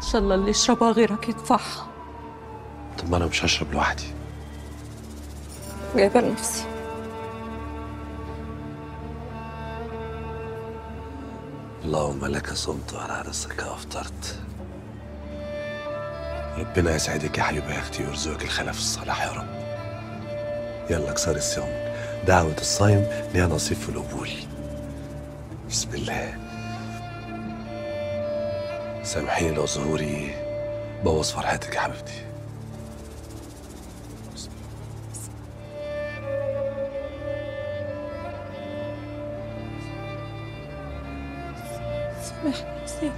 شاء الله اللي يشربها غيرك يطفحها طب ما انا مش هشرب لوحدي جايبه لنفسي اللهم لك صمت وعلى رزقك افطرت ربنا يسعدك يا حبيبه يا اختي ويرزقك الخلف الصالح يا رب يلا كسر الصيام دعوة الصايم ليها نصيب في القبول بسم الله سامحيني لو ظهوري بوظ فرحتك يا حبيبتي سامحني حسين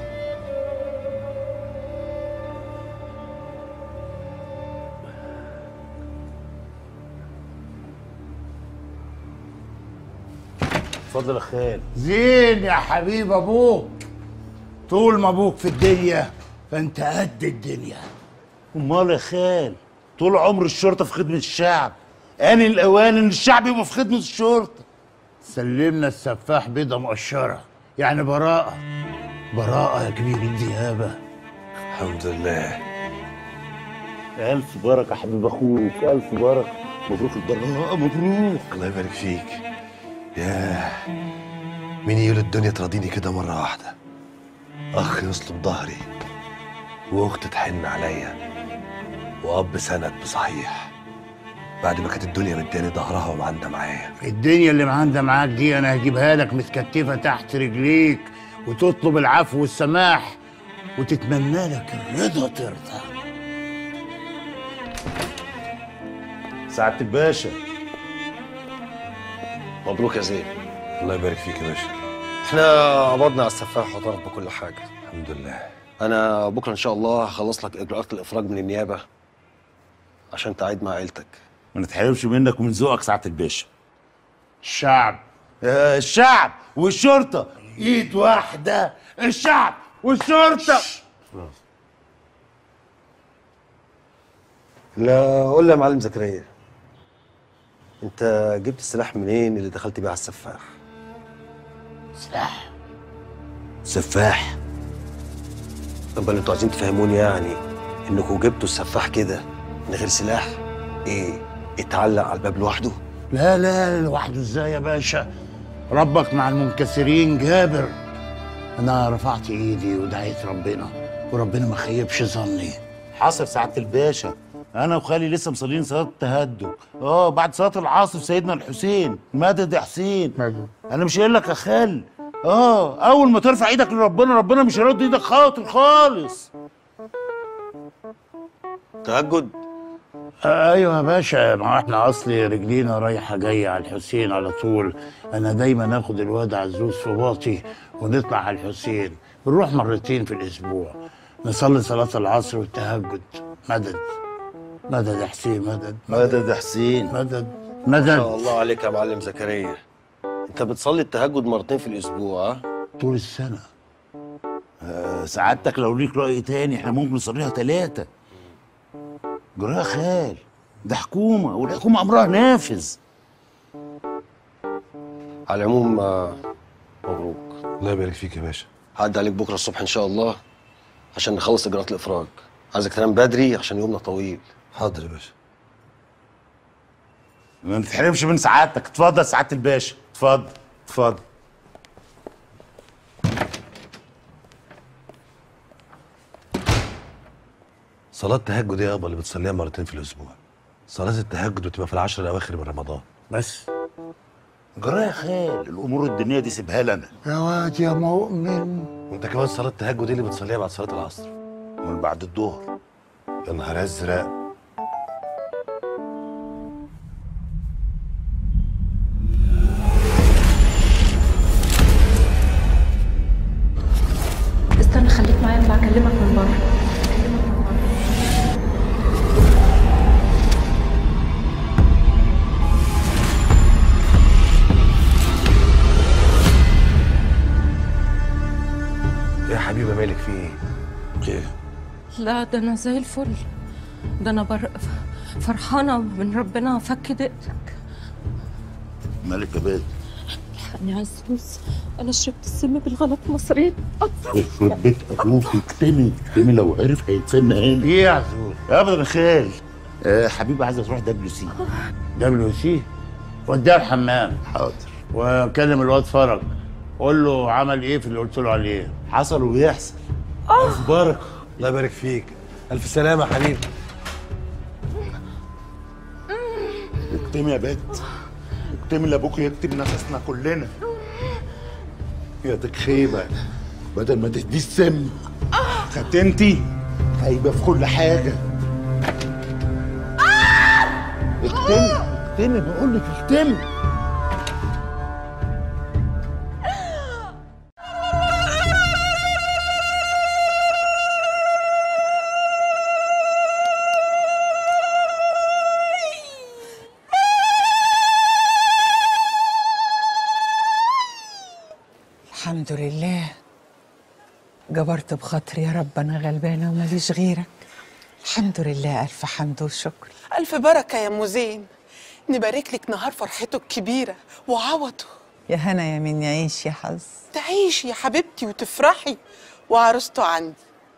اتفضل يا خال زين يا حبيب ابوك طول ما ابوك في الدنيا فانت قد الدنيا امال يا خال طول عمر الشرطه في خدمه الشعب آن الأوان إن الشعب يبقى في خدمة الشرطة سلمنا السفاح بيضة مقشرة يعني براءة براءة يا كبير الديابة الحمد لله ألف بركة حبيب أخوك ألف بركة مبروك البراءة مبروك الله يبارك فيك ياه مين يقول الدنيا تراضيني كده مرة واحدة أخ يصلب ظهري وأخت تحن عليا وأب سند بصحيح بعد ما كانت الدنيا مداني ظهرها ومعندة معايا الدنيا اللي معاندة معاك دي انا هجيبها لك متكتفة تحت رجليك وتطلب العفو والسماح وتتمنى لك الرضا ترضى سعادة الباشا مبروك يا زين الله يبارك فيك يا باشا احنا قبضنا على السفاح واعترف بكل حاجه الحمد لله انا بكره ان شاء الله هخلص لك اجراءات الافراج من النيابه عشان تعيد مع عيلتك ما نتحرمش منك ومن ذوقك سعادة الباشا الشعب آه، الشعب والشرطة ايد واحدة الشعب والشرطة لا قول لي يا معلم زكريا انت جبت السلاح منين اللي دخلت بيه على السفاح سلاح سفاح طب انتوا عايزين تفهموني يعني انكم جبتوا السفاح كده من غير سلاح ايه اتعلق على الباب لوحده لا لا لوحده ازاي يا باشا ربك مع المنكسرين جابر انا رفعت ايدي ودعيت ربنا وربنا ما خيبش ظني حصل سعادة الباشا أنا وخالي لسه مصلين صلاة التهجد اه بعد صلاة العصر سيدنا الحسين مدد يا حسين مدد. أنا مش قايل لك يا خالي اه أول ما ترفع إيدك لربنا ربنا مش هيرد إيدك خاطر خالص تهجد آه، ايوه يا باشا ما هو احنا اصلي رجلينا رايحه جايه على الحسين على طول انا دايما اخد الواد عزوز في باطي ونطلع على الحسين بنروح مرتين في الاسبوع نصلي صلاه العصر والتهجد مدد مدد يا حسين مدد مدد يا حسين مدد ما شاء مدد الله عليك يا معلم زكريا انت بتصلي التهجد مرتين في الاسبوع ها طول السنه آه، سعادتك لو ليك رأي تاني احنا ممكن نصليها ثلاثة جراها خال ده حكومة والحكومة أمرها نافذ على العموم آه، مبروك الله يبارك فيك يا باشا هعدي عليك بكره الصبح ان شاء الله عشان نخلص اجراءات الافراج عايزك تنام بدري عشان يومنا طويل حاضر يا باشا ما نتحرمش من سعادتك اتفضل سعادة الباشا اتفضل اتفضل صلاة التهجد ايه يابا اللي بتصليها مرتين في الأسبوع صلاة التهجد بتبقى في العشر الأواخر من رمضان بس جراها يا خال الأمور الدنيا دي سيبها لنا يا واد يا مؤمن وانت كمان صلاة التهجد ايه اللي بتصليها بعد صلاة العصر من بعد الظهر يا نهار ازرق استنى خليك معايا اما اكلمك من بره ايه يا حبيبه مالك في ايه؟ ايه لا ده انا زي الفل ده انا بر... فرحانه من ربنا فك دقتك مالك يا بيه الحقني يا عزوز انا شربت السم بالغلط مصرين يخرب بيت ابوك اكتمي اكتمي لو عرف هيتسنى هنا ايه يا عزوز ابدا يا خال آه حبيبي عايزه تروح دبليو سي دبليو سي وديها الحمام حاضر وكلم الواد فرج قول له عمل ايه في اللي قلت له عليه حصل ويحصل الف بركه الله يبارك فيك الف سلامه يا حبيبي اكتمي يا بت اكتمي لابوك يكتم نفسنا كلنا يا ديك خيبه بدل ما تديه السم ختمتي هيبقى في كل حاجه اكتمي اكتمي بقول لك اكتمي الحمد لله جبرت بخاطري يا رب انا غلبانه وماليش غيرك الحمد لله الف حمد وشكر ألف بركة يا أم زين نبارك لك نهار فرحته الكبيرة وعوضه يا هنا يا من يعيش يا حظ تعيشي يا حبيبتي وتفرحي وعروسته عندي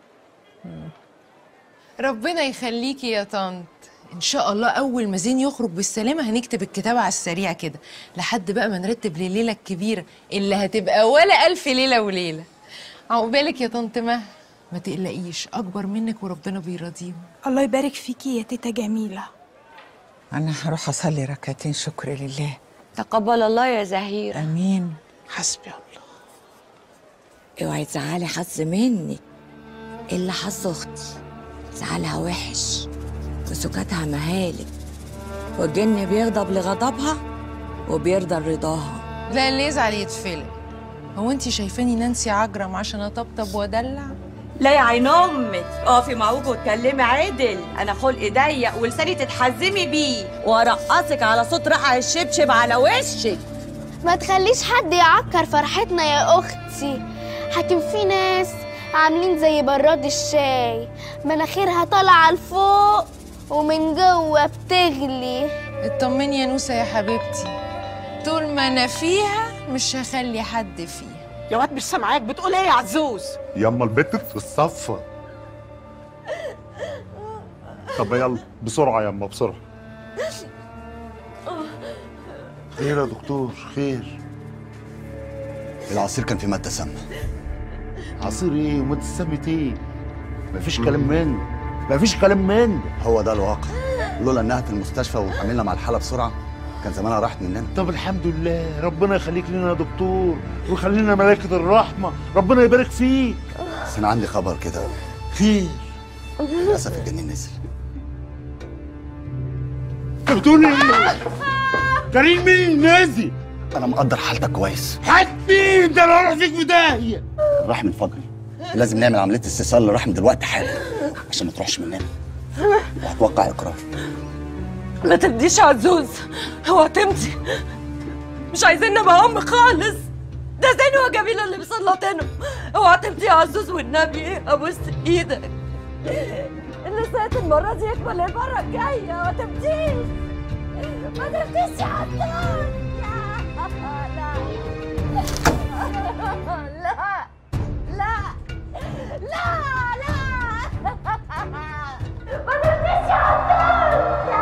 ربنا يخليكي يا طنط ان شاء الله اول ما زين يخرج بالسلامه هنكتب الكتاب على السريع كده لحد بقى ما نرتب لليله الكبيره اللي هتبقى ولا الف ليله وليله عقبالك يا طنط مها ما تقلقيش اكبر منك وربنا بيرضيهم الله يبارك فيكي يا تيتا جميلة انا هروح اصلي ركعتين شكر لله تقبل الله يا زهيرة امين حسبي الله اوعي تزعلي حظ مني الا حظ اختي زعلها وحش وسكاتها مهالك والجن بيغضب لغضبها وبيرضى لرضاها لا اللي يزعل يتفلق هو انت شايفاني نانسي عجرم عشان اطبطب وادلع لا يا عين امك اقفي معوجه واتكلمي عدل انا خلقي ضيق ولساني تتحزمي بيه وارقصك على صوت رقع الشبشب على وشك ما تخليش حد يعكر فرحتنا يا اختي حاكم في ناس عاملين زي براد الشاي مناخيرها طالعه لفوق ومن جوه بتغلي اطمني يا نوسه يا حبيبتي طول ما انا فيها مش هخلي حد فيها يا واد مش سامعاك بتقول ايه يا عزوز ياما البت في الصفة طب يلا بسرعة ياما بسرعة خير يا دكتور خير العصير كان فيه مادة سامة عصير ايه وما تسمت ايه مفيش كلام من ده مفيش كلام من ده هو ده الواقع لولا انها في المستشفى وتعاملنا مع الحالة بسرعة كان زمانها راحت مننا طب الحمد لله ربنا يخليك لنا يا دكتور ويخلينا ملائكة الرحمة ربنا يبارك فيك بس انا عندي خبر كده خير للاسف الجنين نزل انت بتقول ايه؟ كريم مين نازل؟ انا مقدر حالتك كويس حد مين ده انا هروح فيك في داهية الرحم الفقري لازم نعمل عملية استئصال للرحم دلوقتي حالا عشان ما تروحش مننا وهتوقع اقرار ما تبديش يا عزوز هو تمتي مش عايزين نبقى ام خالص ده زين وجميلة اللي مسلطينه اوعى تمتي يا عزوز والنبي ابوس ايدك اللي ساعة المرة دي يكمل المرة الجاية ما تمتيش ما تمتيش يا عزوز لا لا لا لا لا ما تمتيش يا عزوز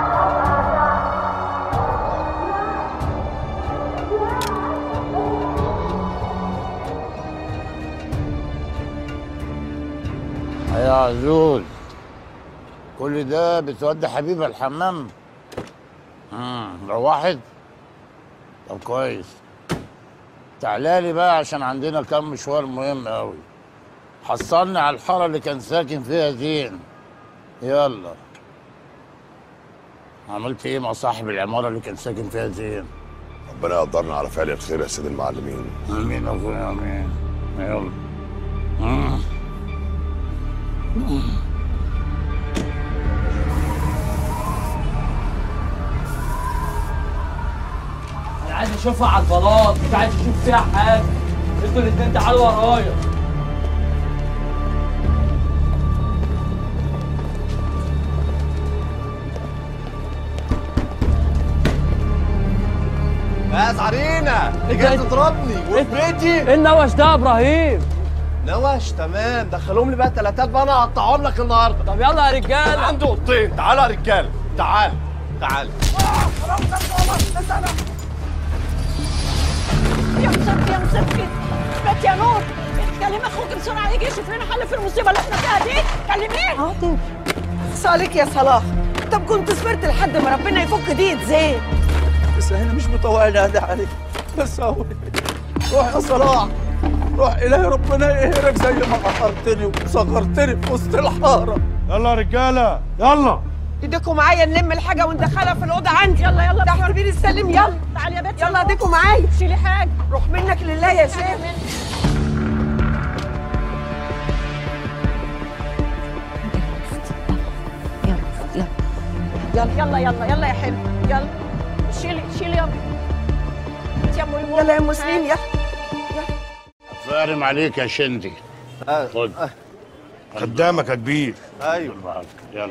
يا عزوز كل ده بتودي حبيبة الحمام امم روحت طب كويس تعالى لي بقى عشان عندنا كام مشوار مهم قوي حصلني على الحارة اللي كان ساكن فيها زين يلا عملت ايه مع صاحب العمارة اللي كان ساكن فيها زين ربنا يقدرنا على فعل الخير يا سيد المعلمين امين يا اخويا امين يلا مم. مم. انا عايز اشوفها على البلاط مش عايز اشوف فيها حاجه انتوا الاتنين تعالوا ورايا يا زعرينا انت جاي تضربني وفي بيتي ايه النوش ده يا ابراهيم نوش تمام دخلهم لي بقى تلاتات بقى انا هقطعهم لك النهارده طب يلا يا رجاله عنده قطين تعالى يا رجاله تعال تعال يا مسكت يا مسكت بيت يا نور كلم اخوك بسرعه يجي يشوف لنا حل في المصيبه اللي احنا فيها دي كلميه حاضر عليك يا صلاح طب كنت صبرت لحد ما ربنا يفك دي زين بس انا مش مطوع نادي عليك بس هو روح يا صلاح روح الهي ربنا يقهرك زي ما قهرتني وصغرتني في وسط الحاره يلا يا رجاله يلا ايديكم معايا نلم الحاجه وندخلها في الاوضه عندي يلا يلا تحت بير السلم يلا تعالي يا بنت يلا ايديكم معايا شيلي حاجه روح منك لله يا شيخ يلا يلا يلا يلا يا حلو يلا شيلي شيلي يلا انت يا ام المؤمن يلا يا ام سليم يلا فارم عليك يا شندي خد قدامك يا كبير ايوه يلا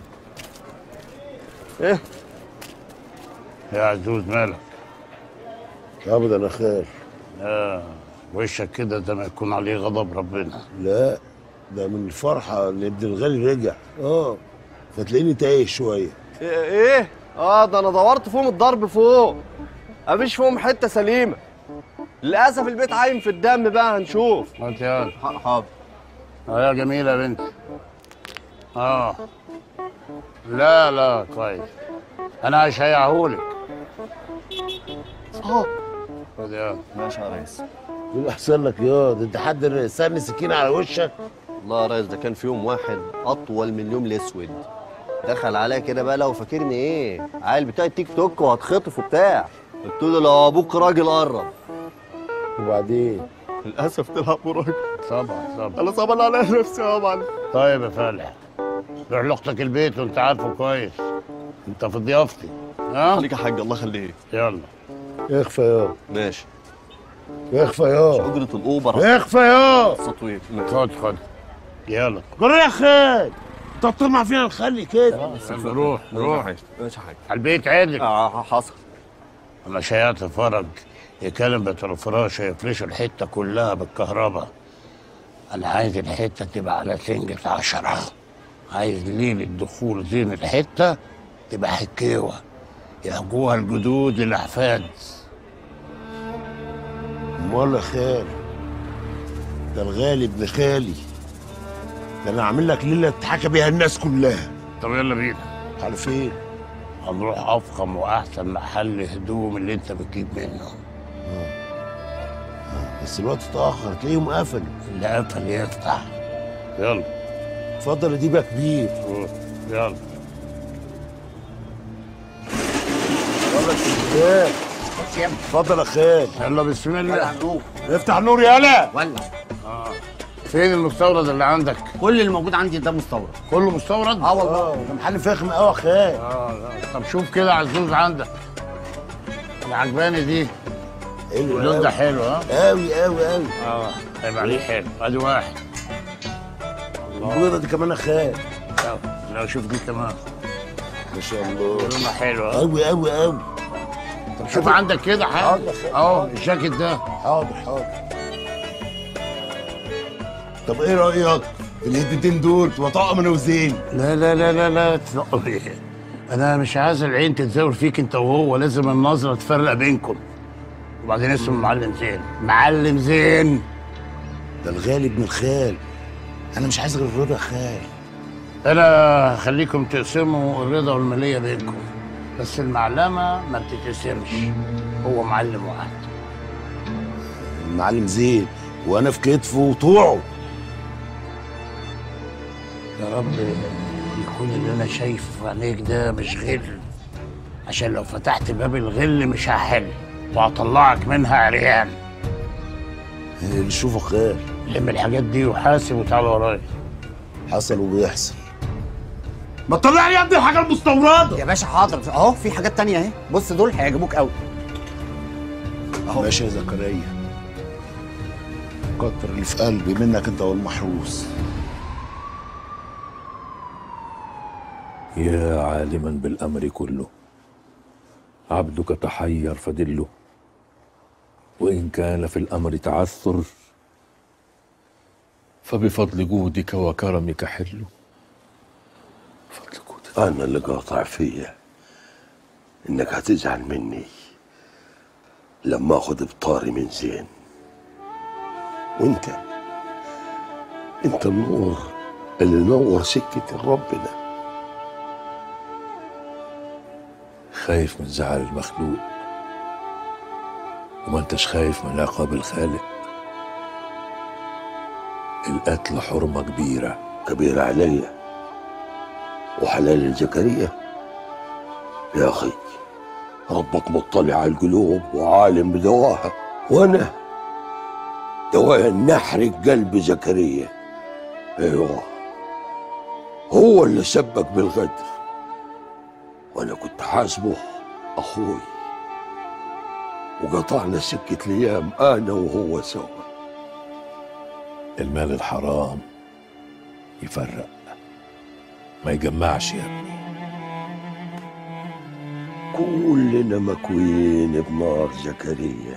ايه يا عزوز مالك ابدا انا خير اه وشك كده ده ما يكون عليه غضب ربنا لا ده من الفرحه ان ابن الغالي رجع اه فتلاقيني تايه شويه ايه ايه اه ده انا دورت فيهم الضرب فوق مفيش فيهم حته سليمه للاسف البيت عايم في الدم بقى هنشوف هات يلا حاضر اه يا جميلة يا بنت اه لا لا كويس انا هشيعهولك اه خد يلا ماشي يا ريس ايه اللي احسن لك يا ده انت حد سن سكينه على وشك والله يا ريس ده كان في يوم واحد اطول من اليوم الاسود دخل عليا كده بقى لو فاكرني ايه عيل بتاع التيك توك وهتخطف وبتاع قلت له لو ابوك راجل قرب وبعدين للاسف طلع ابو راجل طبعا طبعا انا صعبان على نفسي يا معلم طيب يا فالح روح لاختك البيت وانت عارفه كويس انت في ضيافتي ها خليك يا حاج الله يخليك يلا اخفى يا ماشي اخفى يا اجره الاوبر اخفى يا تطوير خد خد يلا جرى يا خال انت بتطمع فينا نخلي كده روح روح ماشي يا حاج على البيت عادل اه حصل انا شيعت فرج يكلم بتوع الفراش يفرشوا الحته كلها بالكهرباء انا عايز الحته تبقى على سنجة عشرة عايز ليلة دخول زين الحته تبقى حكيوه يهجوها الجدود الاحفاد امال يا خال ده الغالي ابن خالي ده انا عامل لك ليله تتحكى بيها الناس كلها طب يلا بينا على فين هنروح افخم واحسن محل هدوم اللي انت بتجيب منه بس الوقت اتاخر تلاقيهم قفلوا اللي قفل يفتح يلا اتفضل يا ديب يا كبير روح. يلا يلا يا اتفضل يا خال يلا بسم الله افتح النور يالا ولا فين المستورد اللي عندك كل اللي موجود عندي ده مستورد كله مستورد اه والله ده محل فخم قوي يا خال اه لا. طب شوف كده عزوز عندك اللي عجباني دي حلو اللون ده قوي حلو ها قوي قوي قوي اه هيبقى عليه حلو ادي واحد البيضه دي كمان يا خال يلا لو شوف دي كمان ما شاء الله لونها حلو ها قوي قوي قوي طب شوف عندك كده حاجه حاضر يا خال. اهو الجاكيت ده حاضر حاضر طب ايه رايك في الهدتين دول تبقى طقم انا وزين لا لا لا لا لا تنقل ايه انا مش عايز العين تتزاور فيك انت وهو لازم النظره تفرق بينكم وبعدين اسمه معلم زين معلم زين ده الغالي ابن الخال انا مش عايز غير الرضا يا خال انا هخليكم تقسموا الرضا والماليه بينكم بس المعلمه ما بتتقسمش هو معلم واحد المعلم زين وانا في كتفه وطوعه يا رب يكون اللي انا شايفه في عينيك ده مش غل عشان لو فتحت باب الغل مش هحل وهطلعك منها عريان اللي شوفه خال لم الحاجات دي وحاسب وتعالى ورايا حصل وبيحصل ما تطلع لي يا ابني الحاجه المستورده يا باشا حاضر اهو في حاجات تانية اهي بص دول هيعجبوك قوي اهو ماشي يا زكريا كتر اللي في قلبي منك انت والمحروس يا عالما بالامر كله عبدك تحير فدله وإن كان في الأمر تعثر فبفضل جودك وكرمك حل انا اللي قاطع فيا انك هتزعل مني لما اخد بطاري من زين وانت انت النور اللي نور سكة ربنا خايف من زعل المخلوق وما انتش خايف من عقاب الخالق القتل حرمة كبيرة كبيرة عليا وحلال لزكريا يا أخي ربك مطلع على القلوب وعالم بدواها وأنا دواء نحرق قلب زكريا أيوه هو اللي سبك بالغدر وأنا كنت حاسبه أخوي وقطعنا سكة الأيام أنا وهو سوا المال الحرام يفرق ما يجمعش يا ابني كلنا مكويين بنار زكريا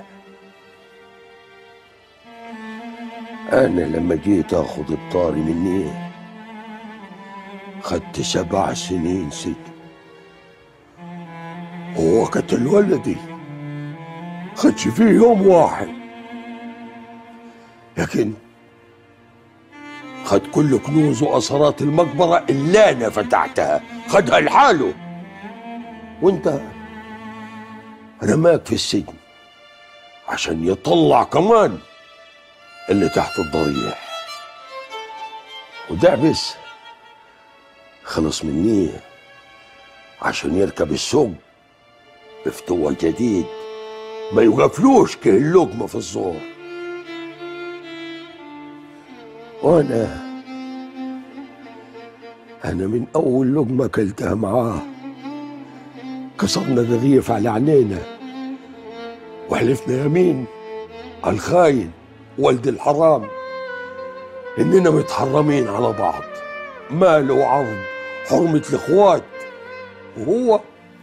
أنا لما جيت أخذ بطاري مني خدت سبع سنين سجن هو قتل ولدي خدش فيه يوم واحد لكن خد كل كنوز وأسرات المقبرة اللي أنا فتحتها خدها لحاله وانت رماك في السجن عشان يطلع كمان اللي تحت الضريح ودعبس خلص مني عشان يركب السوق بفتوة جديد ما يوقفلوش كه اللقمة في الزور وانا انا من اول لقمة كلتها معاه كسرنا الرغيف على عينينا وحلفنا يمين على الخاين ولد الحرام اننا متحرمين على بعض مال وعرض حرمة الاخوات وهو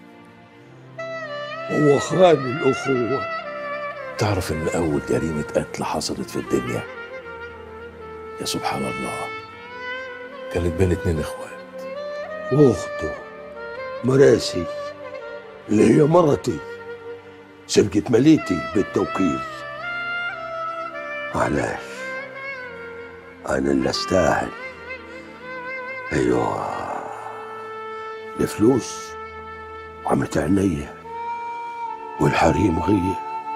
هو خان الاخوة تعرف ان اول جريمة قتل حصلت في الدنيا يا سبحان الله كانت بين اتنين اخوات واخته مراسي اللي هي مرتي سرقت مليتي بالتوكيل معلش انا اللي استاهل ايوه الفلوس عملت عينيا والحريم غير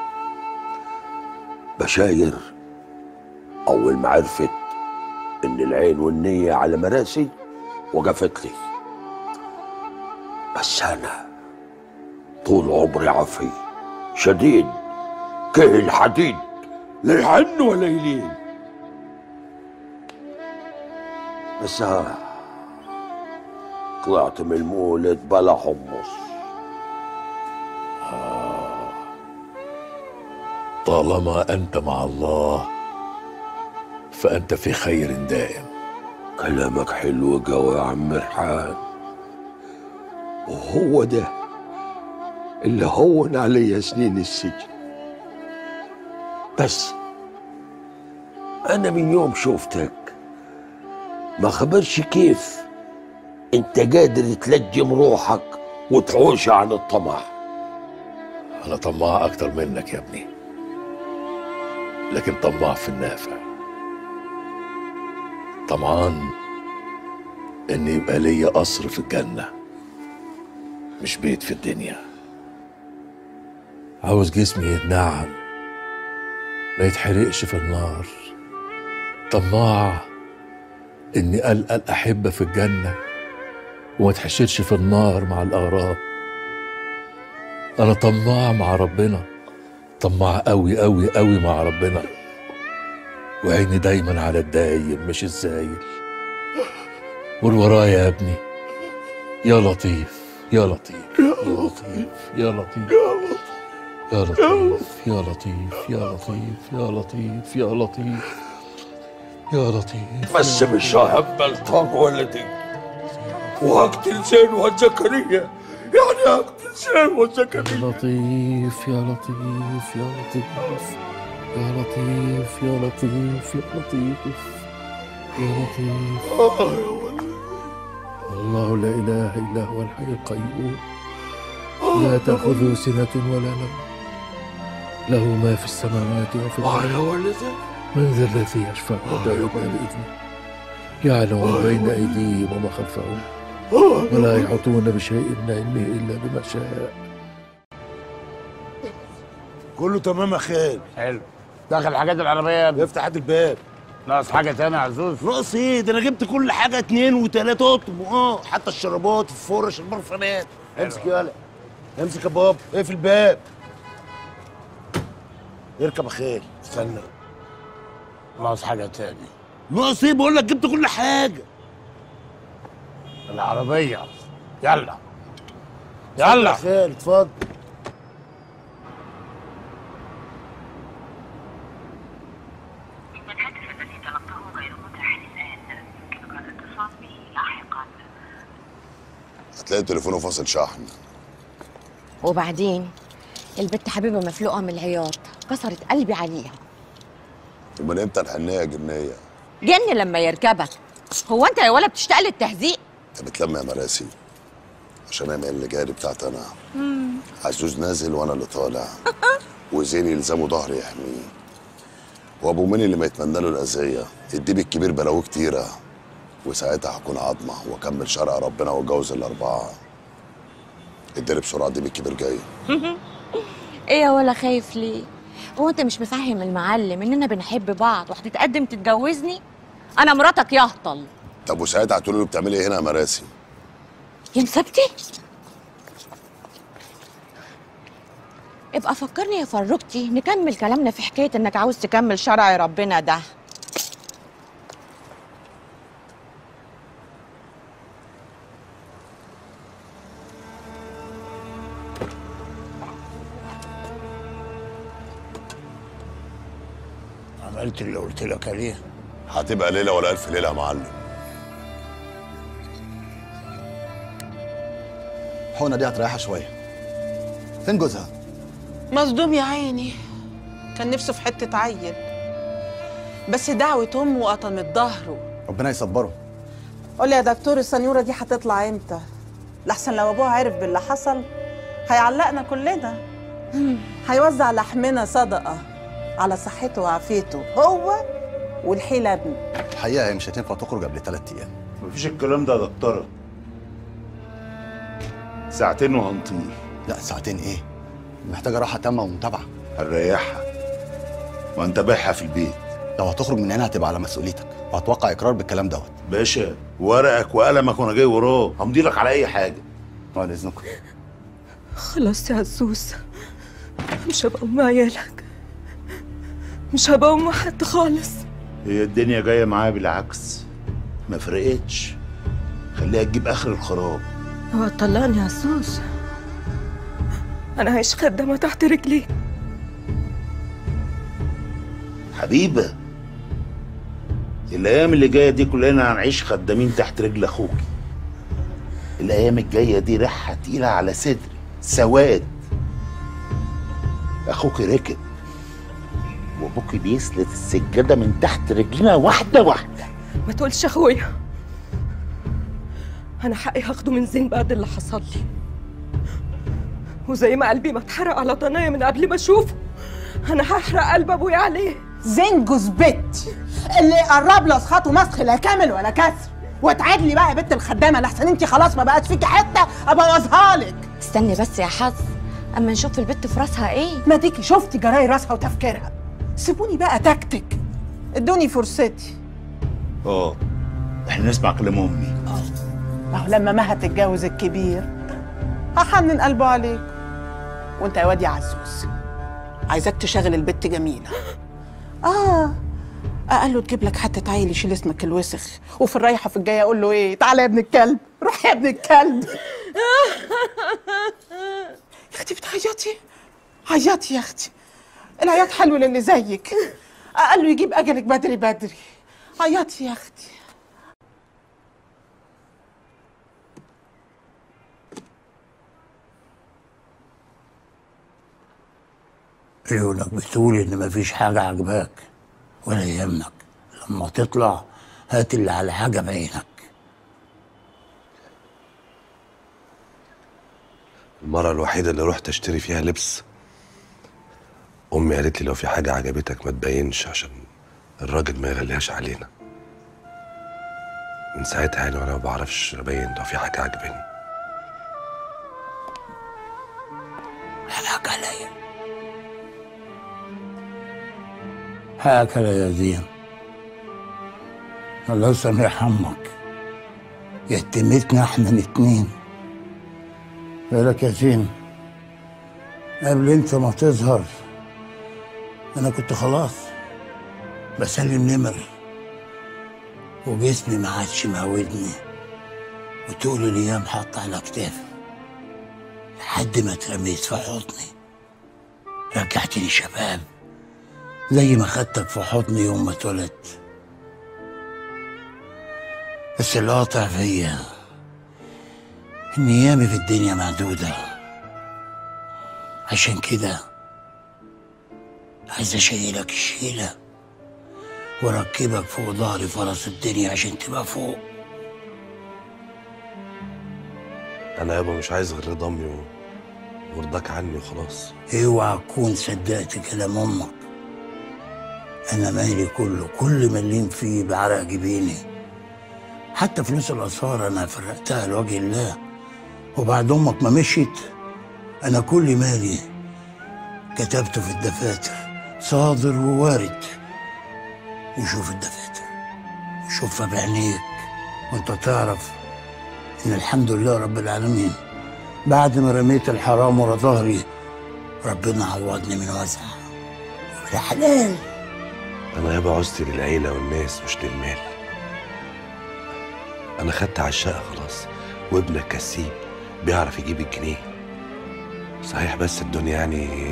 بشاير اول ما عرفت ان العين والنية على مراسي وقفت لي بس انا طول عمري عفي شديد كه الحديد لا يحن ولا يلين بس ها طلعت من المولد بلا حمص طالما انت مع الله فانت في خير دائم كلامك حلو قوي يا عم رحان وهو ده اللي هون علي سنين السجن بس انا من يوم شوفتك ما خبرش كيف انت قادر تلجم روحك وتحوش عن الطمع انا طماع اكتر منك يا ابني لكن طماع في النافع طمعان ان يبقى ليا قصر في الجنه مش بيت في الدنيا عاوز جسمي يتنعم ما يتحرقش في النار طماع اني القى الاحبه في الجنه وما تحشرش في النار مع الاغراب انا طماع مع ربنا طماع قوي قوي قوي مع ربنا وعيني دايما على الدايم مش الزايل قول ورايا يا ابني يا لطيف يا لطيف يا لطيف يا لطيف يا لطيف يا لطيف يا لطيف يا لطيف يا لطيف يا لطيف بس مش ههبل طاق ولدي وهقتل زين وزكريا يعني هقتل يا لطيف يا لطيف يا لطيف يا لطيف يا لطيف يا لطيف يا لطيف الله لا إله إلا هو الحي القيوم لا تأخذه سنة ولا نوم له ما في السماوات وفي الأرض من ذا الذي يشفع عنده إلا بإذنه يعلم ما بين أيديهم وما خلفهم ولا يحيطون بشيء من علمه إلا بما شاء كله تمام يا خال حلو دخل حاجات العربيه يا ابني افتح هات الباب ناقص حاجه تانية يا عزوز ناقص ايه ده انا جبت كل حاجه اتنين وتلاته اطلب اه حتى الشرابات الفرش البرفانات امسك يالا امسك يا بابا اقفل الباب اركب يا خال استنى ناقص حاجه تاني ناقص ايه بقول لك جبت كل حاجه العربيه يلا يلا يا خال اتفضل هتلاقي تليفونه فاصل شحن وبعدين البت حبيبه مفلوقه من العياط كسرت قلبي عليها ومن امتى الحنيه يا جنيه جن لما يركبك هو انت يا ولا بتشتاق للتهزيق انت بتلم يا مراسي عشان انا اللي جاري بتاعت انا عزوز نازل وانا اللي طالع وزين يلزمه ظهري يحميه وابو مين اللي ما يتمنى له الاذيه الديب الكبير بلاوي كتيره وساعتها هكون عظمه واكمل شرع ربنا واتجوز الاربعه ادري بسرعه الديب الكبير جاي ايه يا ولا خايف ليه هو انت مش مفهم المعلم اننا بنحب بعض وهتتقدم تتجوزني انا مراتك يا هطل طب وساعتها هتقولي له بتعملي ايه هنا يا مراسي يا مسبتي ابقى فكرني يا فروكتي نكمل كلامنا في حكايه انك عاوز تكمل شرع ربنا ده عملت اللي قلت لك عليه هتبقى ليله ولا الف ليله يا معلم حقنة دي هتريحها شوية فين جوزها؟ مصدوم يا عيني كان نفسه في حتة عيل بس دعوة أمه وقطمت ظهره ربنا يصبره قول لي يا دكتور السنيورة دي هتطلع امتى؟ لحسن لو ابوها عرف باللي حصل هيعلقنا كلنا هيوزع لحمنا صدقة على صحته وعافيته هو والحيلة ابنه الحقيقة هي مش هتنفع تخرج قبل ثلاث أيام مفيش الكلام ده يا دكتورة ساعتين وهنطير لا ساعتين إيه؟ محتاجة راحة تامة ومتابعة هنريحها وهنتابعها في البيت لو هتخرج من هنا هتبقى على مسؤوليتك وهتوقع إقرار بالكلام دوت باشا ورقك وقلمك وانا جاي وراه همضي لك على اي حاجه بعد اذنكم خلاص يا عزوز مش هبقى ام عيالك مش هبقى ام حد خالص هي الدنيا جايه معايا بالعكس ما فرقتش خليها تجيب اخر الخراب هو طلقني يا عزوز انا هعيش خدامه تحت رجليك حبيبه الايام اللي جايه دي كلنا هنعيش خدامين تحت رجل اخوك الايام الجايه دي ريحها تقيله على صدري سواد اخوك ركب وابوك بيسلت السجاده من تحت رجلنا واحده واحده ما تقولش اخويا انا حقي هاخده من زين بعد اللي حصل لي وزي ما قلبي ما اتحرق على ضنايا من قبل ما اشوفه انا هحرق قلب ابويا عليه زين جوز بت اللي يقرب له اسخاطه مسخ لا كامل ولا كسر وتعاد لي بقى يا بنت الخدامه لحسن انت خلاص ما بقت فيكي حته ابوظها لك استني بس يا حظ اما نشوف البت في راسها ايه ما ديكي شفتي جراي راسها وتفكيرها سيبوني بقى تكتك ادوني فرصتي اه احنا نسمع كلام امي ما هو لما مها تتجوز الكبير هحنن قلبه عليك وانت يا واد يا عزوز عايزاك تشغل البت جميله اه اقل له تجيب لك حتى عيل يشيل اسمك الوسخ وفي الرايحه في الجايه اقول له ايه تعالى يا ابن الكلب روح يا ابن الكلب يا اختي بتعيطي عيطي يا اختي العياط حلو للي زيك اقل له يجيب اجلك بدري بدري عيطي يا اختي عيونك بتقول ان مفيش حاجة عجباك ولا يهمك لما تطلع هات اللي على حاجة بعينك المرة الوحيدة اللي رحت اشتري فيها لبس أمي قالت لي لو في حاجة عجبتك ما تبينش عشان الراجل ما يغليهاش علينا من ساعتها يعني وأنا ما بعرفش أبين لو في حاجة عجباني حقك عليا حقك عليا يا زين الله يسامح عمك يتمتنا احنا الاتنين بالك يا زين قبل انت ما تظهر انا كنت خلاص بسلم نمر وجسمي ما عادش معودني وطول الايام حاطه على كتافي لحد ما اترميت في حضني رجعتني شباب زي ما خدتك في حضني يوم ما اتولدت بس اللي قاطع فيا ان ايامي في الدنيا معدودة عشان كده عايز اشيلك الشيلة واركبك فوق ظهري فرس الدنيا عشان تبقى فوق أنا يابا مش عايز غير رضا أمي و- ورضاك عني وخلاص اوعى تكون صدقت كلام امك انا مالي كله كل مليم فيه بعرق جبيني حتى فلوس الاثار انا فرقتها لوجه الله وبعد امك ما مشيت انا كل مالي كتبته في الدفاتر صادر ووارد وشوف الدفاتر وشوفها بعينيك وانت تعرف ان الحمد لله رب العالمين بعد ما رميت الحرام ورا ظهري ربنا عوضني من وسع وده حلال أنا يابا عوزتي للعيلة والناس مش للمال أنا خدت على الشقة خلاص وابنك كسيب بيعرف يجيب الجنيه صحيح بس الدنيا يعني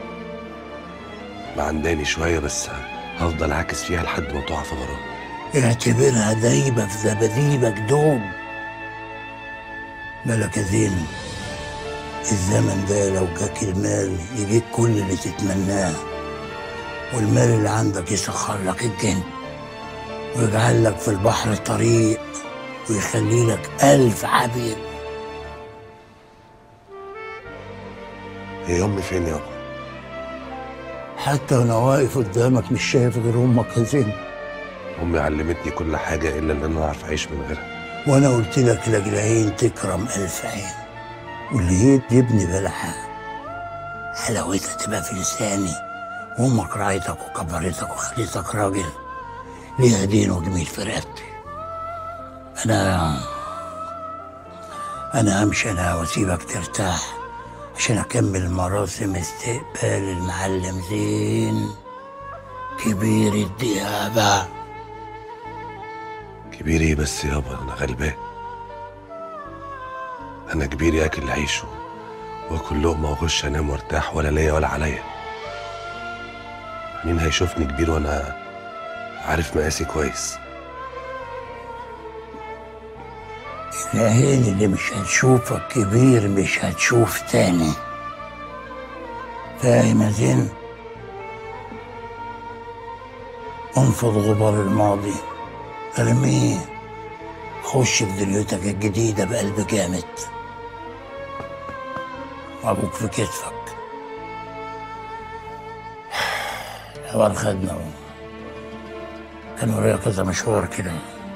معنداني شوية بس هفضل عاكس فيها لحد ما تقع في غرام اعتبرها دايبة في زباديبك دوب بالك يا زين الزمن ده لو جاك المال يجيك كل اللي تتمناه والمال اللي عندك يسخر لك الجن ويجعل لك في البحر طريق ويخلي لك ألف عبيد هي أمي فين يابا؟ حتى وانا واقف قدامك مش شايف غير امك يا زين أمي علمتني كل حاجة إلا إن أنا أعرف أعيش من غيرها وانا قلت لك لاجل عين تكرم الف عين واللي يبني بلحة حلاوتها تبقى في لساني وامك راعيتك وكبرتك وخليتك راجل ليها دين وجميل في رقبتي انا انا امشي انا واسيبك ترتاح عشان اكمل مراسم استقبال المعلم زين كبير الديابه كبير إيه بس يابا أنا غلبان أنا كبير ياكل عيشه وآكل لقمة وأخش أنام وأرتاح ولا ليا ولا عليا مين هيشوفني كبير وأنا عارف مقاسي كويس العين اللي مش هتشوفك كبير مش هتشوف تاني فاهم يا زين انفض غبار الماضي ارميه خش في دنيتك الجديدة بقلب جامد وابوك في كتفك الحوار خدنا كان ورايا كذا مشوار كده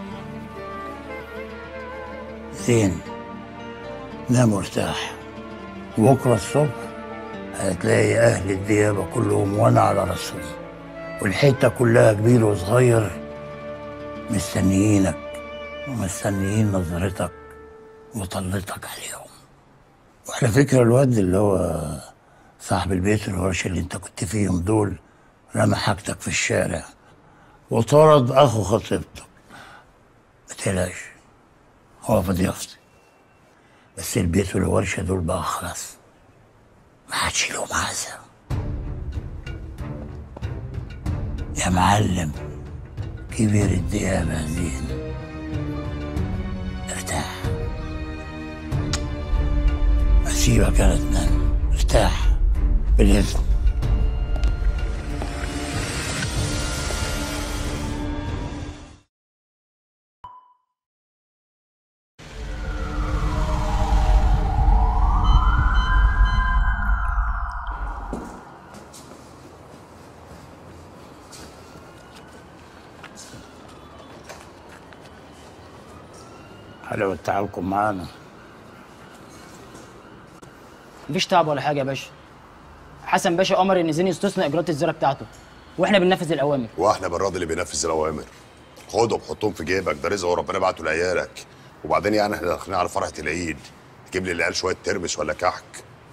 زين نام وارتاح بكرة الصبح هتلاقي أهل الديابة كلهم وأنا على راسهم والحتة كلها كبير وصغير مستنيينك ومستنيين نظرتك وطلتك عليهم وعلى فكرة الواد اللي هو صاحب البيت الورشة اللي انت كنت فيهم دول رمى حاجتك في الشارع وطرد أخو خطيبتك ما تقلقش هو في ضيافتي بس البيت والورشة دول بقى خلاص ما عادش لهم عزة يا معلم كبير الديابة زين ارتاح أسيبك أنا تنام ارتاح بالإذن حلو تعبكم معانا مفيش تعب ولا حاجه يا باشا حسن باشا امر ان زين يستثنى اجراءات الزياره بتاعته واحنا بننفذ الاوامر واحنا بالراضي اللي بينفذ الاوامر خدهم حطهم في جيبك ده رزق وربنا بعته لعيالك وبعدين يعني احنا داخلين على فرحه العيد تجيب لي العيال شويه ترمس ولا كحك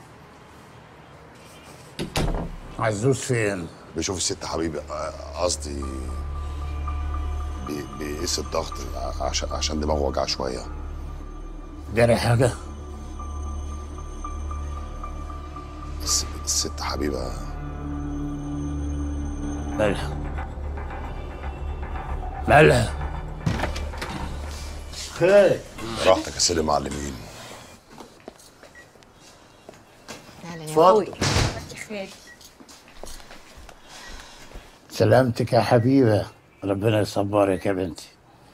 عزوز فين؟ بيشوف الست حبيبي آه، قصدي بي- بيقيس الضغط عشان عشان دماغه وجع شويه جري حاجة؟ الس- الست حبيبه مالها؟ مالها؟ خير راحتك يا سيدي المعلمين اتفضل سلامتك يا حبيبة ربنا يصبرك يا بنتي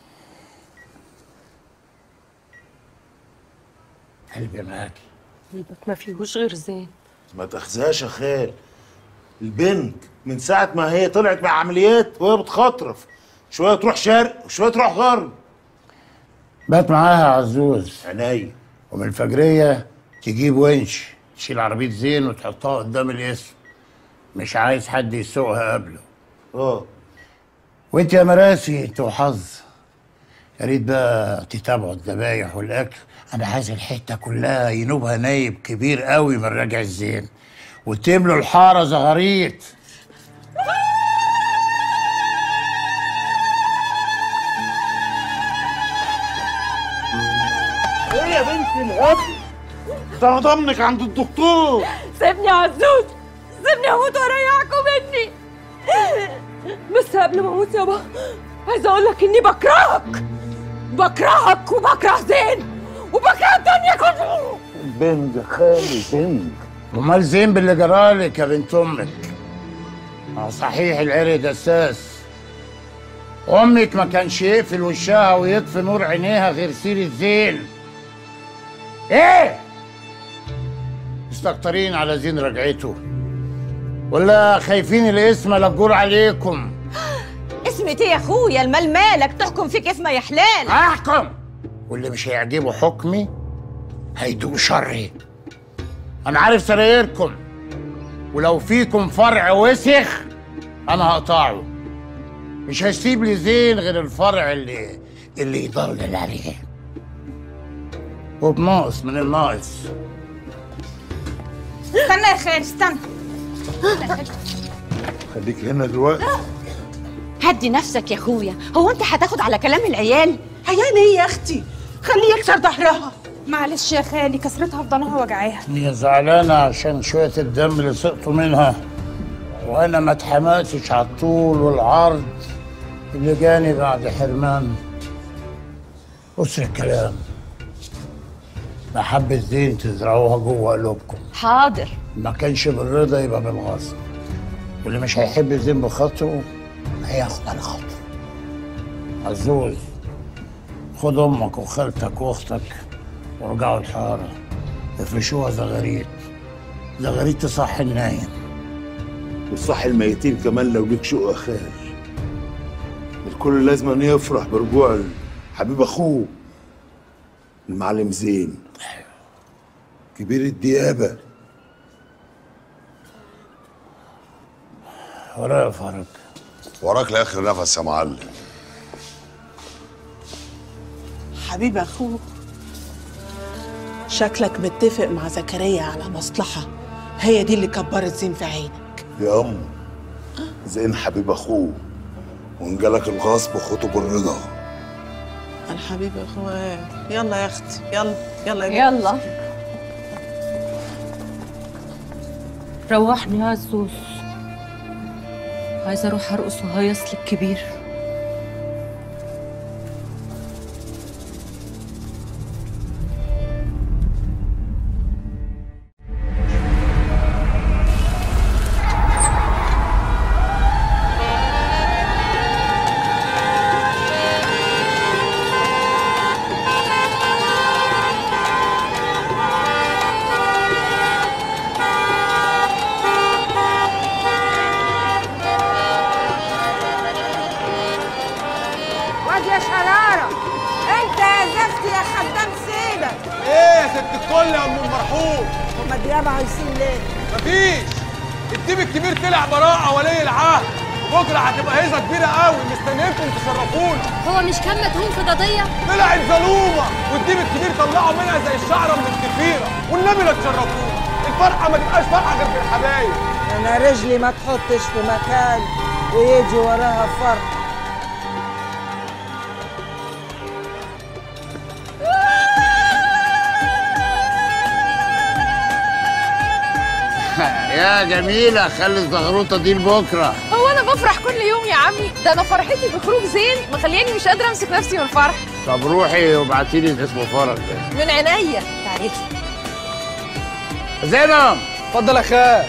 قلبي معاكي قلبك ما فيهوش غير زين ما تاخذهاش يا خال البنت من ساعة ما هي طلعت مع عمليات وهي بتخطرف شوية تروح شرق وشوية تروح غرب بات معاها عزوز عينيا ومن الفجرية تجيب ونش تشيل عربية زين وتحطها قدام الاسم مش عايز حد يسوقها قبله اه وانت يا مراسي انت وحظ يا ريت بقى تتابعوا الذبايح والاكل انا عايز الحته كلها ينوبها نايب كبير قوي من راجع الزين وتملوا الحاره زغاريط ايه يا بنت الهبل ده انا ضمنك عند الدكتور سيبني يا عزوز سيبني اموت واريحكم مني بس قبل ما اموت يابا عايزه اقول لك اني بكرهك بكرهك وبكره زين وبكره الدنيا كلها بنج خالي بنج امال زين باللي جرالك يا بنت امك اه صحيح العرق دساس امك ما كانش يقفل وشها ويطفي نور عينيها غير سيرة زين ايه مستكترين على زين رجعته ولا خايفين الاسم لجور عليكم اسمتي يا اخويا المال مالك تحكم فيه كيف ما يحلال احكم واللي مش هيعجبه حكمي هيدوق شري انا عارف سرايركم ولو فيكم فرع وسخ انا هقطعه مش هسيب لي زين غير الفرع اللي اللي يضلل عليه وبناقص من الناقص استنى يا خالد استنى خليك هنا دلوقتي هدي نفسك يا اخويا هو انت هتاخد على كلام العيال عيال ايه يا اختي خليه يكسر ظهرها معلش يا خالي كسرتها في ضنها وجعاها هي زعلانة عشان شوية الدم اللي سقطوا منها وأنا ما اتحمقتش على الطول والعرض اللي جاني بعد حرمان أسر الكلام محبة زين تزرعوها جوه قلوبكم حاضر ما كانش بالرضا يبقى بالغصب واللي مش هيحب الزين بخاطره هياخد على خاطره عزوز خد امك وخالتك واختك وارجعوا الحاره افرشوها زغاريت زغاريت تصحي النايم وصح الميتين كمان لو ليك شوق يا خال الكل لازم أن يفرح برجوع حبيب اخوه المعلم زين كبير الديابه ورايا فرج وراك لاخر نفس يا معلم حبيب اخوك شكلك متفق مع زكريا على مصلحة هي دي اللي كبرت زين في عينك يا ام زين حبيب اخوه وان جالك الغصب خطه بالرضا الحبيب اخوات يلا يا اختي يلا يلا يا يلا روحني يا عزوز عايزه اروح ارقص وهيص لك كبير الكل يا ام المرحوم هما ديابة عايزين ليه؟ مفيش الديب الكبير طلع براءة ولي العهد وبكره هتبقى هيصه كبيره قوي مستنيينكم تشرفونا هو مش كان مدهون في قضية؟ طلعت ظلومه والديب الكبير طلعوا منها زي الشعره من الضفيره والنبي لا تشرفونا الفرحه ما تبقاش فرحه غير في الحبايب انا رجلي ما تحطش في مكان ويجي وراها فرق يا جميلة خلي الزغروطة دي لبكرة هو انا بفرح كل يوم يا عمي ده انا فرحتي بخروج زين مخلياني مش قادره امسك نفسي من الفرح طب روحي وابعتي لي اسمه فرج من عينيا تعالي زينب اتفضل يا خال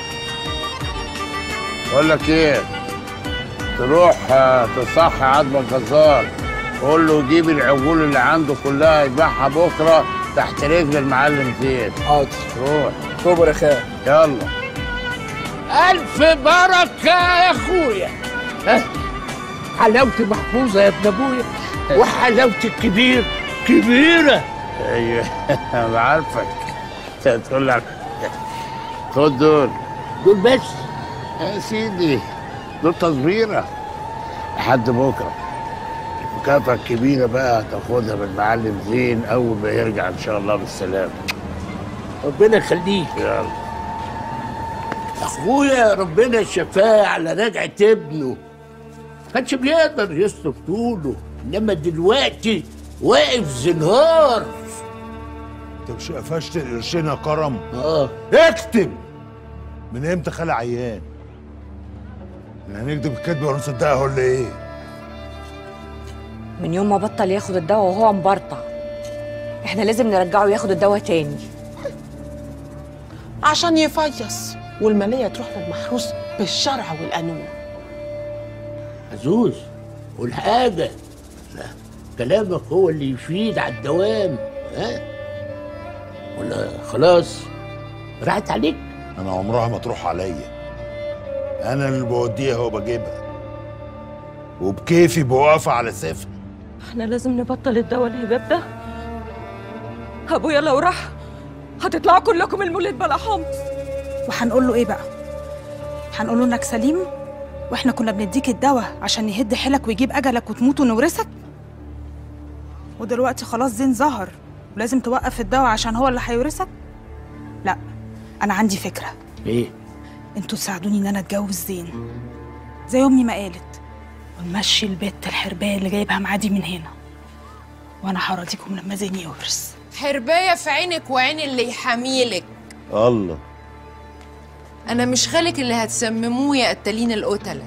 بقول لك ايه تروح آه، تصحي عدم الجزار قول له يجيب العجول اللي عنده كلها يبيعها بكره تحت رجل المعلم زين حاضر روح كبر يا خال يلا ألف بركة يا أخويا ها حلاوتي محفوظة يا ابن أبويا وحلاوة الكبير كبيرة ايوه انا عارفك انت تقول لك خد دول دول بس يا سيدي دول تصويره لحد بكره المكافأة الكبيرة بقى هتاخدها من المعلم زين أول ما يرجع إن شاء الله بالسلامة ربنا يخليك يلا أخويا ربنا شفاه على رجعة ابنه كانش بيقدر يصرف طوله إنما دلوقتي واقف زنهار انت مش قفشت القرشين يا كرم اه اكتب من امتى خلع عيان احنا هنكتب الكذبه ونصدقها ولا ايه من يوم ما بطل ياخد الدواء وهو مبرطع احنا لازم نرجعه ياخد الدواء تاني عشان يفيص والمالية تروح للمحروس بالشرع والقانون عزوز قول حاجة لا كلامك هو اللي يفيد على الدوام ها ولا خلاص راحت عليك انا عمرها ما تروح عليا انا اللي بوديها وبجيبها وبكيفي بوقف على سيفها احنا لازم نبطل الدواء الهباب ده ابويا لو راح هتطلعوا كلكم المولد بلا حمص وهنقول له ايه بقى هنقول له انك سليم واحنا كنا بنديك الدواء عشان يهد حيلك ويجيب اجلك وتموت ونورثك ودلوقتي خلاص زين ظهر ولازم توقف الدواء عشان هو اللي هيورثك لا انا عندي فكره ايه انتوا تساعدوني ان انا اتجوز زين زي امي ما قالت ونمشي البت الحربايه اللي جايبها معادي من هنا وانا هراضيكم لما زين يورث حربايه في عينك وعين اللي يحاميلك الله انا مش خالك اللي هتسمموه يا قتالين القتله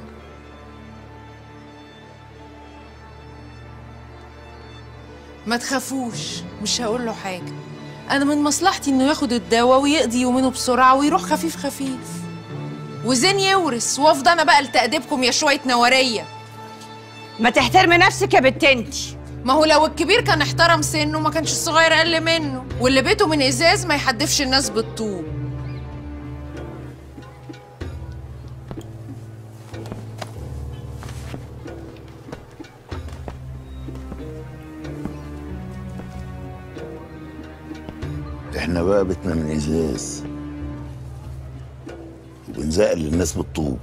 ما تخافوش مش هقول له حاجه انا من مصلحتي انه ياخد الدواء ويقضي يومينه بسرعه ويروح خفيف خفيف وزين يورث وافضل انا بقى لتأديبكم يا شويه نواريه ما تحترمي نفسك يا بنت انتي ما هو لو الكبير كان احترم سنه ما كانش الصغير اقل منه واللي بيته من ازاز ما يحدفش الناس بالطوب احنا بقى بيتنا من ازاز وبنزقل للناس بالطوب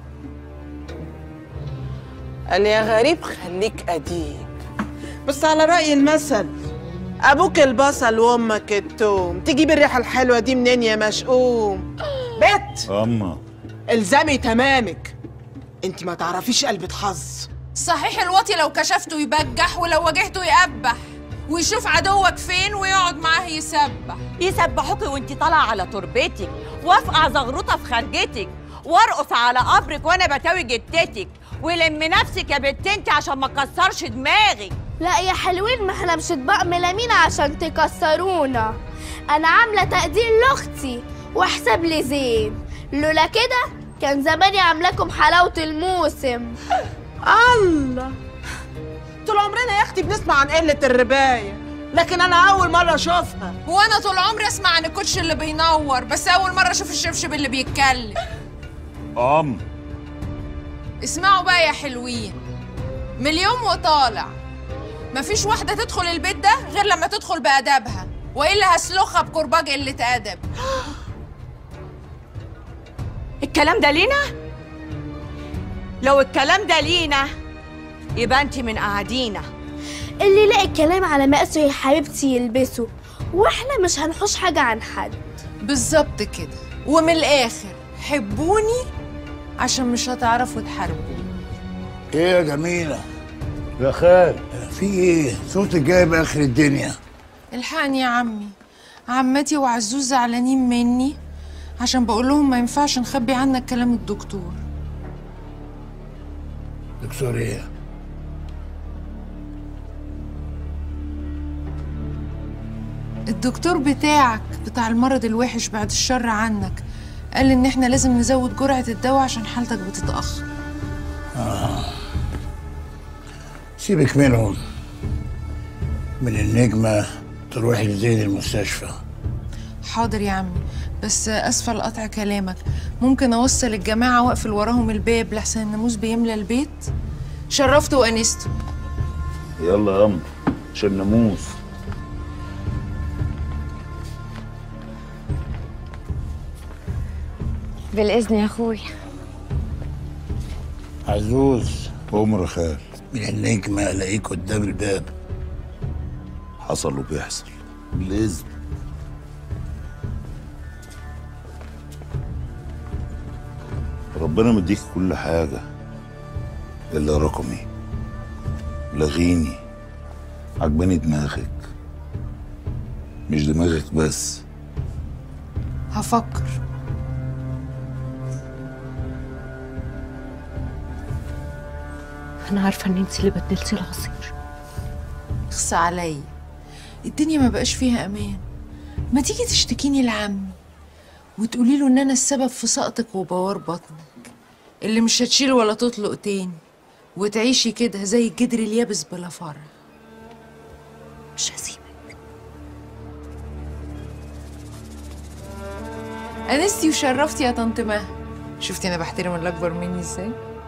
قال يا غريب خليك أديب بس على رأي المثل أبوك البصل وأمك التوم تجيب الريحة الحلوة دي منين يا مشؤوم بت اما الزمي تمامك انت ما تعرفيش قلبة حظ صحيح الواطي لو كشفته يبجح ولو واجهته يقبح ويشوف عدوك فين ويقعد معاه يسبح يسبحوكي وانتي طالعه على تربتك وافقع زغروطه في خرجتك وارقص على قبرك وانا بتاوي جتتك ولم نفسك يا بنت انتي عشان ما تكسرش دماغك لا يا حلوين ما احنا مش اطباق ملامين عشان تكسرونا انا عامله تقدير لاختي وحساب لزين لولا كده كان زماني عاملاكم حلاوه الموسم الله طول عمرنا يا اختي بنسمع عن قلة الرباية لكن انا اول مرة اشوفها وانا طول عمري اسمع عن الكوتش اللي بينور بس اول مره اشوف الشبشب اللي بيتكلم ام اسمعوا بقى يا حلوين من اليوم وطالع مفيش واحده تدخل البيت ده غير لما تدخل بادبها والا هسلخها بكرباج قله ادب الكلام ده لينا لو الكلام ده لينا يبقى انت من قاعدينا اللي يلاقي الكلام على مقاسه يا حبيبتي يلبسه واحنا مش هنحوش حاجة عن حد بالظبط كده ومن الاخر حبوني عشان مش هتعرفوا تحاربوني ايه يا جميلة يا خال في ايه صوتك جايب اخر الدنيا الحقني يا عمي عمتي وعزوز زعلانين مني عشان بقول لهم ما ينفعش نخبي عنك كلام الدكتور دكتور ايه الدكتور بتاعك بتاع المرض الوحش بعد الشر عنك قال ان احنا لازم نزود جرعة الدواء عشان حالتك بتتأخر آه. سيبك منهم من النجمة تروحي لزين المستشفى حاضر يا عمي بس اسفة لقطع كلامك ممكن اوصل الجماعة واقفل وراهم الباب لحسن الناموس بيملى البيت شرفت وانست يلا يا قمر عشان ناموس بالاذن يا اخويا عزوز عمر يا خال من النجمة الاقيك قدام الباب حصل وبيحصل بالاذن ربنا مديك كل حاجة إلا رقمي لغيني عجباني دماغك مش دماغك بس هفكر انا عارفه ان انت اللي بدلتي العصير اخص عليا الدنيا ما بقاش فيها امان ما تيجي تشتكيني لعمي وتقولي له ان انا السبب في سقطك وبوار بطنك اللي مش هتشيل ولا تطلق تاني وتعيشي كده زي الجدر اليابس بلا فرع مش هسيبك انستي وشرفتي يا طنط مها شفتي انا بحترم اللي اكبر مني ازاي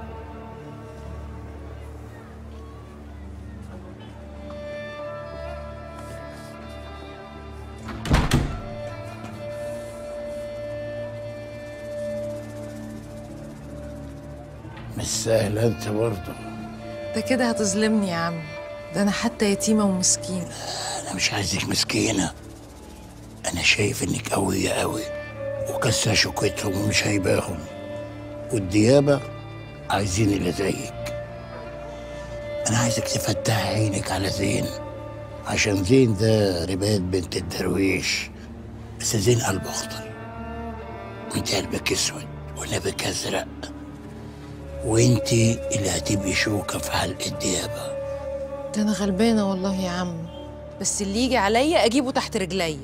مش سهل انت برضه ده كده هتظلمني يا عم ده انا حتى يتيمه ومسكينه انا مش عايزك مسكينة انا شايف انك قوية قوي وكسة شوكتهم ومش هيباهم والديابة عايزين اللي زيك انا عايزك تفتح عينك على زين عشان زين ده رباط بنت الدرويش بس زين قلبه اخضر وانت قلبك اسود ونبك ازرق وانت اللي هتبقي شوكة في حلق الديابة ده انا غلبانه والله يا عم بس اللي يجي عليا اجيبه تحت رجليا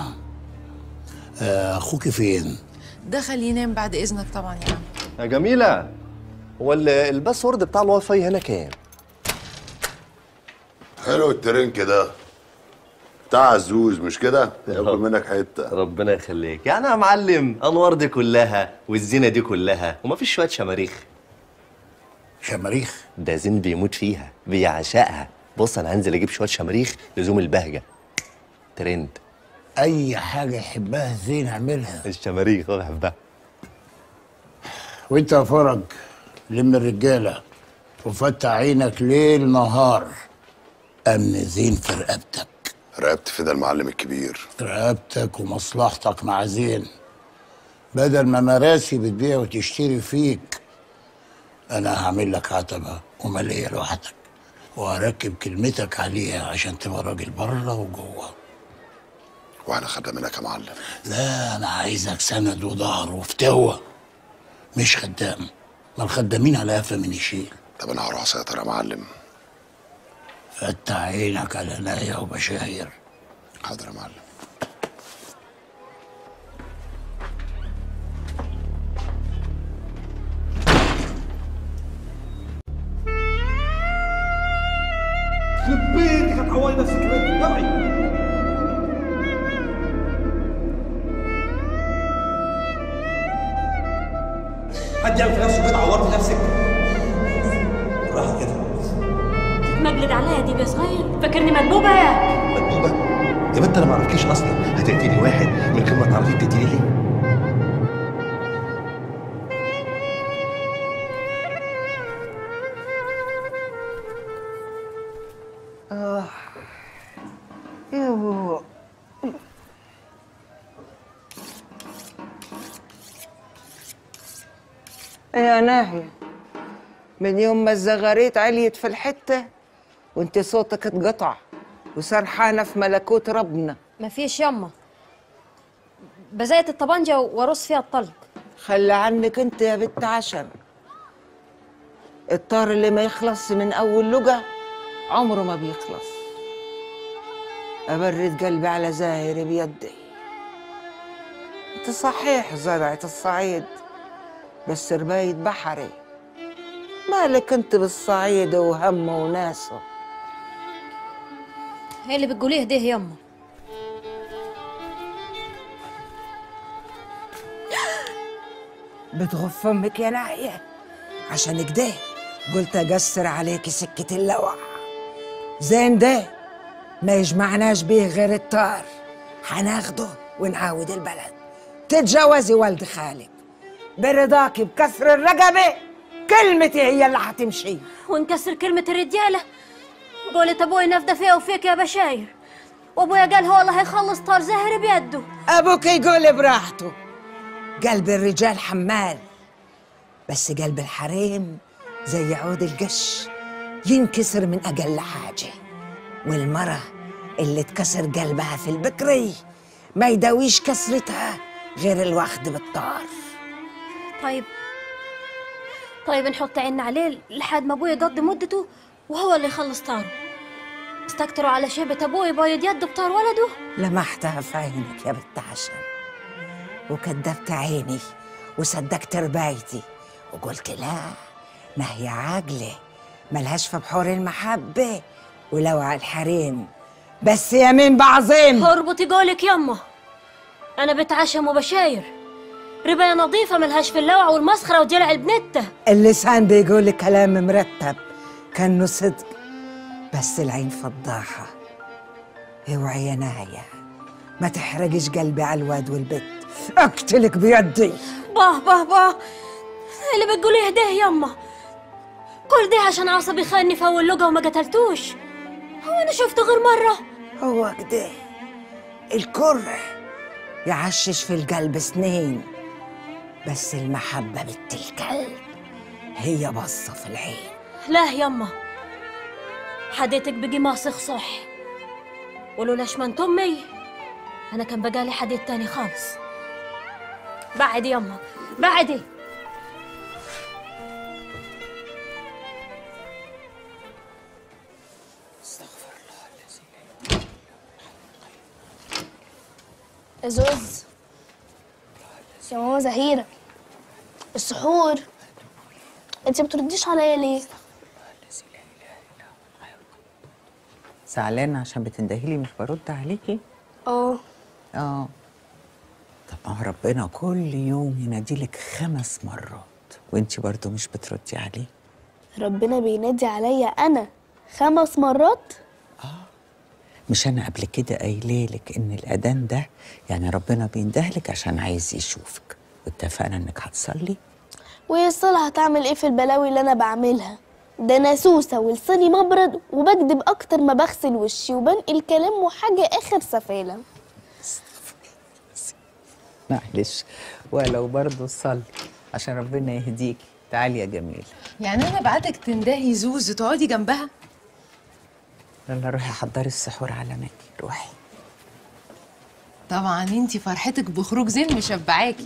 آه، اخوك فين؟ دخل ينام بعد اذنك طبعا يا عم يا جميلة هو ال- الباسورد بتاع الواي فاي هنا كام؟ حلو الترنك ده بتاع عزوز مش كده؟ ياكل منك حته ربنا يخليك يعني يا معلم انوار دي كلها والزينه دي كلها ومفيش شويه شماريخ شماريخ ده زين بيموت فيها بيعشقها بص انا هنزل اجيب شويه شماريخ لزوم البهجه ترند اي حاجة يحبها زين اعملها الشماريخ هو بحبها وانت يا فرج لم الرجالة وفتح عينك ليل نهار امن زين في رقبتك رقبت في ده المعلم الكبير رقبتك ومصلحتك مع زين بدل ما مراسي بتبيع وتشتري فيك انا هعمل لك عتبة ومالية لوحدك وهركب كلمتك عليها عشان تبقى راجل بره وجوه واحنا خدنا منك يا معلم لا انا عايزك سند وظهر وفتوة مش خدام ما الخدامين على قفا من يشيل طب انا هروح اسيطر يا معلم فتح عينك على نايا وبشاير حاضر يا معلم يخرب بيتك هتعوضي نفسك كمان اوعي حد يعمل في نفسه كده عورت نفسك راح كده تتمجلد عليا دي يا صغير فاكرني مدبوبه يا مدبوبه يا بنت انا ما اعرفكيش اصلا هتقتلي واحد من غير ما تعرفي بتقتلي ليه آه يو يا ناهية من يوم ما الزغاريت عليت في الحتة وانت صوتك اتقطع وسرحانة في ملكوت ربنا مفيش يما بزاية الطبنجة وارص فيها الطلق خلي عنك انت يا بنت عشر الطار اللي ما يخلص من اول لقى عمره ما بيخلص ابرد قلبي على زاهر بيدي انت صحيح زرعة الصعيد بس رباية بحري مالك انت بالصعيد وهمه وناسه هي اللي بتقوليه ده يما بتغف امك يا ناحية عشان كده قلت اقصر عليكي سكة اللوع زين ده ما يجمعناش بيه غير الطار هناخده ونعاود البلد تتجوزي والد خالك برضاكي بكسر الرقبة كلمتي هي اللي هتمشي ونكسر كلمة الرجالة قولت ابوي نفدى فيها وفيك يا بشاير وابويا قال هو اللي هيخلص طار زهر بيده ابوك يقول براحته قلب الرجال حمال بس قلب الحريم زي عود القش ينكسر من اقل حاجه والمرة اللي اتكسر قلبها في البكري ما يداويش كسرتها غير الواخد بالطار طيب طيب نحط عيننا عليه لحد ما ابوي يقضي مدته وهو اللي يخلص طاره استكتروا على شيبة ابوي بايد يده بطار ولده لمحتها في عينك يا بنت عشان وكدبت عيني وصدقت ربايتي وقلت لا ما هي عاقلة ملهاش في بحور المحبة ولو على الحريم بس يمين بعظيم اربطي قولك يما انا بتعشم وبشاير رباية نظيفة ملهاش في اللوع والمسخرة وجلع البنتة اللسان بيقول كلام مرتب كانه صدق بس العين فضاحة اوعي يا نايا ما تحرقش قلبي على الواد والبت اقتلك بيدي باه باه باه اللي بتقوليه ده يما كل ده عشان عصبي خاني في اول لقا وما قتلتوش هو انا شفته غير مرة هو كده الكره يعشش في القلب سنين بس المحبة بنت الكلب هي بصة في العين لا يما حديتك بقي ماسخ صح ولولاش ما انت امي انا كان بقالي حديد تاني خالص بعد يما بعدي زوز يا ماما زهيرة السحور انت بترديش عليا ليه؟ زعلانة عشان بتندهيلي مش برد عليكي اه اه طب ما هو ربنا كل يوم يناديلك خمس مرات وانتي برضو مش بتردي عليه ربنا بينادي عليا انا خمس مرات مش انا قبل كده قايلالك ان الاذان ده يعني ربنا بيندهلك عشان عايز يشوفك واتفقنا انك هتصلي وهي الصلاة هتعمل ايه في البلاوي اللي انا بعملها ده انا سوسة ولساني مبرد وبكدب اكتر ما بغسل وشي وبنقل كلام وحاجة اخر سفالة معلش ولو برضو صلي عشان ربنا يهديكي تعالي يا جميل يعني انا بعتك تندهي زوز تقعدي جنبها يلا روحي حضري السحور على ماكي روحي طبعا انتي فرحتك بخروج زين مشبعاكي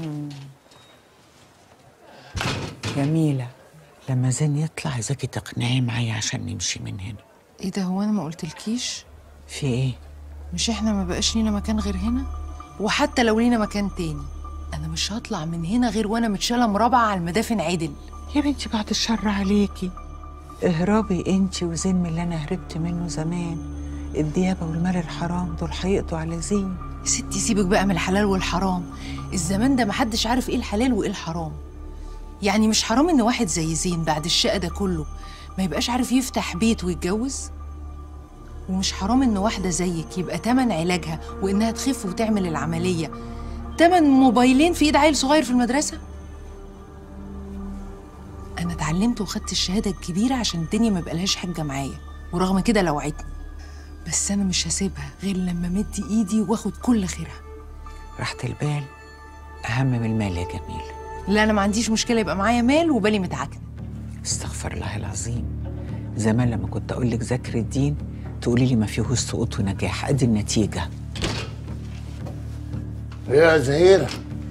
جميلة لما زين يطلع عايزاكي تقنعي معايا عشان نمشي من هنا ايه ده هو انا ما قلتلكيش في ايه مش احنا ما بقاش لينا مكان غير هنا وحتى لو لينا مكان تاني انا مش هطلع من هنا غير وانا متشاله مربعه على المدافن عدل يا بنتي بعد الشر عليكي اهربي انتي وزين من اللي انا هربت منه زمان الديابة والمال الحرام دول هيقضوا على زين يا ستي سيبك بقى من الحلال والحرام الزمان ده محدش عارف ايه الحلال وايه الحرام يعني مش حرام ان واحد زي زين بعد الشقة ده كله ما يبقاش عارف يفتح بيت ويتجوز ومش حرام ان واحده زيك يبقى تمن علاجها وانها تخف وتعمل العمليه تمن موبايلين في ايد عيل صغير في المدرسه انا اتعلمت وخدت الشهاده الكبيره عشان الدنيا ما يبقالهاش حجه معايا ورغم كده لوعتني بس انا مش هسيبها غير لما مد ايدي واخد كل خيرها راحة البال أهم من المال يا جميل لا انا ما عنديش مشكله يبقى معايا مال وبالي متعكن استغفر الله العظيم زمان لما كنت أقول لك ذاكر الدين تقولي لي ما فيهوش سقوط ونجاح أدي النتيجة ايه يا زهيرة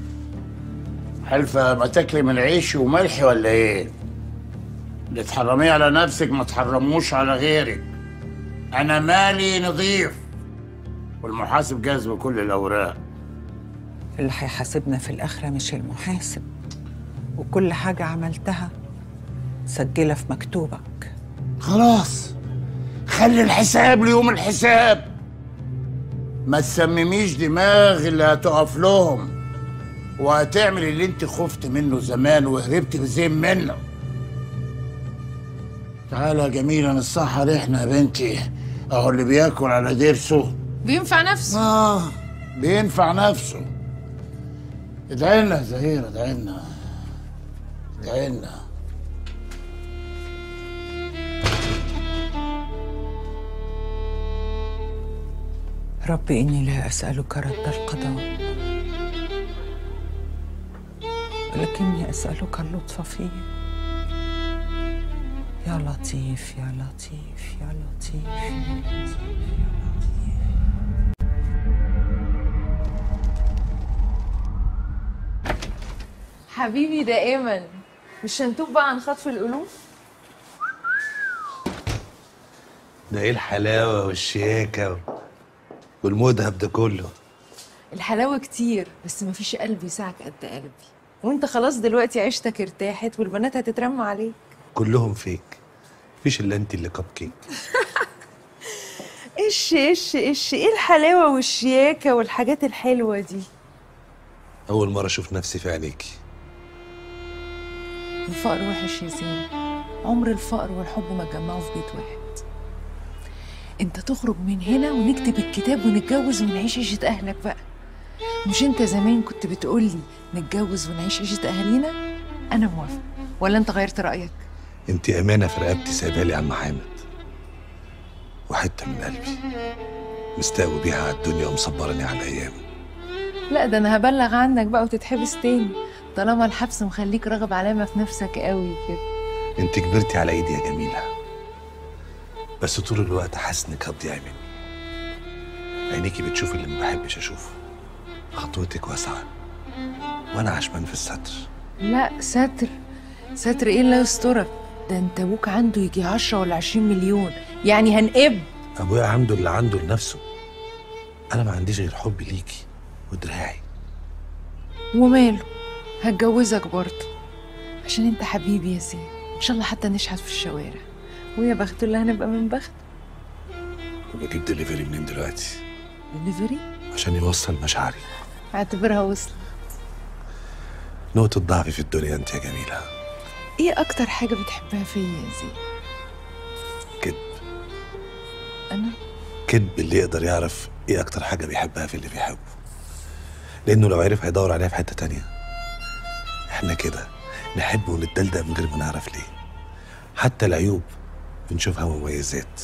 حلفة ما تاكلي من عيشي وملحي ولا ايه؟ اللي تحرميه على نفسك ما تحرموش على غيرك انا مالي نظيف والمحاسب جاز بكل الاوراق اللي هيحاسبنا في الآخرة مش المحاسب وكل حاجة عملتها سجلها في مكتوبك خلاص خلي الحساب ليوم الحساب ما تسمميش دماغ اللي هتقف لهم وهتعمل اللي انت خفت منه زمان وهربت بزين منه تعالى يا جميلة نصحى ريحنا يا بنتي اهو اللي بياكل على ضرسه بينفع نفسه اه بينفع نفسه ادعي لنا يا زهير ادعي لنا ادعي لنا رب إني لا أسألك رد القضاء ولكني أسألك اللطف فيه يا لطيف يا لطيف يا لطيف يا لطيف حبيبي دائما مش هنتوب بقى عن خطف القلوب ده ايه الحلاوه والشياكه والمذهب ده كله الحلاوه كتير بس مفيش قلب يساعك قد قلبي وانت خلاص دلوقتي عيشتك ارتاحت والبنات هتترمى عليك كلهم فيك مفيش الا انت اللي كب كيك ايش ايش ايش ايه الحلاوه والشياكه والحاجات الحلوه دي اول مره اشوف نفسي في عينيكي الفقر وحش يا زين عمر الفقر والحب ما اتجمعوا في بيت واحد انت تخرج من هنا ونكتب الكتاب ونتجوز ونعيش عيشة اهلك بقى مش انت زمان كنت بتقولي نتجوز ونعيش عيشة اهالينا انا موافقة ولا انت غيرت رأيك انت امانه في رقبتي سايبها لي يا عم حامد وحته من قلبي مستقوي بيها على الدنيا ومصبرني على الايام لا ده انا هبلغ عنك بقى وتتحبس تاني طالما الحبس مخليك راغب علامة في نفسك قوي كده انت كبرتي على ايدي يا جميله بس طول الوقت حاسس انك هتضيعي مني عينيكي بتشوف اللي ما بحبش اشوفه خطوتك واسعه وانا عشمان في الستر لا ستر ستر ايه اللي يسترك ده انت ابوك عنده يجي 10 ولا 20 مليون يعني هنقب ابويا عنده اللي عنده لنفسه انا ما عنديش غير حبي ليكي ودراعي وماله هتجوزك برضه عشان انت حبيبي يا زين ان شاء الله حتى نشحت في الشوارع ويا بخت اللي هنبقى من بخت وبجيب دليفري منين دلوقتي دليفري عشان يوصل مشاعري اعتبرها وصل نقطة ضعفي في الدنيا انت يا جميلة ايه اكتر حاجة بتحبها فيا يا زين كذب انا كذب اللي يقدر يعرف ايه اكتر حاجة بيحبها في اللي بيحبه لانه لو عرف هيدور عليها في حتة تانية احنا كده نحب ونتدلدق من غير ما نعرف ليه حتى العيوب بنشوفها مميزات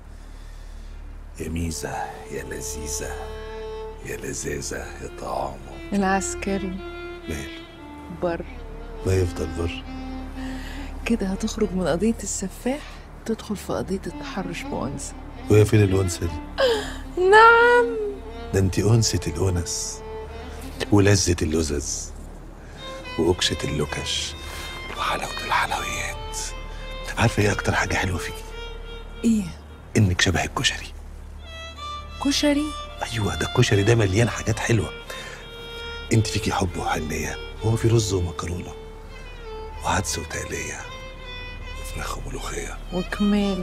يا ميزة يا لذيذة يا لذاذة يا طعامة العسكري ماله بر ما يفضل بر كده هتخرج من قضية السفاح تدخل في قضية التحرش بأنثى وهي فين الأنثى دي؟ نعم ده انت أنثى الأنس ولذة اللذذ وأكشة اللكش وحلاوة الحلويات عارفة ايه أكتر حاجة حلوة فيكي؟ ايه إنك شبه الكشري كشري أيوة ده الكشري ده مليان حاجات حلوة انت فيكي حب وحنية وهو في رز ومكرونة وعدس وتقلية وفراخ وملوخية وكمال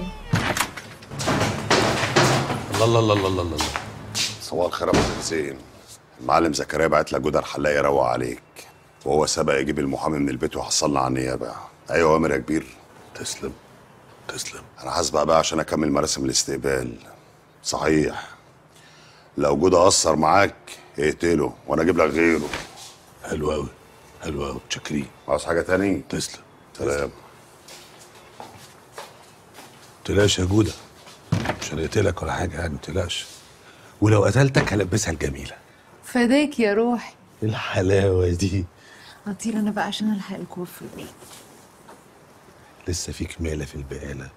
الله الله الله الله الله الله صباح الخير يا ابو حسين المعلم زكريا بعت لك جدر حلاق يروق عليك وهو سبق يجيب المحامي من البيت ويحصلنا على النيابه ايوه يا امر يا كبير تسلم تسلم انا هسبق بقى عشان اكمل مراسم الاستقبال صحيح لو جودة أثر معاك اقتله وأنا أجيب لك غيره حلو أوي حلو أوي متشكرين عاوز حاجة تاني؟ تسلم سلام تلاش يا جودة مش هنقتلك ولا حاجة يعني متلاش ولو قتلتك هلبسها الجميلة فداك يا روحي إيه الحلاوة دي هطير انا بقى عشان الحق الكوفر لسه في كمالة في البقالة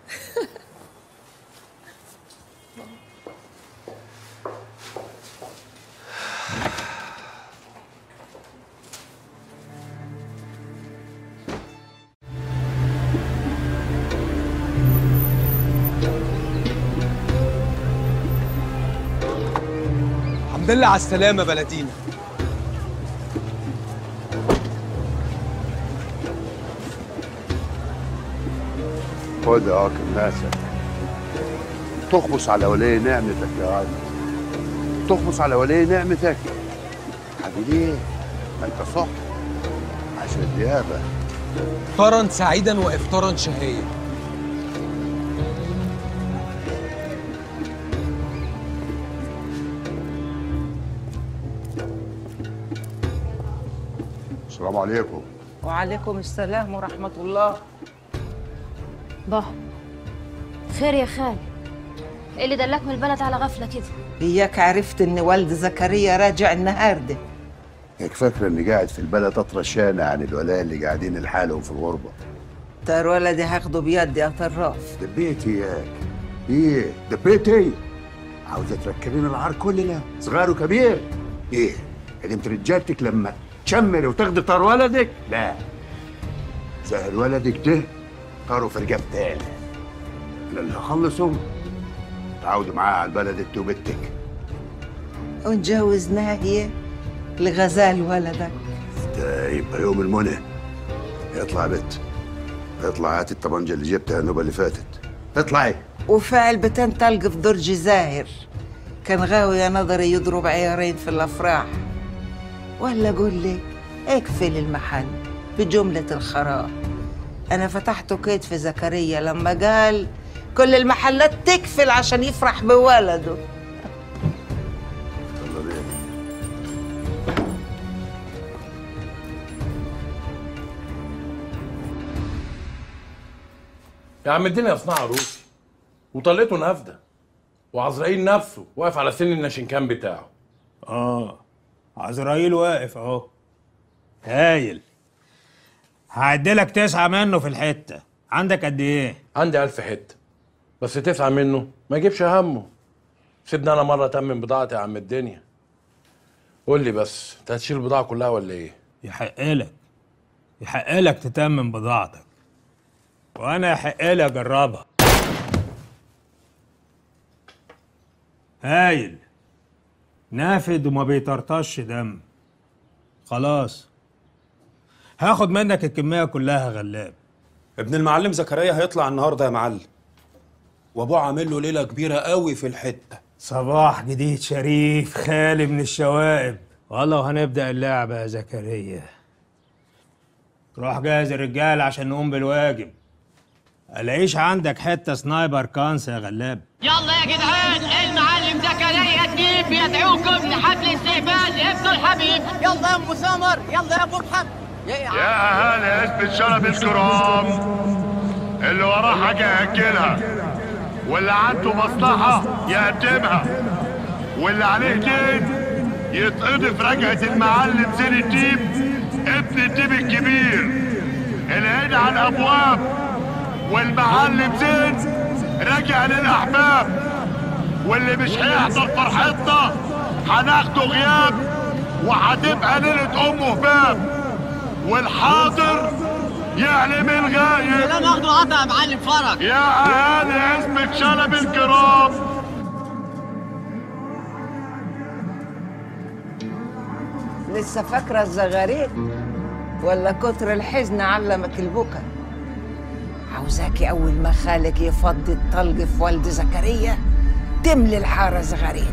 الحمد لله على السلامة بلدينا خد يا واكب ناسك تخبص على ولي نعمتك يا عم تخبص على ولي نعمتك حبيبي ليه؟ ما انت صح عشان الديابه افطارا سعيدا وافطارا شهيا السلام عليكم وعليكم السلام ورحمة الله با خير يا خال ايه اللي دلك من البلد على غفلة كده إياك عرفت إن والد زكريا راجع النهاردة هيك فاكره اني قاعد في البلد اطرشانه عن الولاء اللي قاعدين لحالهم في الغربه تار ولدي هاخده بيدي يا طراف دبيت اياك ايه دبيتي عاوزه تركبين العار كلنا صغير وكبير ايه قدمت رجالتك لما تشمري وتاخدي طار ولدك لا زهر ولدك ده طاروا في رجاب تاني انا اللي هخلصهم تعودوا معاه على البلد انت وبنتك ونجوزناها هي لغزال ولدك ده يبقى يوم المنى اطلع يا بت اطلع هات الطبنجه اللي جبتها النوبه اللي فاتت اطلعي وفعل بتن طلق في درج زاهر كان غاوي يا نظري يضرب عيارين في الافراح ولا قول لي اقفل المحل بجملة الخراب أنا فتحته كيد في زكريا لما قال كل المحلات تقفل عشان يفرح بولده يا عم الدنيا صناعة روسي وطلته نافذة وعزرائيل نفسه واقف على سن الناشنكان بتاعه اه عزرائيل واقف اهو هايل هعدلك تسعة منه في الحتة عندك قد ايه؟ عندي ألف حتة بس تسعة منه ما يجيبش همه سيبني أنا مرة أتمم بضاعتي يا عم الدنيا قول لي بس أنت هتشيل البضاعة كلها ولا إيه؟ يحق لك يحق لك تتمم بضاعتك وانا يحق لي اجربها هايل نافد وما بيطرطش دم خلاص هاخد منك الكمية كلها غلاب ابن المعلم زكريا هيطلع النهارده يا معلم وابوه عامل له ليله كبيره قوي في الحته صباح جديد شريف خالي من الشوائب والله وهنبدأ اللعبة يا زكريا روح جاهز الرجال عشان نقوم بالواجب الاقيش عندك حتة سنايبر كانس يا غلاب يلا يا جدعان المعلم زكريا الديب بيدعوكم لحفل استقبال ابنه الحبيب يلا يا ام سمر يلا يا ابو محمد يا اهالي اسم الشرب الكرام اللي وراه حاجه ياكلها واللي عنده مصلحه يقدمها واللي عليه دين يتقضي في رجعه المعلم زين الديب ابن الديب الكبير العين على الابواب والمعلم زين راجع للاحباب واللي مش هيحضر فرحتنا هناخده غياب وهتبقى ليله امه باب والحاضر يعلم الغايب كلام اخده قطع يا معلم فرج يا اهالي اسمك شلب الكرام لسه فاكرة الزغاريد ولا كتر الحزن علمك البكا عاوزاكي أول ما خالك يفضي الطلق في والد زكريا تملي الحارة زغاريد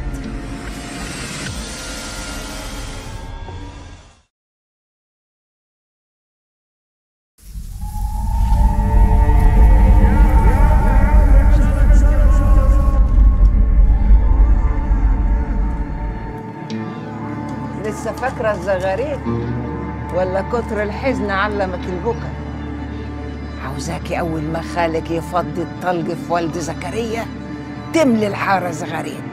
فاكرة الزغاريد ولا كتر الحزن علمك البكا عاوزاكي أول ما خالك يفضي الطلق في والد زكريا تملي الحارة زغاريد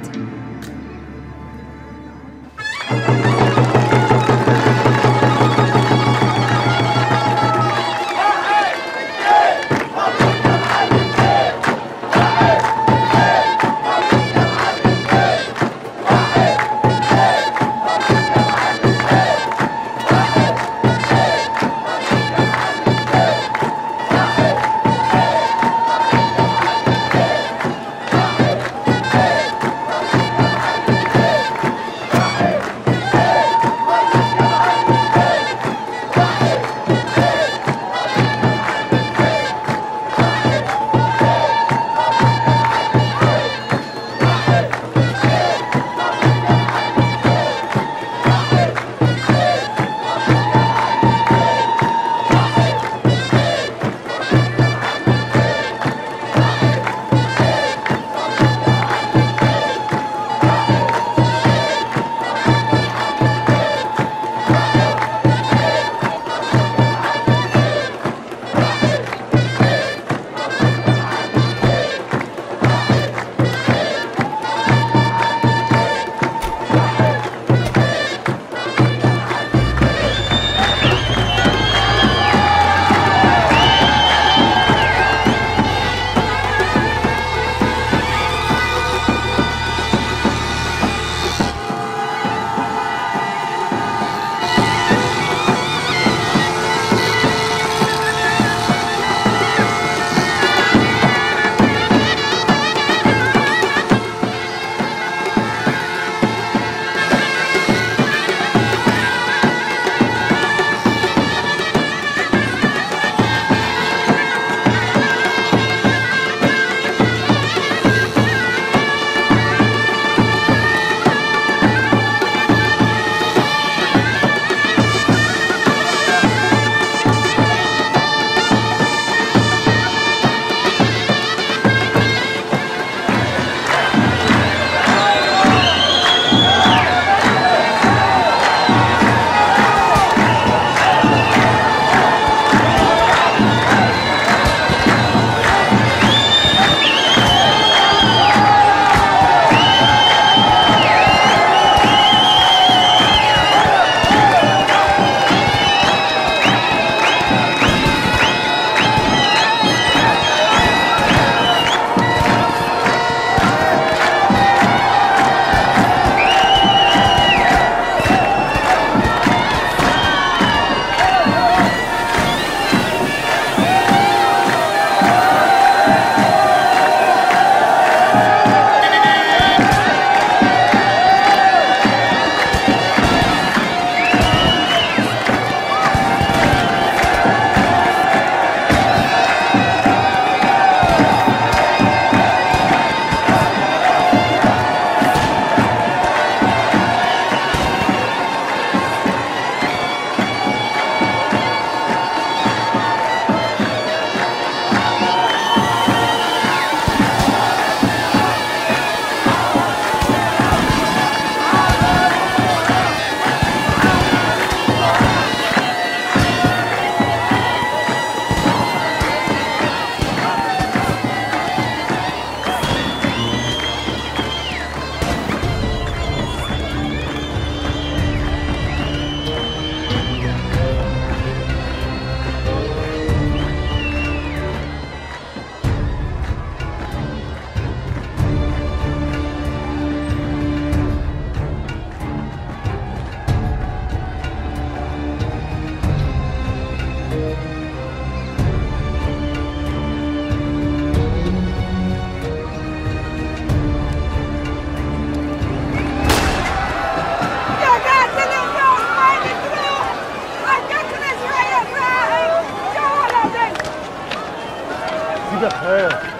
كده خاف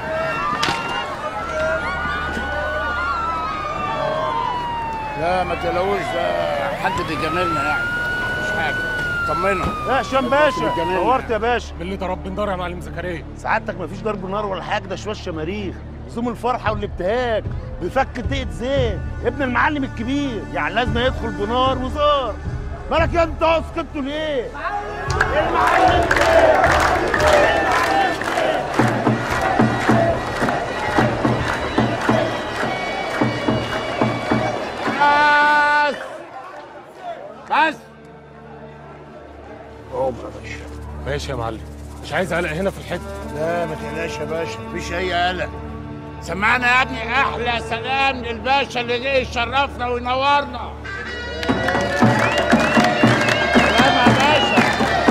لا ما تقلقوش ده حد بيجاملنا يعني مش حاجه طمنا يا هشام باشا نورت يا باشا باللي ضرب بندار يا معلم زكريا سعادتك مفيش ضرب نار ولا حاجه ده شويه شماريخ زوم الفرحه والابتهاج بيفك دقه زين ابن المعلم الكبير يعني لازم يدخل بنار وزار مالك يا انت سكتوا ليه؟ المعلم بس بس قوم يا باشا ماشي يا معلم مش عايز قلق هنا في الحته لا ما تقلقش يا باشا مفيش اي قلق سمعنا يا ابني احلى سلام للباشا اللي جه يشرفنا وينورنا سلام يا باشا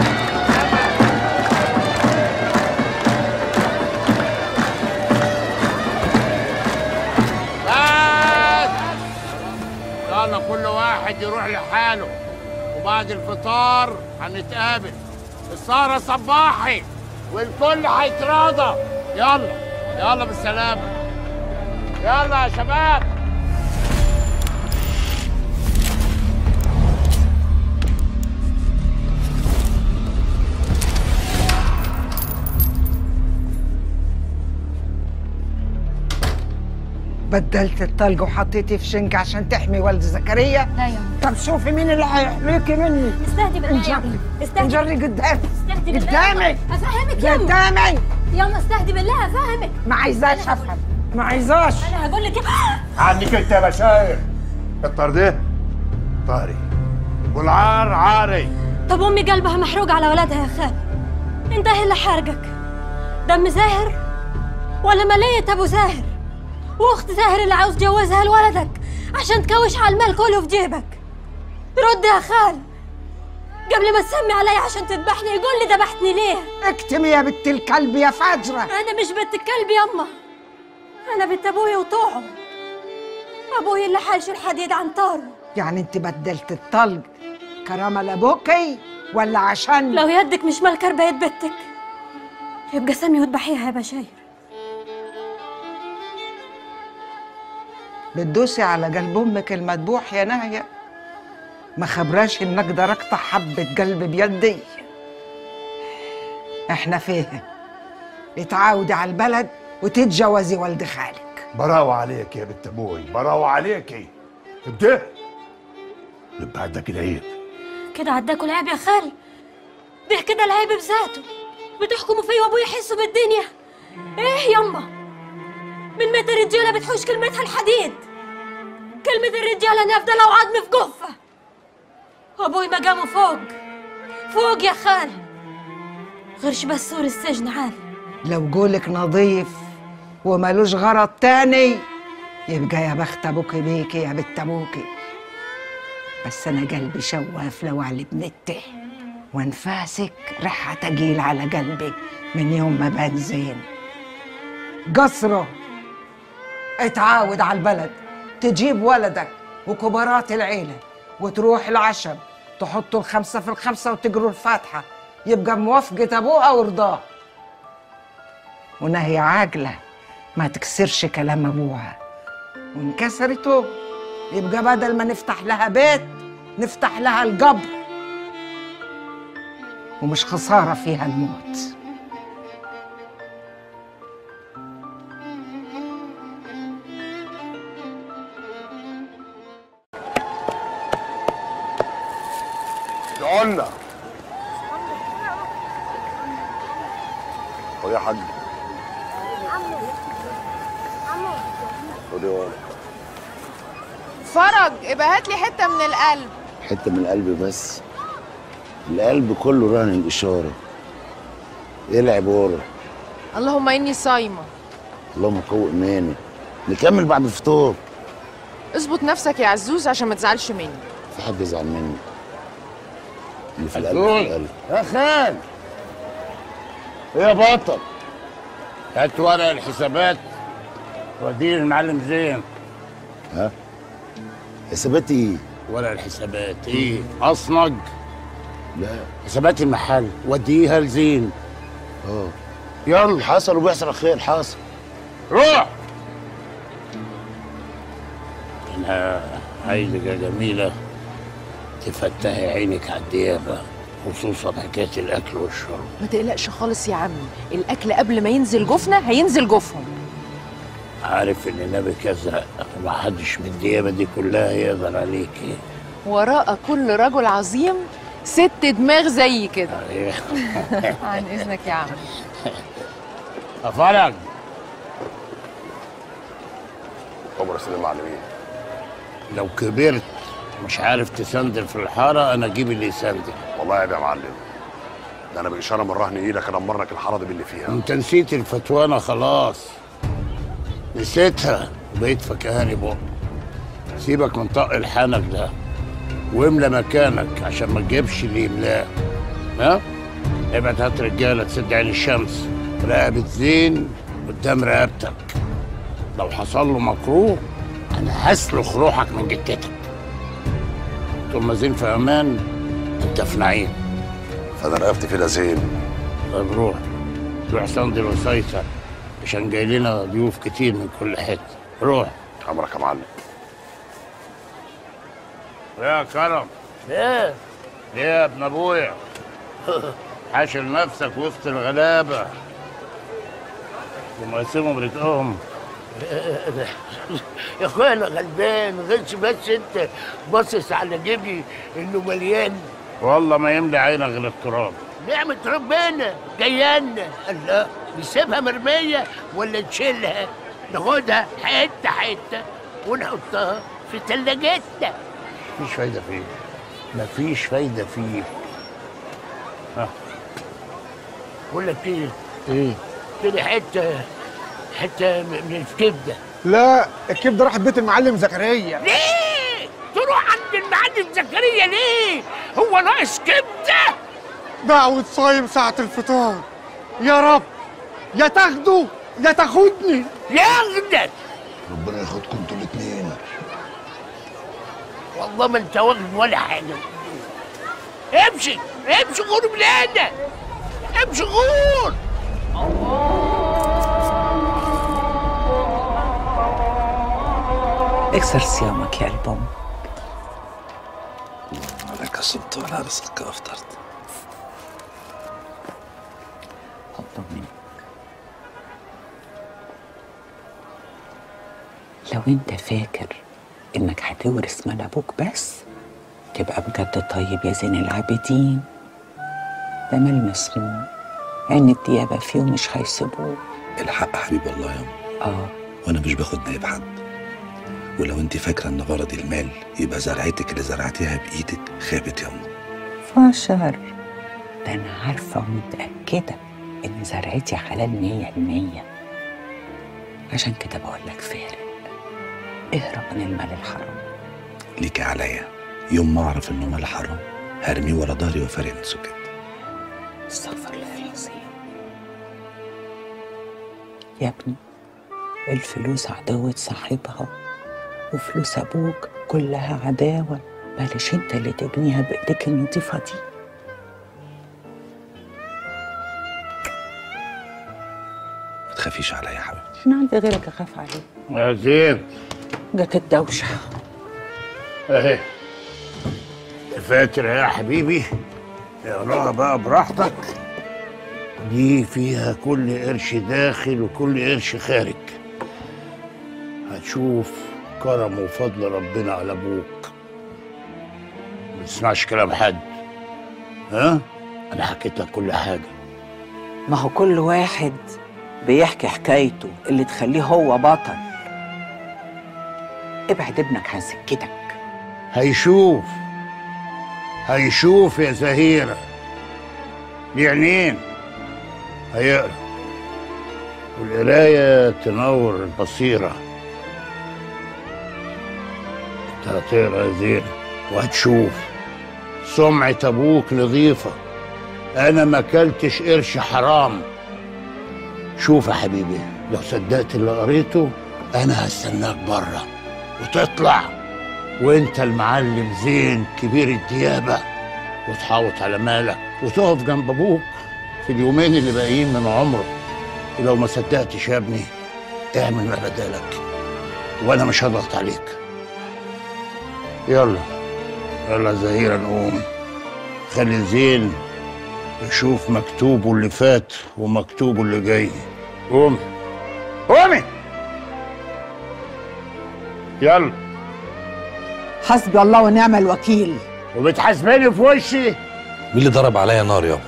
بس يلا كل واحد يروح لحاله وبعد الفطار هنتقابل السهرة صباحي والكل هيتراضى يلا يلا بالسلامة يلا يا شباب بدلت التلج وحطيتي في شنك عشان تحمي والد زكريا لا يا طب شوفي مين اللي هيحميكي مني استهدي بالله يا انجري استهدي انجري قدامي استهدي بالله قدامي افهمك يلا قدامي يلا استهدي بالله افهمك ما عايزاش افهم ما عايزاش انا هقول لك عنك انت يا بشاير الطر ده طاري والعار عاري طب امي قلبها محروق على ولادها يا خال انت ايه اللي حارقك دم زاهر ولا مالية ابو زاهر واخت زاهر اللي عاوز جوزها لولدك عشان تكوش على المال كله في جيبك رد يا خال قبل ما تسمي علي عشان تذبحني يقول لي ذبحتني ليه اكتمي يا بنت الكلب يا فاجرة انا مش بنت الكلب يما انا بنت ابويا وطوعه ابويا اللي حالش الحديد عن طاره يعني انت بدلت الطلق كرامة لابوكي ولا عشان لو يدك مش مال كربة يد بنتك يبقى سمي وذبحيها يا بشاير بتدوسي على قلب امك المذبوح يا ناهية ما خبراش ان اقدر اقطع حبة قلب بيدي احنا فيه اتعاودي على البلد وتتجوزي ولد خالك براو عليك يا بنت ابوي براو عليكي ده يبقى عندك العيب كده عداكوا العيب يا خال ده كده العيب بذاته بتحكموا فيه وابويا يحسوا بالدنيا ايه يما من متى الرجاله بتحوش كلمتها الحديد كلمة الرجالة نافذة لو عظم في جفة وابوي مقامه فوق فوق يا خال غيرش بس سور السجن عالي لو قولك نظيف ومالوش غرض تاني يبقى يا بخت ابوكي بيكي يا بنت ابوكي بس انا قلبي شواف لو على بنته وانفاسك ريحة تقيل على قلبي من يوم ما بان زين قصره اتعاود على البلد تجيب ولدك وكبارات العيلة وتروح العشب تحطوا الخمسة في الخمسة وتقروا الفاتحة يبقى موافقة أبوها ورضاه ونهي عاقلة ما تكسرش كلام أبوها وإن كسرته يبقى بدل ما نفتح لها بيت نفتح لها القبر ومش خسارة فيها الموت قلنا خد يا حاج خد يا ولد فرج ابقى هات لي حته من القلب حته من القلب بس القلب كله رهن الاشاره ايه العباره اللهم اني صايمه اللهم قوي ايماني نكمل بعد الفطور اظبط نفسك يا عزوز عشان ما تزعلش مني في حد يزعل مني اللي في القلب عزوز. في القلب يا خال ايه يا بطل هات ورق الحسابات وديه المعلم زين ها حسابات ايه ورق الحسابات ايه اصنج لا حسابات المحل وديها لزين اه يلا حصل وبيحصل خير حصل روح انا عايزك يا جميله تفتحي عينك على الديابه خصوصا حكايه الاكل والشرب ما تقلقش خالص يا عمي الاكل قبل ما ينزل جفنه هينزل جفهم عارف ان نبيك ازرق ما حدش من الديابه دي كلها يقدر عليكي وراء كل رجل عظيم ست دماغ زي كده أيوه. عن اذنك يا عم افرج عمر سليم المعلمين لو كبرت مش عارف تسندل في الحاره انا اجيب اللي يسندل والله عيب يا معلم ده انا باشاره من رهن ايدك ادمرك الحاره دي باللي فيها انت نسيت الفتوانه خلاص نسيتها وبقيت فكهاني بقى سيبك من طق الحنك ده واملى مكانك عشان ما تجيبش اللي يملاه ها ابعت هات رجاله تسد عين الشمس رقبة زين قدام رقبتك لو حصل له مكروه انا هسلخ روحك من جتتك طول ما زين في امان انت في نعيم فانا رقبتي في زين طيب روح روح سندل وسيطر عشان جاي لنا ضيوف كتير من كل حته روح امرك يا معلم يا كرم ايه ليه يا ابن ابويا حاشر نفسك وسط الغلابه ومقسمهم رزقهم يا اخويا انا غلبان غيرش بس انت باصص على جيبي انه مليان والله ما يملي عينك غير التراب نعمة ربنا جايانا الله نسيبها مرمية ولا نشيلها ناخدها حتة حتة ونحطها في تلاجتنا مفيش فايده فيه مفيش فايده فيه ها بقول لك ايه ايه اديني حتة حتة من الكبدة لا الكبده راحت بيت المعلم زكريا ليه؟ تروح عند المعلم زكريا ليه؟ هو ناقص كبدة؟ دعوة صايم ساعة الفطار يا رب يا تاخده يا تاخدني ياخدك ربنا ياخدكم انتوا الاثنين والله ما انت واخد ولا حاجة امشي امشي غور بلادنا امشي غور اكسر صيامك يا قلب أمك لك صمت ولا رزقك افطرت هطلب منك لو انت فاكر انك هتورث مال ابوك بس تبقى بجد طيب يا زين العابدين ده مال مسموم عين الديابة فيه ومش هيسيبوه الحق حبيب الله يا أم اه وانا مش باخد نايب حد ولو انت فاكره ان غرضي المال يبقى زرعتك اللي زرعتيها بايدك خابت يا أم فشر ده انا عارفة ومتأكدة ان زرعتي حلال مية المية عشان كده بقول لك فارق اهرب من المال الحرام ليكي عليا يوم ما اعرف انه مال حرام هرميه ورا ظهري وفارق من سكت استغفر الله العظيم يا ابني الفلوس عدوة صاحبها وفلوس أبوك كلها عداوة بلاش انت اللي تبنيها بإيديك النظيفة دي ما تخافيش عليا يا حبيبتي أنا عندي غيرك أخاف عليه يا زين جت الدوشة اهي فاتر يا حبيبي اقراها بقى براحتك دي فيها كل قرش داخل وكل قرش خارج هتشوف كرم وفضل ربنا على ابوك ما تسمعش كلام حد ها انا حكيت لك كل حاجه ما هو كل واحد بيحكي حكايته اللي تخليه هو بطل ابعد ابنك عن سكتك هيشوف هيشوف يا زهيرة دي عينين هيقرا والقراية تنور البصيرة انت هتقرا يا زين وهتشوف سمعة ابوك نظيفة انا ما اكلتش قرش حرام شوف يا حبيبي لو صدقت اللي قريته انا هستناك بره وتطلع وانت المعلم زين كبير الديابة وتحاوط على مالك وتقف جنب ابوك في اليومين اللي باقيين من عمره ولو ما صدقتش يا ابني اعمل ما بدالك وانا مش هضغط عليك يلا يلا زهيرة نقوم خلي زين يشوف مكتوبه اللي فات ومكتوبه اللي جاي قومي قومي يلا حسبي الله ونعم الوكيل وبتحاسبني في وشي مين اللي ضرب عليا نار يابا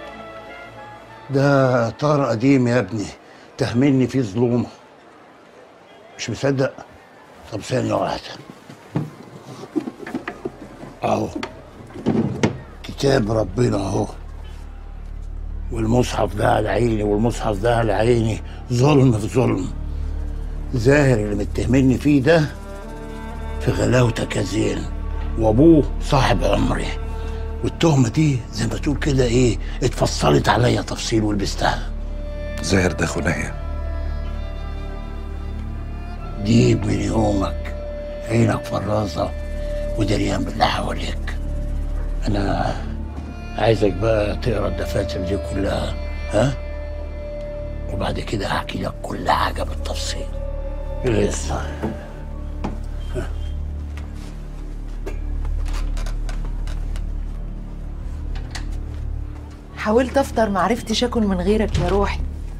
ده طار قديم يا ابني تهملني فيه ظلومه مش مصدق طب ثانية واحدة اهو كتاب ربنا اهو والمصحف ده على عيني والمصحف ده على عيني ظلم في ظلم زاهر اللي متهمني فيه ده في غلاوتك يا زين وابوه صاحب عمري والتهمة دي زي ما تقول كده ايه اتفصلت عليا تفصيل ولبستها زاهر ده خنايا جيب من يومك عينك فرازة ودريان باللي حواليك انا عايزك بقى تقرا الدفاتر دي كلها ها وبعد كده احكي لك كل حاجة بالتفصيل يلا حاولت افطر معرفتش اكل من غيرك يا روحي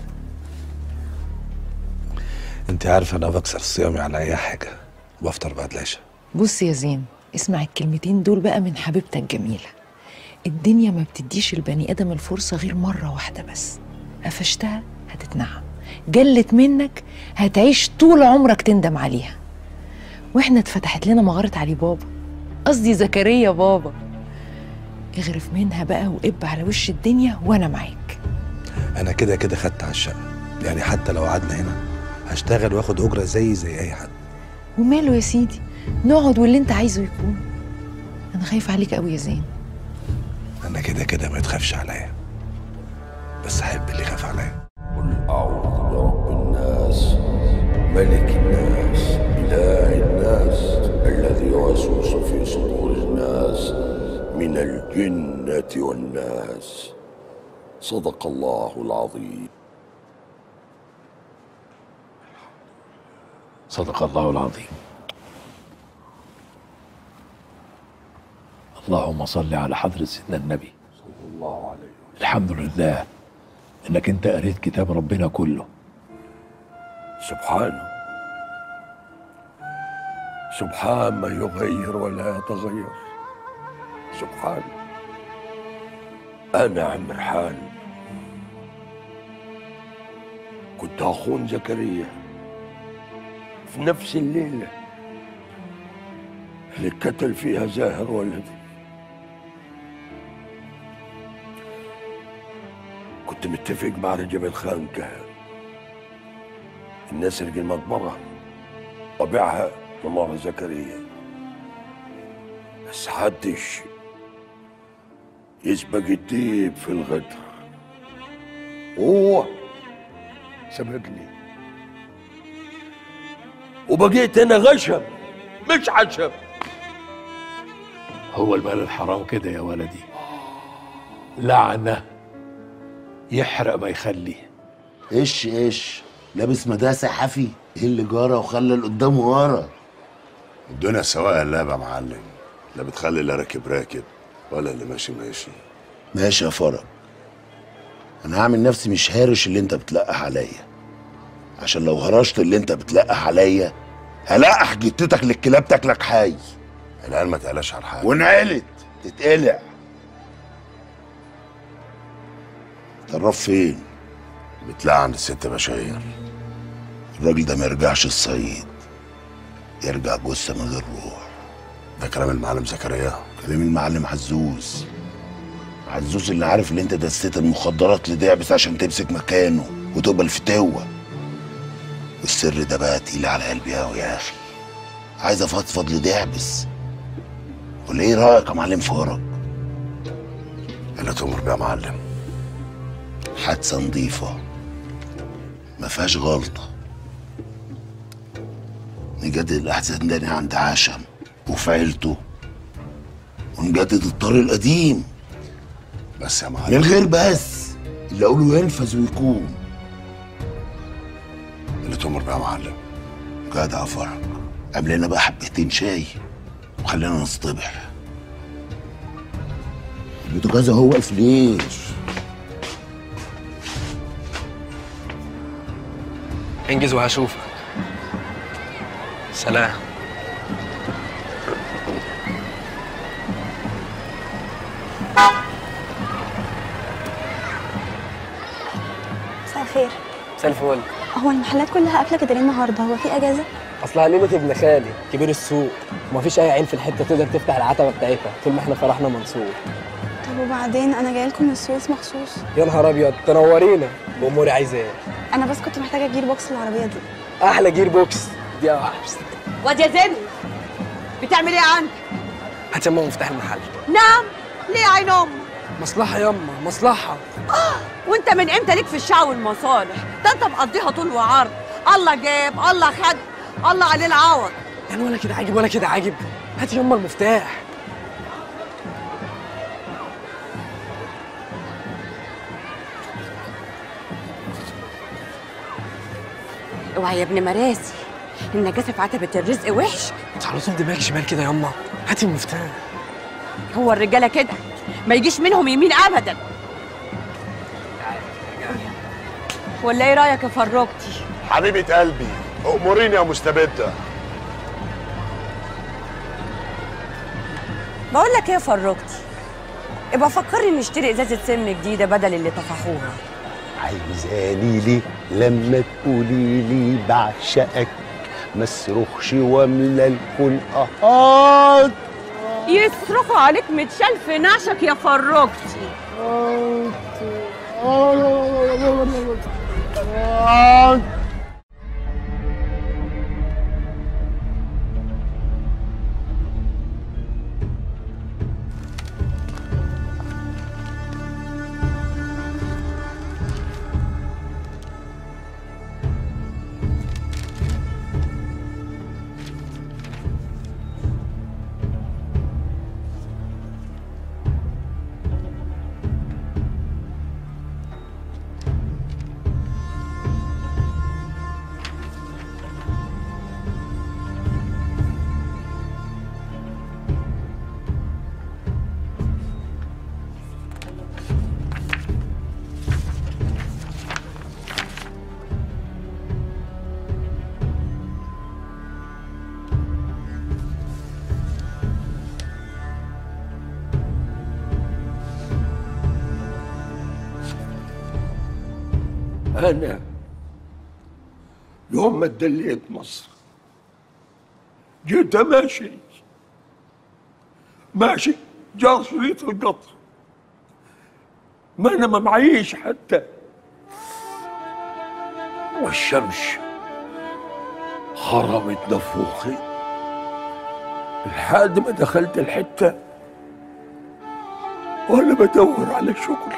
انت عارف انا بكسر صيامي على اي حاجه وبفطر بعد العشاء بص يا زين اسمع الكلمتين دول بقى من حبيبتك جميلة الدنيا ما بتديش البني آدم الفرصة غير مرة واحدة بس قفشتها هتتنعم جلت منك هتعيش طول عمرك تندم عليها واحنا اتفتحت لنا مغارة علي بابا قصدي زكريا بابا اغرف منها بقى وقب على وش الدنيا وانا معاك انا كده كده خدت على الشقه يعني حتى لو قعدنا هنا هشتغل واخد اجره زي زي اي حد وماله يا سيدي نقعد واللي انت عايزه يكون انا خايف عليك قوي يا زين انا كده كده ما تخافش عليا بس احب اللي يخاف عليا أعوذ برب الناس ملك الناس إله الناس الذي يوسوس في صدور الناس من الجنة والناس صدق الله العظيم صدق الله العظيم اللهم صل على حضرة سيدنا النبي صلى الله عليه الحمد لله انك انت قريت كتاب ربنا كله سبحانه سبحان من يغير ولا يتغير سبحانه أنا عم رحال كنت أخون زكريا في نفس الليلة اللي قتل فيها زاهر ولدي كنت متفق مع رجب الخان كهان الناس اللي المقبرة وبيعها لمار زكريا بس حدش يسبق الديب في الغدر هو سبقني وبقيت انا غشم مش عشم هو المال الحرام كده يا ولدي لعنة يحرق ما يخلي ايش ايش لابس مداسة حفي ايه اللي جرى وخلى اللي قدامه ورا الدنيا سواء اللعبة يا معلم لا بتخلي اللي راكب راكب ولا اللي ماشي ماشي ماشي يا فرج انا هعمل نفسي مش هارش اللي انت بتلقح عليا عشان لو هرشت اللي انت بتلقح عليا هلقح جتتك للكلاب تاكلك حي العيال ما تقلاش على الحاجة وانعلت تتقلع طرف فين بتلاقي عند الست بشاير الراجل ده ما يرجعش الصعيد يرجع جثه من غير روح ده كلام المعلم زكريا كلام المعلم عزوز عزوز اللي عارف اللي انت دسيت المخدرات لدعبس عشان تمسك مكانه وتبقى الفتوه والسر ده بقى تقيل على قلبي قوي يا اخي عايز افضفض لدعبس ولا ايه رايك يا معلم فرج اللي تؤمر بيها يا معلم حادثه نظيفه ما فيهاش غلطه نجدد الاحزان تاني عند عشم وفي عيلته ونجدد الطريق القديم بس يا معلم من غير بس اللي اقوله ينفذ ويكون اللي تؤمر بيها يا معلم جدع يا فرج قبلنا بقى حبتين شاي وخلينا نصطبح البوتاجاز هو واقف ليه انجز وهشوفك سلام مساء الخير مساء الفل هو المحلات كلها قافله كده ليه النهارده هو في اجازه اصلها ليله ابن خالي كبير السوق ومفيش اي عين في الحته تقدر تفتح العتبه بتاعتها طول ما احنا فرحنا منصور طب وبعدين انا جايه لكم من السويس مخصوص يا نهار ابيض تنورينا واموري عايزه ايه انا بس كنت محتاجه جير بوكس العربيه دي احلى جير بوكس دي اوحش واد يا زين بتعمل ايه عندك؟ هات يا ماما مفتاح المحل نعم ليه عين امك؟ مصلحه ياما مصلحه آه وانت من امتى ليك في الشقا والمصالح؟ ده انت مقضيها طول وعرض الله جاب الله خد الله عليه العوض يعني ولا كده عاجب ولا كده عاجب هات ياما المفتاح اوعى يا ابن مراسي النجاسه في عتبه الرزق وحش انت على طول دماغك شمال كده ياما هاتي المفتاح هو الرجاله كده ما يجيش منهم يمين ابدا ولا ايه رايك يا فروجتي حبيبة قلبي أموريني يا مستبدة بقول لك ايه يا فروجتي ابقى فكرني نشتري ازازه سمن جديده بدل اللي طفحوها عايزاني ليه لما تقولي لي بعشقك ما اصرخش واملى الكون اهات يصرخوا عليك متشال في نعشك يا فروجتي أنا يوم ما اتدليت مصر جيت ماشي ماشي جار شريط القطر ما أنا ما معيش حتى والشمس خرمت نفوخي لحد ما دخلت الحتة وأنا بدور على شغل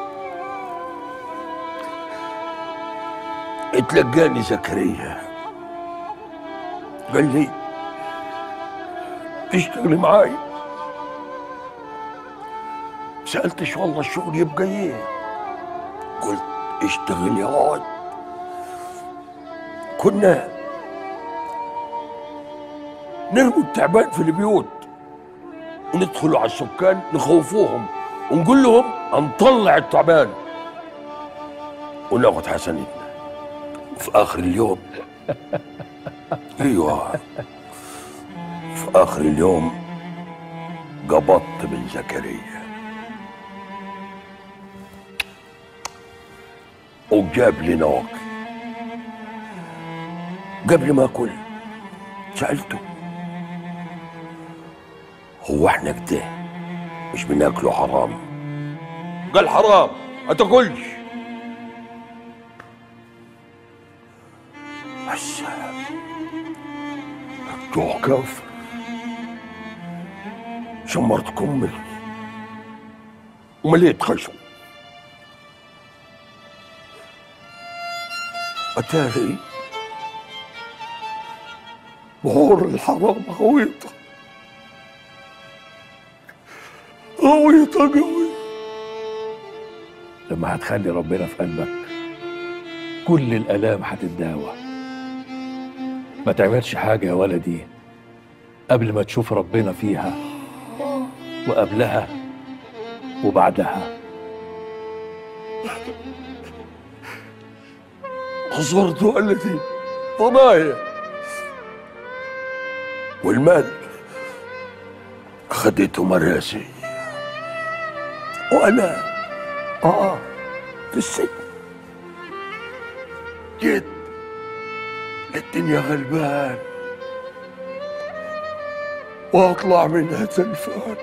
اتلقاني زكريا قال لي اشتغلي معاي سألتش والله الشغل يبقى ايه قلت اشتغل يا واد كنا نرمي التعبان في البيوت وندخلوا على السكان نخوفوهم ونقول لهم هنطلع التعبان وناخد حسنتنا في اخر اليوم ايوه في اخر اليوم قبضت من زكريا وجاب لي نوك قبل ما اكل سالته هو احنا كده مش بناكله حرام قال حرام ما تاكلش بس الجوع كافر شمرت كمي ومليت خشم أتاري بحور الحرام غويطة غويطة قوي لما هتخلي ربنا في قلبك كل الآلام هتتداوى ما تعملش حاجة يا ولدي قبل ما تشوف ربنا فيها وقبلها وبعدها خسرت ولدي ضنايا والمال خدته مراسي وأنا آه في السجن جد الدنيا غلبان واطلع منها زلفان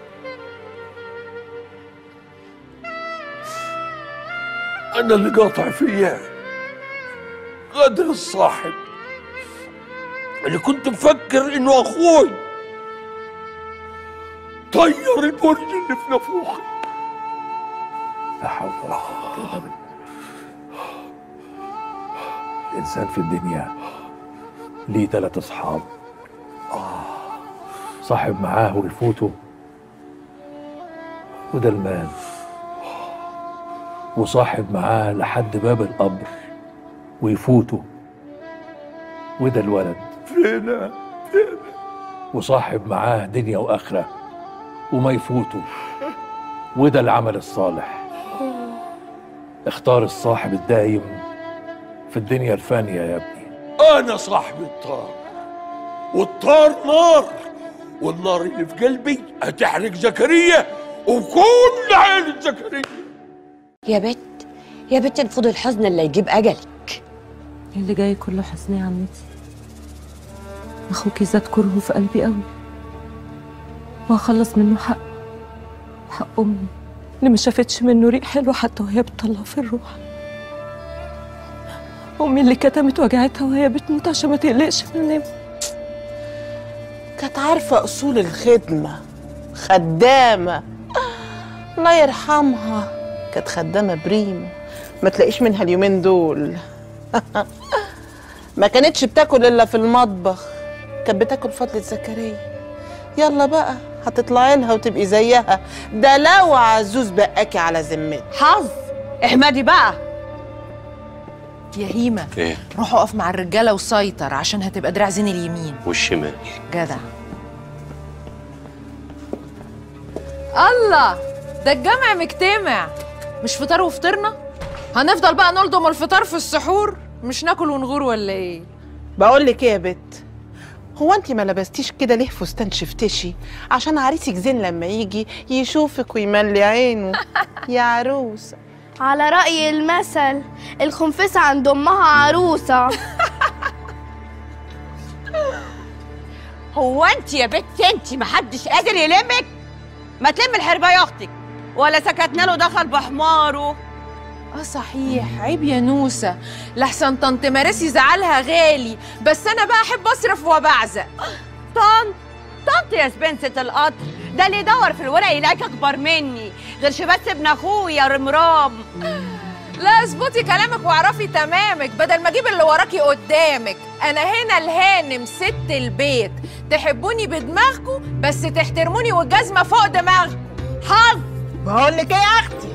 انا اللي قاطع فيا غدر الصاحب اللي كنت مفكر انه اخوي طير البرج اللي في نافوخي لا حول ولا قوه الا بالله الانسان في الدنيا ليه ثلاث اصحاب صاحب معاه ويفوته وده المال وصاحب معاه لحد باب القبر ويفوته وده الولد فينا فينا وصاحب معاه دنيا واخره وما يفوته وده العمل الصالح اختار الصاحب الدايم في الدنيا الفانيه يا ابني انا صاحب الطار والطار نار والنار اللي في قلبي هتحرق زكريا وكل عيلة زكريا يا بت يا بت انفض الحزن اللي يجيب اجلك اللي جاي كله حزن يا عمتي اخوكي زاد كرهه في قلبي قوي وهخلص منه حق حق امي اللي ما شافتش منه ريق حلو حتى وهي بتطلع في الروح امي اللي كتمت وجعتها وهي بتموت عشان ما تقلقش مننا كانت عارفة أصول الخدمة خدامة الله يرحمها كانت خدامة بريم ما تلاقيش منها اليومين دول ما كانتش بتاكل إلا في المطبخ كانت بتاكل فضلة زكريا يلا بقى هتطلعي لها وتبقي زيها ده لو عزوز بقاكي على ذمتك حظ احمدي بقى يا هيمه ايه روح اقف مع الرجاله وسيطر عشان هتبقى دراع زين اليمين والشمال جدع الله ده الجمع مجتمع مش فطار وفطرنا هنفضل بقى نلضم الفطار في السحور مش ناكل ونغور ولا ايه بقول لك ايه يا بت هو انت ما لبستيش كده ليه فستان شفتشي عشان عريسك زين لما يجي يشوفك ويملي عينه يا عروسه على رأي المثل الخنفسة عند أمها عروسة هو انت يا بت انت محدش قادر يلمك ما تلم الحربة يا اختك ولا سكتنا له دخل بحماره اه صحيح عيب يا نوسة لحسن طنط مراسي زعلها غالي بس انا بقى احب اصرف وبعزق طنط طنط يا سبنسة القطر ده اللي يدور في الورق يلاقيك اكبر مني غير شبات ابن اخويا رمرام لا اظبطي كلامك واعرفي تمامك بدل ما اجيب اللي وراكي قدامك انا هنا الهانم ست البيت تحبوني بدماغكم بس تحترموني والجزمه فوق دماغكم حظ بقول لك ايه يا اختي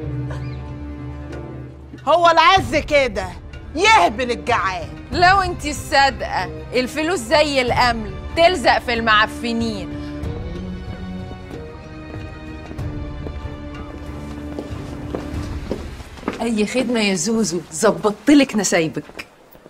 هو العز كده يهبل الجعان لو انتي الصادقه الفلوس زي الامل تلزق في المعفنين اي خدمه يا زوزو ظبطتلك نسايبك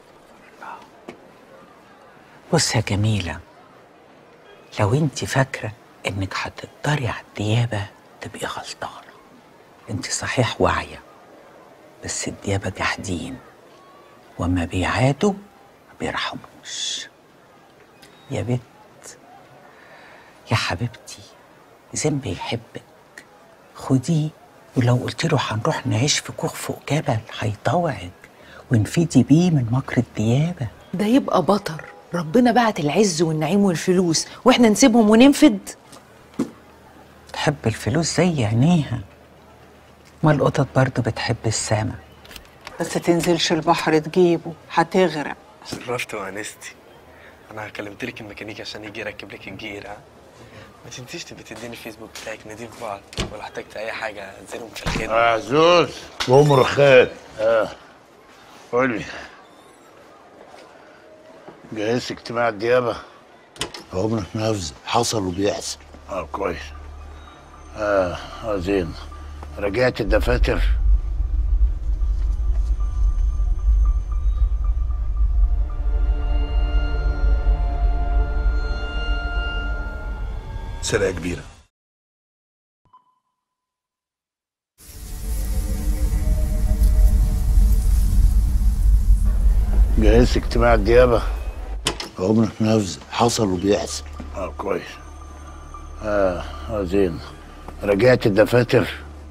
بص يا جميلة لو انت فاكرة انك هتقدري على الديابة تبقي غلطانة انت صحيح واعية بس الديابة جاحدين وما بيعادوا ما بيرحموش يا بت يا حبيبتي زين بيحبك خديه ولو قلت له هنروح نعيش في كوخ فوق جبل هيطوعك ونفيدي بيه من مكر الديابة ده يبقى بطر ربنا بعت العز والنعيم والفلوس واحنا نسيبهم وننفد تحب الفلوس زي عينيها ما القطط برضو بتحب السما بس تنزلش البحر تجيبه هتغرق شرفت وانستي انا كلمت لك الميكانيكي عشان يجي يركب لك الجير ها ما تنسيش تبقى تديني الفيسبوك بتاعك نضيف بعض ولو احتجت اي حاجه انزلهم في الخدمه يا عزوز عمر خير اه قول لي جهزت اجتماع الديابة عمرك نفذ حصل وبيحصل اه كويس اه اه زين رجعت الدفاتر سرقة كبيرة جهزت اجتماع الديابه عمرك نفذ حصل وبيحصل اه كويس اه اه زين رجعت الدفاتر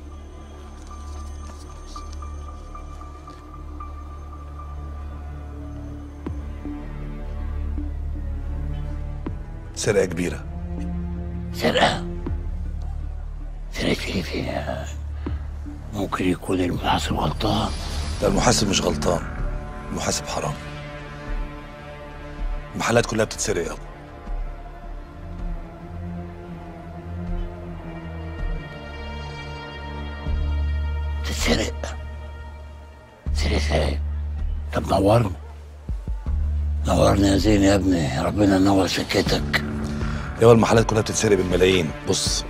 سرقه كبيره سرقة سرقة ايه فيها ممكن يكون المحاسب غلطان لا المحاسب مش غلطان المحاسب حرام المحلات كلها بتتسرق يابا تتسرق سرقة ايه طب نورني نورني يا زين يا ابني ربنا ينور سكتك يابا المحلات كلها بتتسرق بالملايين بص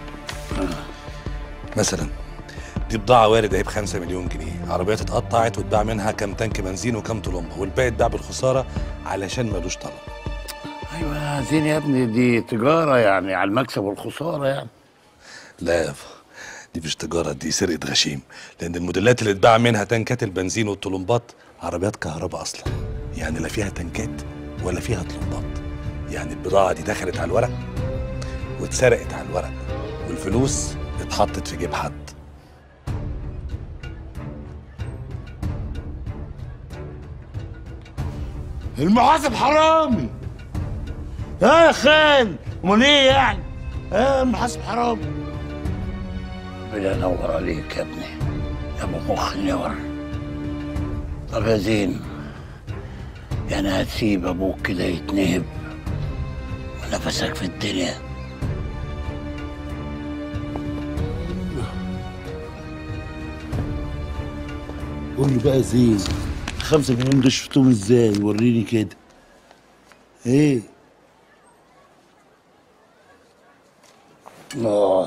مثلا دي بضاعة واردة اهي ب 5 مليون جنيه عربيات اتقطعت واتباع منها كام تانك بنزين وكام طلمبة والباقي اتباع بالخسارة علشان ملوش طلب ايوه يا زين يا ابني دي تجارة يعني على المكسب والخسارة يعني لا يابا دي مش تجارة دي سرقة غشيم لأن الموديلات اللي اتباع منها تنكات البنزين والطلمبات عربيات كهرباء أصلا يعني لا فيها تنكات ولا فيها طلمبات يعني البضاعة دي دخلت على الورق واتسرقت على الورق والفلوس اتحطت في جيب حد المحاسب حرامي يا خال امال ايه يعني اه المحاسب حرامي ربنا ينور عليك يا ابني يا ابو مخ نور طب يا زين يعني هتسيب ابوك كده يتنهب ونفسك في الدنيا قول لي بقى زين خمسة مليون دول شفتهم ازاي وريني كده ايه اه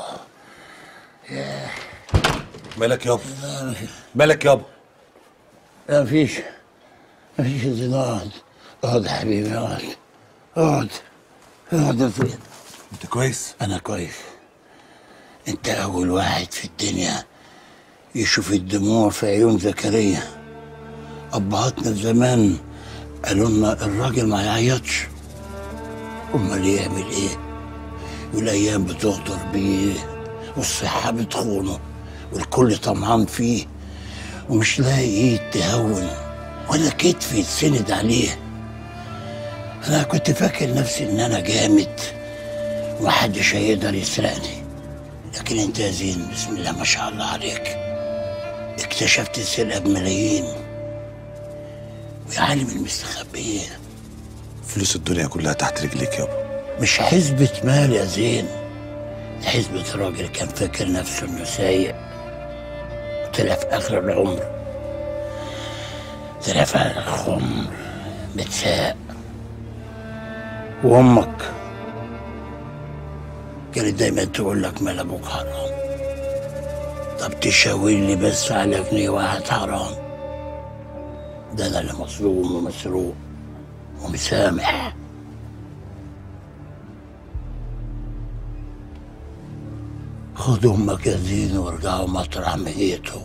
مالك يابا مالك يابا لا مفيش مفيش يا زين اقعد اقعد يا حبيبي اقعد اقعد اقعد يا زين انت كويس انا كويس انت اول واحد في الدنيا يشوف الدموع في عيون زكريا ابهاتنا زمان قالوا لنا الراجل ما يعيطش امال يعمل ايه والايام بتغدر بيه والصحه بتخونه والكل طمعان فيه ومش لاقي ايد تهون ولا كتف يتسند عليه انا كنت فاكر نفسي ان انا جامد ومحدش هيقدر يسرقني لكن انت يا زين بسم الله ما شاء الله عليك اكتشفت السرقه بملايين ويا عالم المستخبيه فلوس الدنيا كلها تحت رجليك يابا مش حسبة مال يا زين دي حسبة راجل كان فاكر نفسه انه سايق وطلع في اخر العمر طلع في اخر العمر متساق وامك كانت دايما تقول لك مال ابوك حرام طب تشاور لي بس على جنيه واحد حرام ده انا اللي مظلوم ومسروق ومسامح خد امك يا زين وارجعوا مطرح ما جيتوا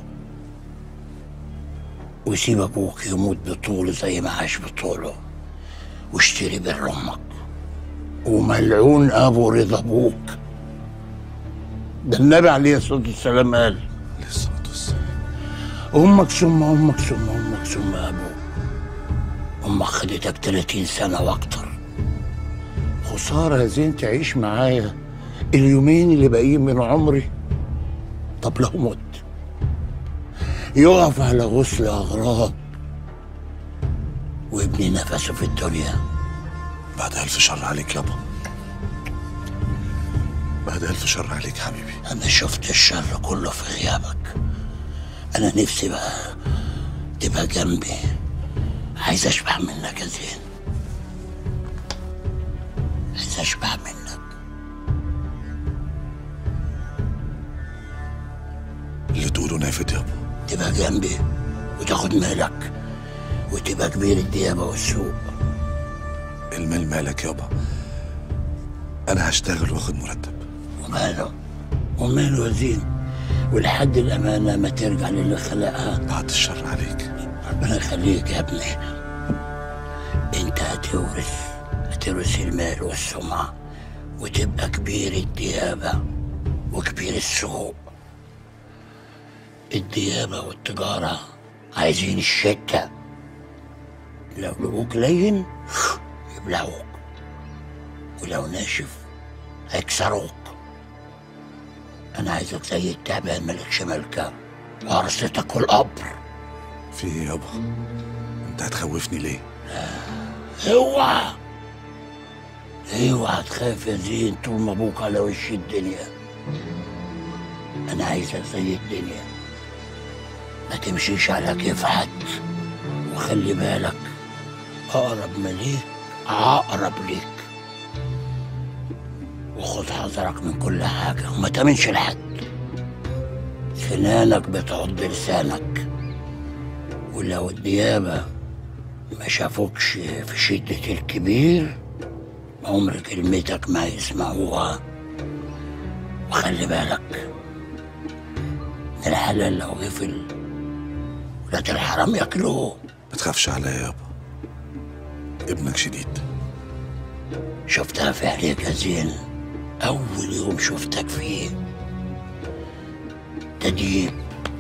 وسيب ابوك يموت بطوله زي ما عاش بطوله واشتري بر امك وملعون ابو رضا ابوك ده النبي عليه الصلاه والسلام قال عليه الصلاه والسلام امك ثم امك ثم امك ثم ابوك امك خدتك 30 سنه واكتر خساره يا زين تعيش معايا اليومين اللي باقيين من عمري طب لو مت يقف على غسل اغراض وابني نفسه في الدنيا بعد ألف شر عليك يابا بعد ألف شر عليك حبيبي انا شفت الشر كله في غيابك انا نفسي بقى تبقى جنبي عايز اشبع منك يا زين عايز اشبع منك اللي تقوله نافد يابا تبقى جنبي وتاخد مالك وتبقى كبير الديابه والسوق المال مالك يابا أنا هشتغل واخد مرتب وماله وماله يا زين ولحد الامانه ما ترجع للي خلقها بعد الشر عليك ربنا يخليك يا ابني هتورث هتورث المال والسمعة وتبقى كبير الديابة وكبير السوق الديابة والتجارة عايزين الشتة لو لقوك لين يبلعوك ولو ناشف هيكسروك انا عايزك زي التعبان مالكش ملكة وعرستك والقبر في ايه يابا انت هتخوفني ليه اوعى اوعى تخاف يا زين طول ما ابوك على وش الدنيا انا عايزك زي الدنيا ما تمشيش على كيف حد وخلي بالك اقرب ما ليك اقرب ليك وخد حذرك من كل حاجة وما تامنش لحد سنانك بتعض لسانك ولو الديابة ما شافوكش في شدة الكبير عمر كلمتك ما يسمعوها وخلي بالك من الحلال لو غفل ولاد الحرام ياكلوه ما تخافش عليا يابا ابنك شديد شفتها في عينيك يا زين أول يوم شفتك فيه تديب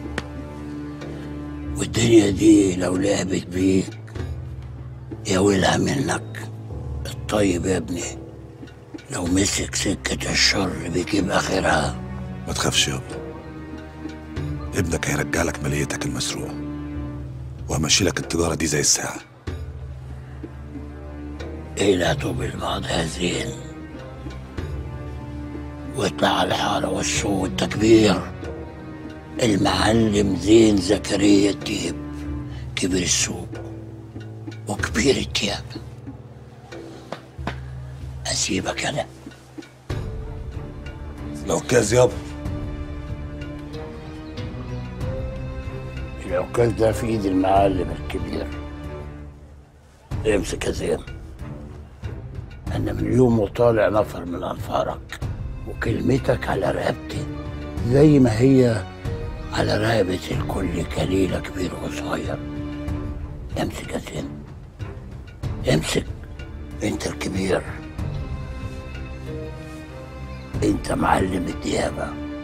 والدنيا دي لو لعبت بيك يا ويلها منك الطيب يا ابني لو مسك سكة الشر بيجيب آخرها ما تخافش يابا ابنك هيرجع لك ماليتك المسروقة وهمشي لك التجارة دي زي الساعة ليلته بالبعض يا زين واطلع على الحارة والسوق والتكبير المعلم زين زكريا الديب كبير السوق وكبير التياب أسيبك أنا العكاز يابا العكاز ده في ايد المعلم الكبير امسك يا زين انا من اليوم وطالع نفر من انفارك وكلمتك على رقبتي زي ما هي على رقبة الكل كليلة كبير وصغير امسك يا زين امسك انت الكبير انت معلم الديابه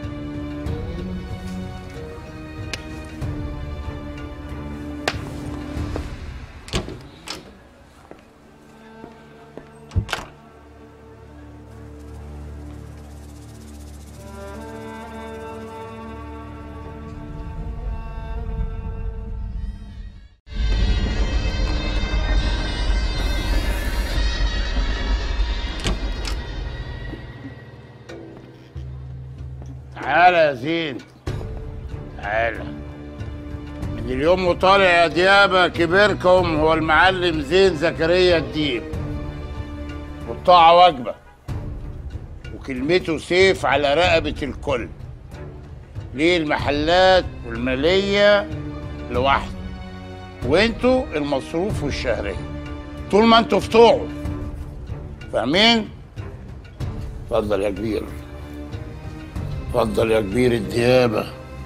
تعالى يا زين تعالى من اليوم وطالع يا ديابة كبيركم هو المعلم زين زكريا الديب والطاعة واجبة وكلمته سيف على رقبة الكل ليه المحلات والمالية لوحده وانتوا المصروف والشهرية طول ما انتوا فتوعوا فاهمين؟ اتفضل يا كبير اتفضل يا كبير الديابة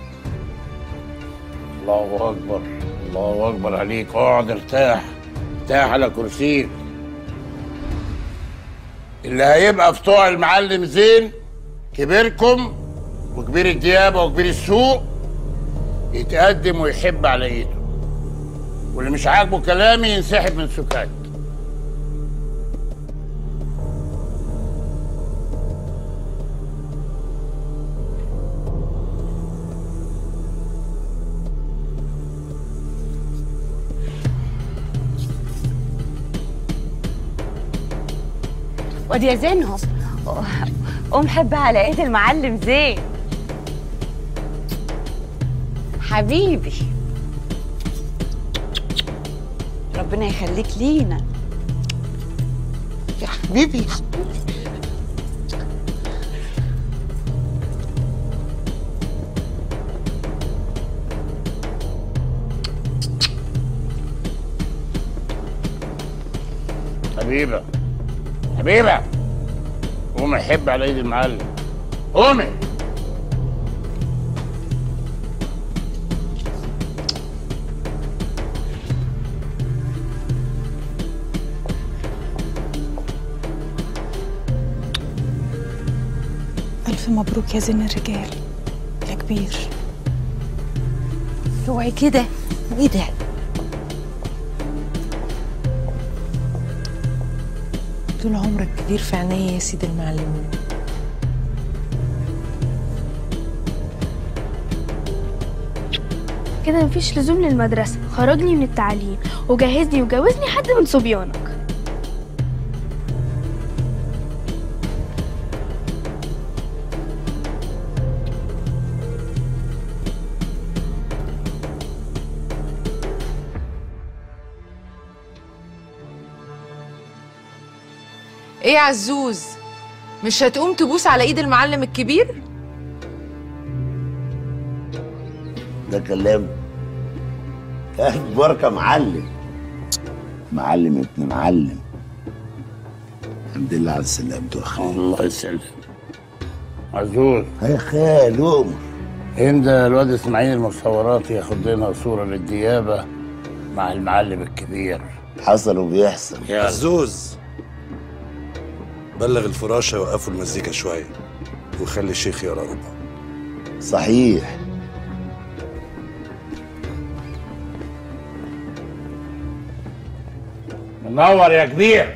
الله أكبر الله أكبر عليك اقعد ارتاح ارتاح على كرسيك اللي هيبقى في طوع المعلم زين كبيركم وكبير الديابة وكبير السوق يتقدم ويحب على ايده واللي مش عاجبه كلامي ينسحب من سكات ودي يا زينهم قوم حب على ايد المعلم زين حبيبي ربنا يخليك لينا يا حبيبي حبيبة حبيبة قومي حب على ايد المعلم قومي ألف مبروك يا زين الرجال يا كبير اوعي كده ايه ده طول عمرك كبير في عينيا يا سيد المعلمين كده مفيش لزوم للمدرسة خرجني من التعليم وجهزني وجوزني حد من صبيانك ايه يا عزوز مش هتقوم تبوس على ايد المعلم الكبير ده كلام اخبارك يا معلم معلم ابن معلم الحمد لله على سلامته يا اخي الله يسلمك عزوز يا خال قوم هند الواد اسماعيل المصورات ياخد لنا صوره للديابه مع المعلم الكبير حصل وبيحصل عزوز بلغ الفراشه يوقفوا المزيكا شويه وخلي الشيخ يقرا ربع صحيح منور يا كبير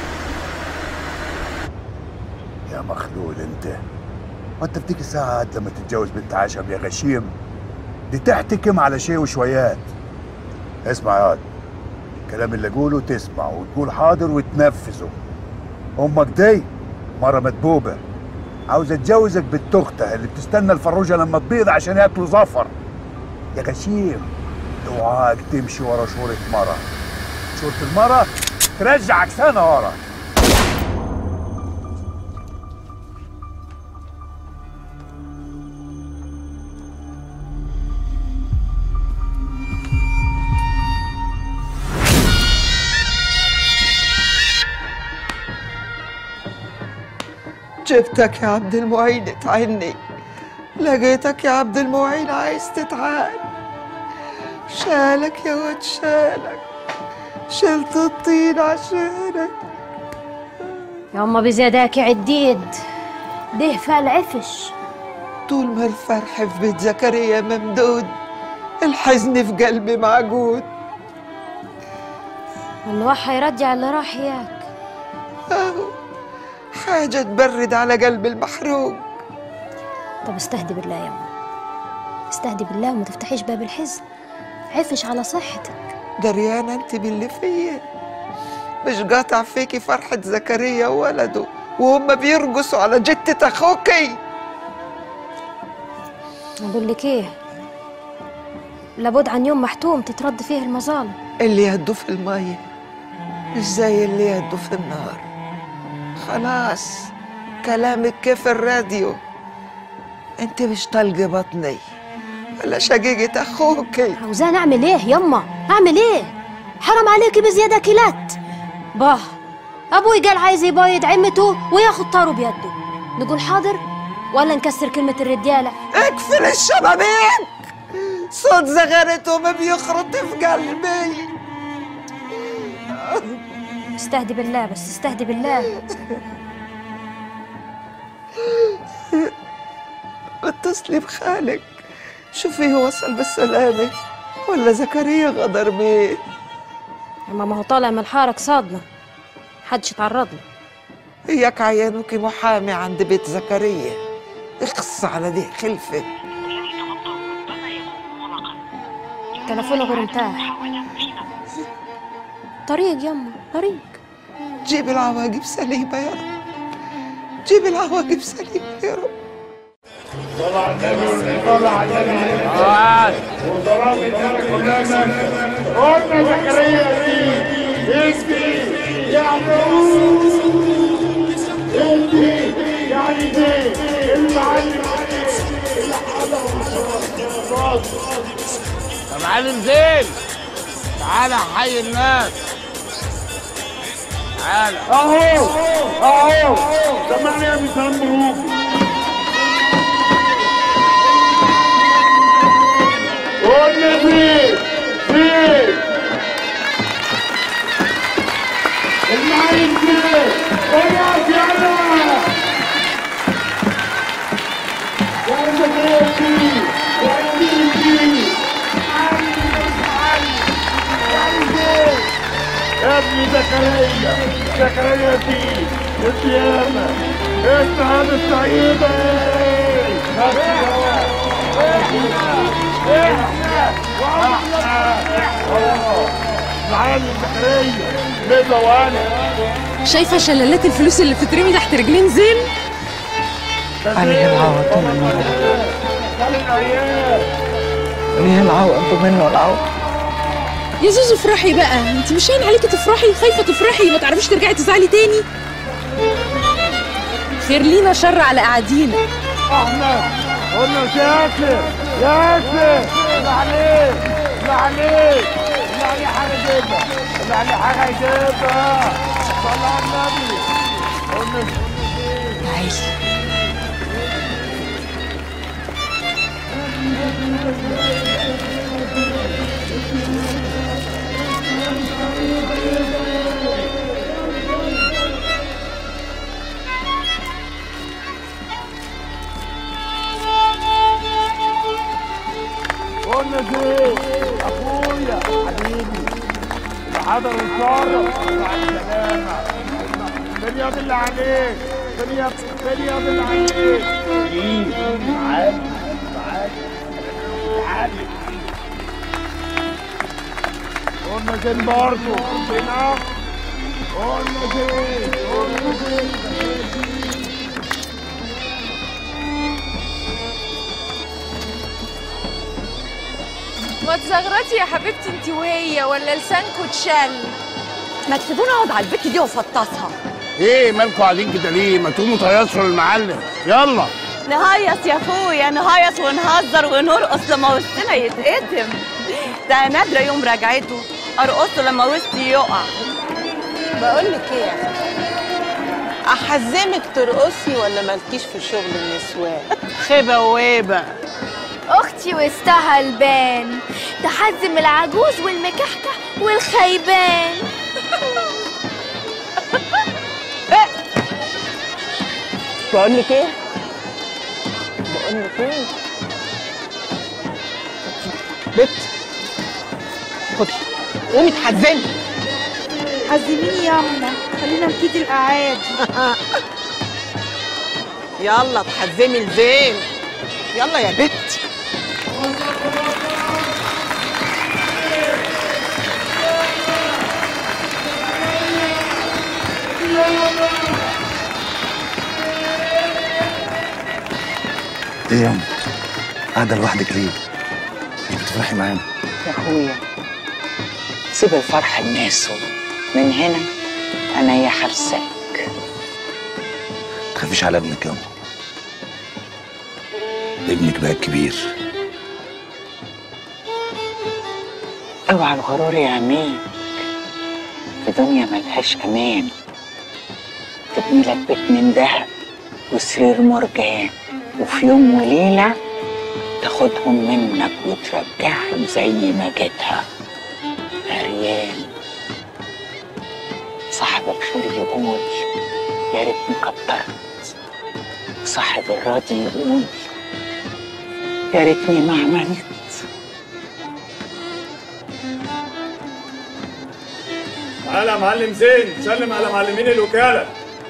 يا مخلول انت وانت بتيجي ساعة قد لما تتجوز بنت عشم يا غشيم دي تحتكم على شيء وشويات اسمع يا واد الكلام اللي اقوله تسمع وتقول حاضر وتنفذه امك دي مرة مدبوبة عاوزة تجوزك بنت اختها اللي بتستنى الفروجة لما تبيض عشان ياكلوا زفر يا غشيم اوعاك تمشي ورا شورة مرة شورة المرة ترجعك سنة ورا جبتك يا عبد المعين اتعني لقيتك يا عبد المعين عايز تتعال شالك يا واد شالك شلت الطين عشانك يا أما بزياداك عديد ده فعل عفش طول ما الفرح في بيت زكريا ممدود الحزن في قلبي معجود والله هيرجع اللي راح ياك اهو حاجة تبرد على قلب المحروق طب استهدي بالله يا أما استهدي بالله وما تفتحيش باب الحزن عفش على صحتك دريانة انت باللي فيا مش قاطع فيكي فرحة زكريا وولده وهم بيرقصوا على جتة اخوكي أقول لك إيه لابد عن يوم محتوم تترد فيه المظالم اللي يهدوا في المية مش زي اللي يهدوا في النار خلاص كلامك كيف الراديو انت مش طلق بطني ولا شقيقة اخوكي عاوزاني اعمل ايه يما اعمل ايه حرام عليكي بزياده كيلات باه ابوي قال عايز يبايد عمته وياخد طاره بيده نقول حاضر ولا نكسر كلمه الرجاله اقفل الشبابيك صوت زغرتهم بيخرط في قلبي استهدي بالله بس استهدي بالله اتصلي بخالك شوفي هو وصل بالسلامة ولا زكريا غدر بيه اما ما هو طالع من الحارة صادنا حدش اتعرض له اياك عينوك محامي عند بيت زكريا اخص على دي خلفة تليفونه غير متاح طريق يما طريق جيب العواقب سليمة يا رب جيب العواقب سليمة يا رب قلنا زكريا دي اسمي يعني انت يعني دي المعلم يا معلم زين تعالى حي الناس تعالى اهو اهو سمعني يا مسلم قلنا فين فين المعلم فين وياك يلا ابني زكريا زكريا دي الديانة اسمع هذا السعيدة معالي زكريا ميزة وانا شايفه شلالات الفلوس اللي بتترمي تحت رجلين زين عليه العوض ومنه عليه العوض ومنه العوض يا زوزو افرحي بقى انت مش هين عليكي تفرحي خايفه تفرحي ما تعرفيش ترجعي تزعلي تاني خير لينا شر على قاعدينا احمد قلنا ياسر ياسر اللي عليك اللي عليك اللي عليه حاجه جدا اللي عليه حاجه يجيبها صلى على النبي قلنا تعالي قلنا زين اخويا حبيبي الحضر والشرف مع السلامه فين ياض اللي عليك فين ياض فين ياض اللي عليك مين معاك معاك معاك قلنا زين برضه زين اخ قلنا زين قلنا زين ما تزغرطي يا حبيبتي انت وهي ولا لسانكوا اتشل ما تسيبوني اقعد على البت دي وافطسها ايه مالكوا قاعدين كده ليه ما تقوموا تهيصوا للمعلم يلا نهيص يا اخويا نهيص ونهزر ونرقص لما وسطنا يتقدم ده نادرة يوم رجعته ارقصه لما وسطي يقع بقول لك ايه يا احزمك ترقصي ولا مالكيش في شغل النسوان خيبه وهيبه اختي وسطها البان تحزم العجوز والمكحكح والخيبان بقول لك ايه بقول لك ايه بت خدي قومي اتحزمي عزميني ياما خلينا نكيد الاعادي يلا اتحزمي الزين يلا يا بت ايه يا ام قاعده لوحدك ليه؟ مش بتفرحي معانا يا اخويا سيب الفرح لناسه من هنا انا يا حرسك تخافيش على ابنك يا ام ابنك بقى كبير اوعى الغرور يعميك في دنيا ملهاش امان تبني لك بيت من ذهب وسرير مرجان وفي يوم وليله تاخدهم منك وترجعهم زي ما جيتها عريان صاحب الخير يقول يا ريتني كترت صاحب الراضي يقول يا ريتني ما عملت تعالى يا معلم زين سلم على معلمين الوكاله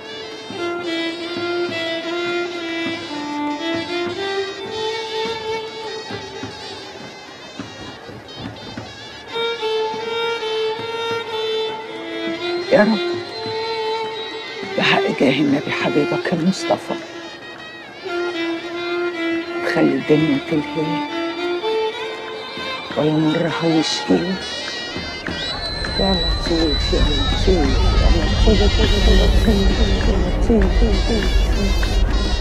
يا رب بحق جاه النبي حبيبك المصطفى خلي الدنيا تلهيك ولا مرها يشكيك يا لطيف يا لطيف يا لطيف يا لطيف يا لطيف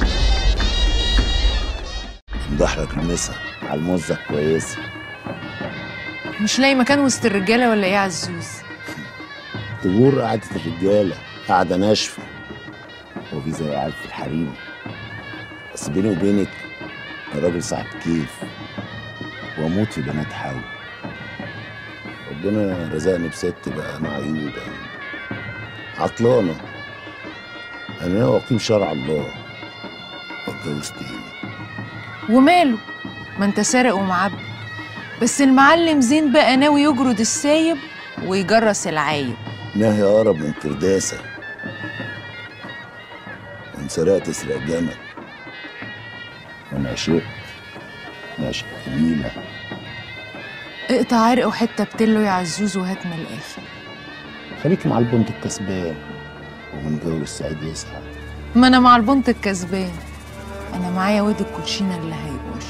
مضحك المسا على الموزة كويسة مش لاقي مكان وسط الرجاله ولا ايه يا عزوز تجور قعدة الرجالة قاعدة ناشفة هو في زي قاعد في الحريم بس بيني وبينك الراجل صاحب كيف واموت في بنات حول ربنا رزقني بست بقى معيوبة عطلانة أنا ناوي أقيم شرع الله وأتجوز تاني وماله ما انت سارق ومعبي بس المعلم زين بقى ناوي يجرد السايب ويجرس العايب نهي أقرب من كرداسة وإن سرقت تسرق جمل وأنا عشقت عشق جميلة اقطع عرق وحته بتلو يا عزوز وهات من الاخر خليك مع البنت الكسبان ومن جو السعيد يسعد ما انا مع البنت الكسبان انا معايا واد الكوتشينه اللي هيبوش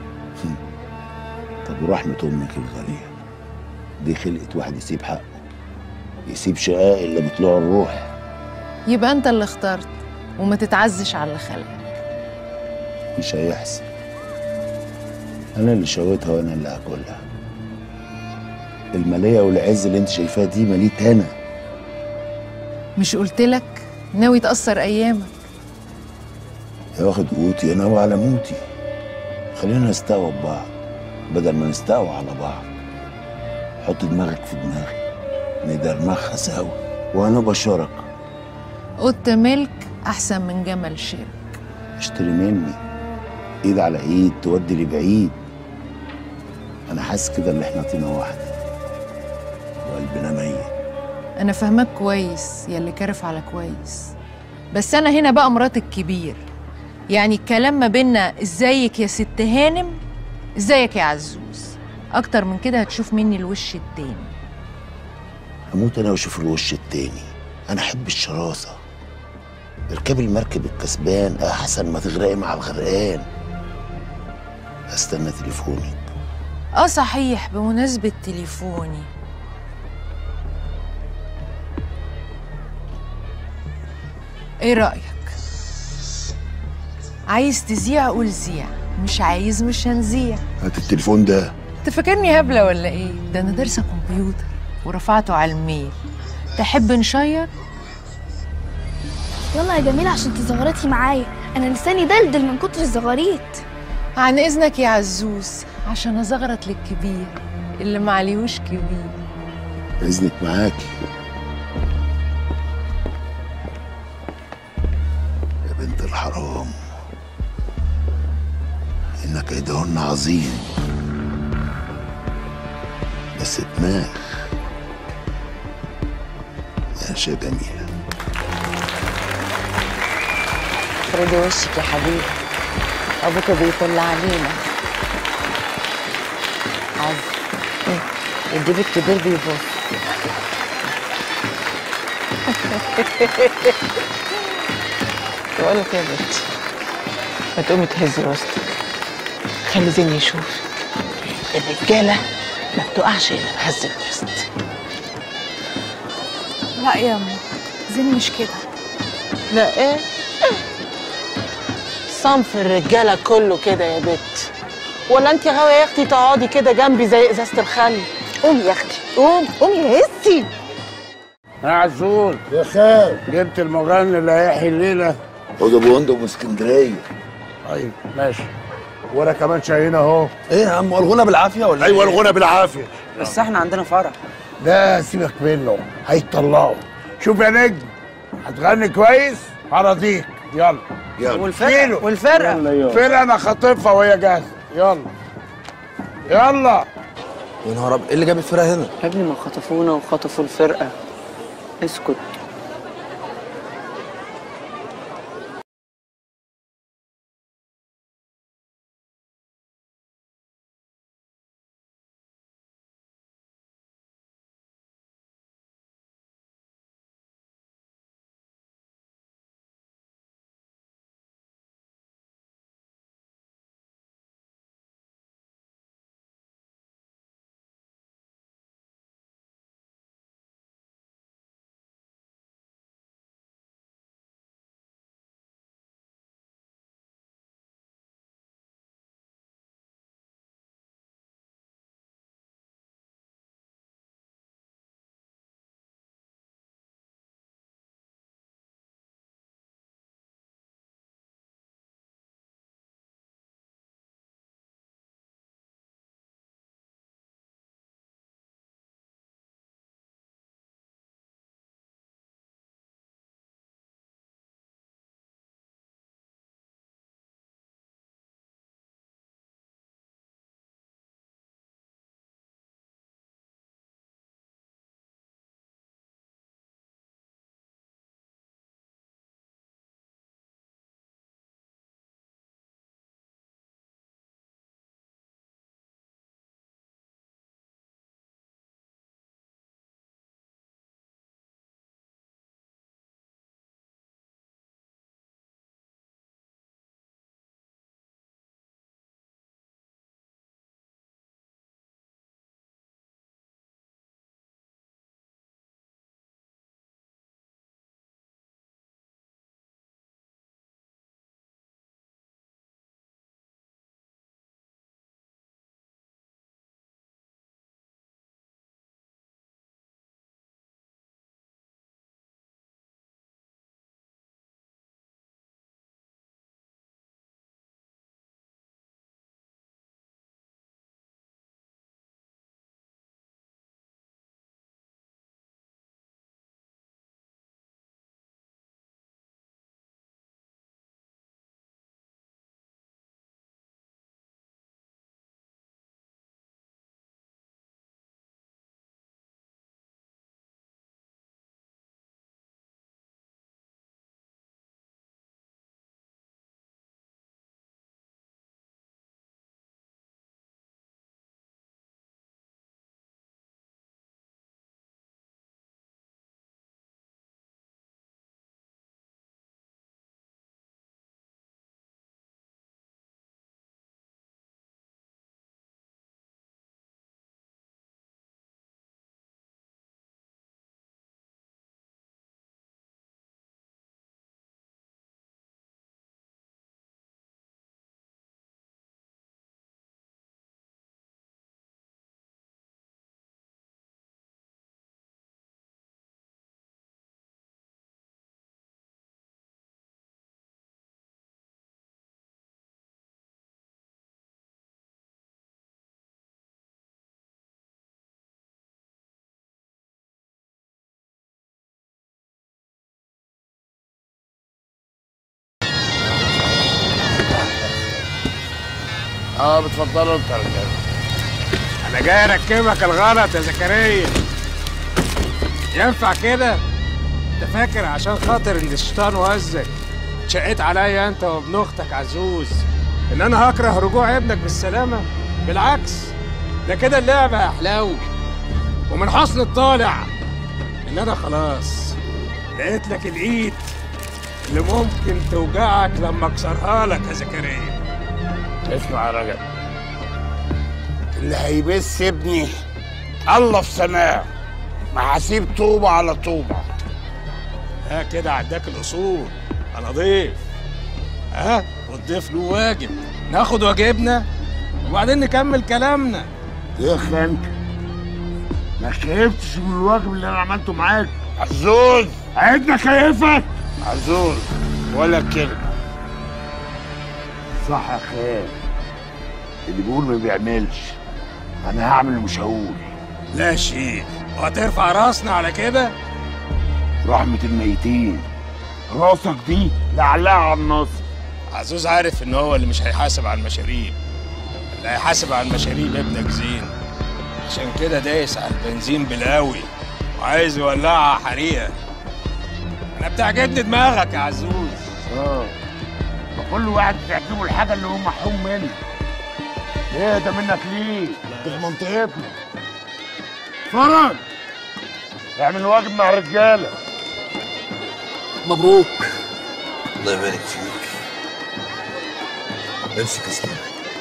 طب ورحمة أمك الغالية دي خلقت واحد يسيب حقه يسيب شقاء اللي بطلوع الروح يبقى انت اللي اخترت وما تتعزش على اللي خلقك مش هيحصل أنا اللي شويتها وأنا اللي هاكلها المالية والعز اللي أنت شايفاها دي ماليت أنا مش قلتلك ناوي تأثر ايامك يا واخد قوتي أنا وعلى موتي خلينا نستقوى ببعض بدل ما نستقوى على بعض حط دماغك في دماغي ندرمخها سوا وأنا بشارك قط ملك احسن من جمل شرك اشتري مني ايد على ايد تودي لبعيد انا حاسس كده ان احنا طينه واحده وقلبنا ميت انا فاهمك كويس يا اللي كارف على كويس بس انا هنا بقى مرات الكبير يعني الكلام ما بينا ازيك يا ست هانم ازيك يا عزوز اكتر من كده هتشوف مني الوش التاني هموت انا واشوف الوش التاني انا احب الشراسه اركبي المركب الكسبان احسن ما تغرقي مع الغرقان استنى تليفونك اه صحيح بمناسبة تليفوني ايه رأيك؟ عايز تذيع قول زيع مش عايز مش هنذيع هات التليفون ده انت فاكرني هبلة ولا ايه؟ ده انا دارسة كمبيوتر ورفعته على الميل تحب نشير؟ يلا يا جميلة عشان تزغرطي معايا انا لساني دلدل من كتر الزغاريط عن اذنك يا عزوز عشان ازغرط للكبير اللي معليهوش كبير اذنك معاكي يا بنت الحرام ان كيدهن عظيم بس دماغ يا شا جميله افردي وشك يا حبيبي ابوك بيطل علينا عز الديب الكبير بيبص بقول لك يا بنت ما تقومي تهزي وسطك خلي زين يشوفك الرجاله ما بتقعش الا بهز الوسط لا يا أمي زين مش كده لا ايه صنف الرجاله كله كده يا بت ولا انت غاويه يا اختي تقعدي كده جنبي زي ازازه الخل قومي يا اختي قوم قومي يا هسي يا عزوز يا خال جبت المغني اللي هيحيي الليله خد ابو هند من اسكندريه طيب ماشي وانا كمان شايين اهو ايه يا عم الغنى بالعافيه ولا ايوه الغنى بالعافيه بس احنا عندنا فرح ده سيبك منه هيطلعوا شوف يا نجم هتغني كويس هرضيك يلا يلا والفرقه والفرقه فرقه انا خاطفها وهي جاهزه يلا يلا يا نهار أبيض، ايه اللي جاب الفرقه هنا يا ابني ما خطفونا وخطفوا الفرقه اسكت اه بتفضلوا انت يا رجاله انا جاي اركبك الغلط يا زكريا ينفع كده انت فاكر عشان خاطر ان الشيطان وزك شقيت عليا انت وابن اختك عزوز ان انا هكره رجوع ابنك بالسلامه بالعكس ده كده اللعبه يا حلاوي ومن حسن الطالع ان انا خلاص لقيت لك الايد اللي ممكن توجعك لما اكسرها لك يا زكريا اسمع يا راجل اللي هيبث ابني الله في سماه ما هسيب طوبة على طوبة ها كده عداك الاصول انا ضيف ها والضيف له واجب ناخد واجبنا وبعدين نكمل كلامنا يا اخي انت ما شربتش من الواجب اللي انا عملته معاك عزوز عيدنا كيفك عزوز ولا كلمة صح يا خير اللي بيقول ما بيعملش انا هعمل ومش هقول لا شيء وهترفع راسنا على كده رحمة الميتين راسك دي لعلها على النصر عزوز عارف ان هو اللي مش هيحاسب على المشاريب اللي هيحاسب على المشاريب ابنك زين عشان كده دايس على البنزين بالقوي وعايز يولعها حريقه انا بتعجبني دماغك يا عزوز اه فكل واحد بتعجبه الحاجة اللي هو محروم منها ايه ده منك ليه؟ دي في منطقتنا فرج اعمل واجب مع الرجالة مبروك الله يبارك فيك امسك اسنانك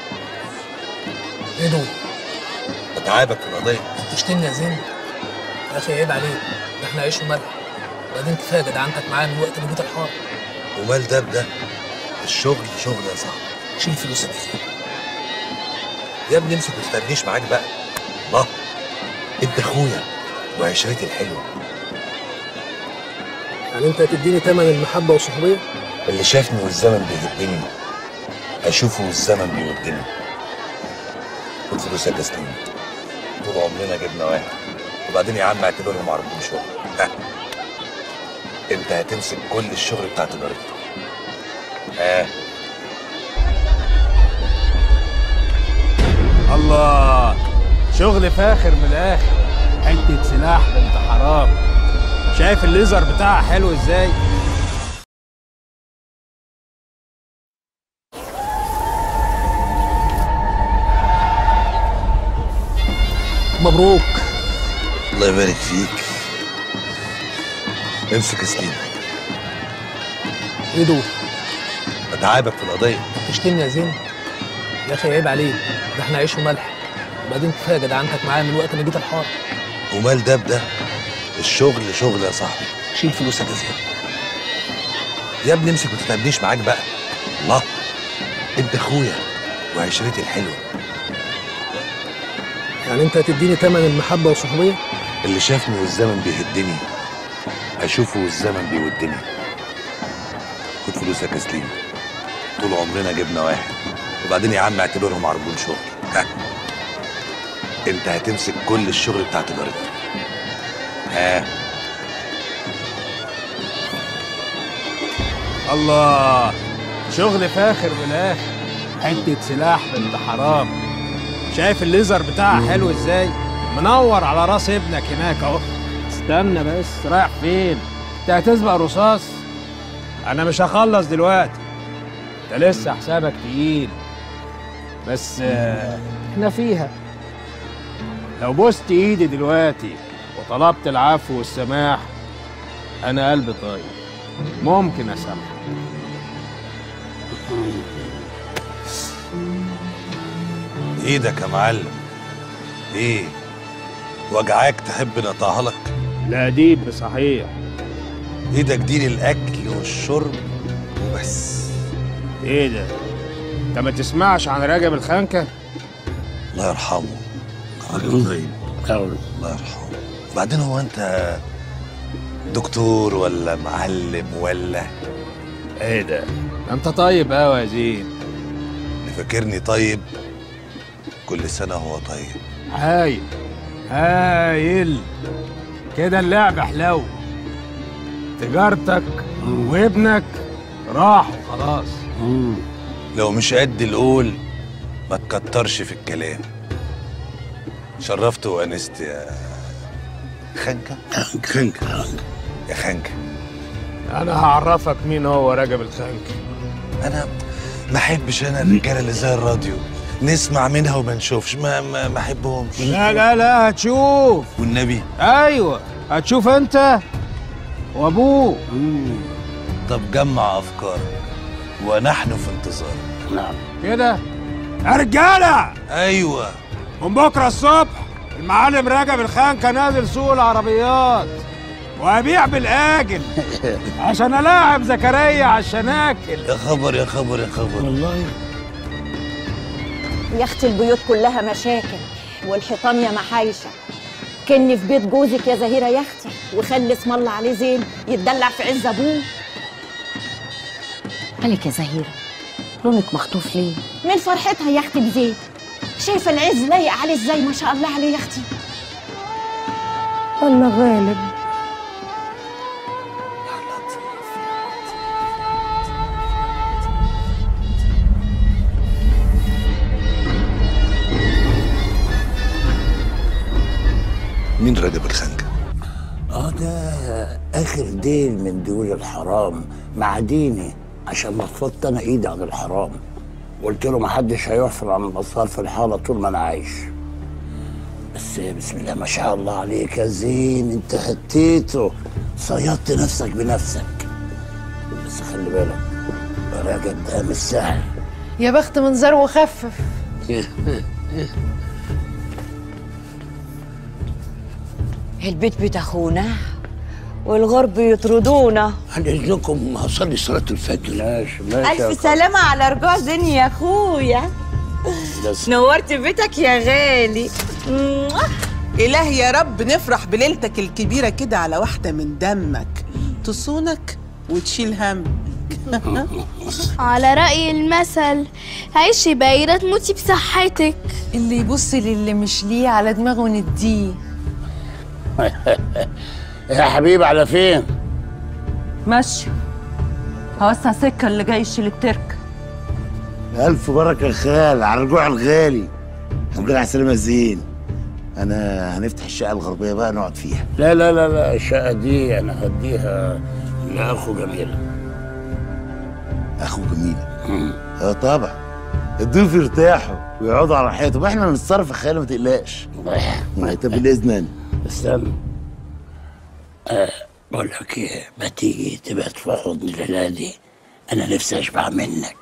ايه دول؟ اتعابك في القضيه تشتمني يا زين يا اخي عيب عليك ده احنا عيش وملح بعدين كفايه جدعنتك معايا من وقت ما جيت الحار ومال ده بده الشغل شغل يا صاحبي شيل فلوسك يا زين يا ابني امسك ما تتعبنيش معاك بقى الله انت اخويا وعشرتي الحلوه يعني انت هتديني تمن المحبه والصحوبيه اللي شافني والزمن بيهدني اشوفه والزمن بيودني خد فلوسك يا سليم طول عمرنا جبنا واحد وبعدين يا عم اعتبرهم عربون شغل ها انت هتمسك كل الشغل بتاع تجارتك ها الله شغل فاخر من الاخر حته سلاح بنت حرام شايف الليزر بتاعها حلو ازاي مبروك الله يبارك فيك امسك يا سليم ايه دول؟ اتعابك في القضيه تشتمني يا زين يا اخي عيب عليك ده احنا عيش وملح بعدين كفايه جدعنتك معايا من وقت ما جيت الحار ومال ده بده الشغل شغل يا صاحبي شيل فلوسك يا زين يا ابني امسك ما تتعبنيش معاك بقى الله انت اخويا وعشرتي الحلوه يعني انت هتديني تمن المحبه والصحوبيه اللي شافني والزمن بيهدني اشوفه والزمن بيودني خد فلوسك يا سليم طول عمرنا جبنا واحد وبعدين يا عم اعتبرهم عربون شغل ها انت هتمسك كل الشغل بتاع تجارتك ها الله شغل فاخر من الاخر حته سلاح بنت حرام شايف الليزر بتاعها حلو ازاي منور على راس ابنك هناك اهو استنى بس رايح فين انت هتسبق رصاص انا مش هخلص دلوقتي انت لسه حسابك تقيل بس آه، احنا فيها لو بوست ايدي دلوقتي وطلبت العفو والسماح انا قلبي طيب ممكن اسامحك ايدك يا معلم ايه وجعاك تحب نقطعها لك لا ديب صحيح ايدك دي للاكل والشرب وبس ايه ده انت ما تسمعش عن رجب الخنكه الله يرحمه راجل طيب الله يرحمه وبعدين هو انت دكتور ولا معلم ولا ايه ده انت طيب قوي يا زين اللي فاكرني طيب كل سنه هو طيب هايل هايل كده اللعب حلو تجارتك وابنك راحوا خلاص لو مش قد القول ما تكترش في الكلام شرفت وانست يا خنكة خنكة يا خنكة انا هعرفك مين هو رجب الخنك انا ما احبش انا الرجاله اللي زي الراديو نسمع منها وما نشوفش ما ما ما احبهمش لا لا لا هتشوف والنبي ايوه هتشوف انت وابوه طب جمع افكارك ونحن في انتظارك نعم كده يا رجاله ايوه من بكره الصبح المعلم رجب الخانكه نازل سوق العربيات وهبيع بالاجل عشان الاعب زكريا على الشناكل يا خبر يا خبر يا خبر والله يا اختي البيوت كلها مشاكل والحيطان يا محايشه كني في بيت جوزك يا زهيره يا اختي وخلي اسم الله عليه زين يتدلع في عز ابوه مالك يا زهيرة لونك مخطوف ليه؟ من فرحتها يا اختي بزين شايفه العز لايق عليه ازاي ما شاء الله عليه يا اختي الله غالب مين رجب الخنكة اه ده اخر دين من ديول الحرام مع ديني عشان بطلت انا ايدي عن الحرام قلت له ما حدش هيحفر عن المسار في الحاره طول ما انا عايش بس بسم الله ما شاء الله عليك يا زين انت هتيته صيدت نفسك بنفسك بس خلي بالك رجب ده مش سهل يا بخت منظر وخفف البيت بيت اخونا والغرب يطردونا عن اذنكم هصلي صلاه الفجر ماشي ماشي الف سلامه على رجوع زيني يا اخويا بس نورت بيتك يا غالي إلهي يا رب نفرح بليلتك الكبيرة كده على واحدة من دمك تصونك وتشيل هم على رأي المثل عيشي بايرة تموتي بصحتك اللي يبص للي مش ليه على دماغه نديه يا حبيبي على فين؟ ماشي هوسع سكه اللي جاي يشيل الترك ألف بركة يا خال على الرجوع الغالي الحمد لله على السلامة يا زين أنا هنفتح الشقة الغربية بقى نقعد فيها لا لا لا لا الشقة دي أنا هديها لأخو جميلة أخو جميلة اه طبعا الضيوف يرتاحوا ويقعدوا على راحتهم احنا نتصرف يا خالي ما تقلقش طب بالإذن أنا استنى آه بقول لك ايه ما تيجي تبقى في حضن الليلة دي أنا نفسي أشبع منك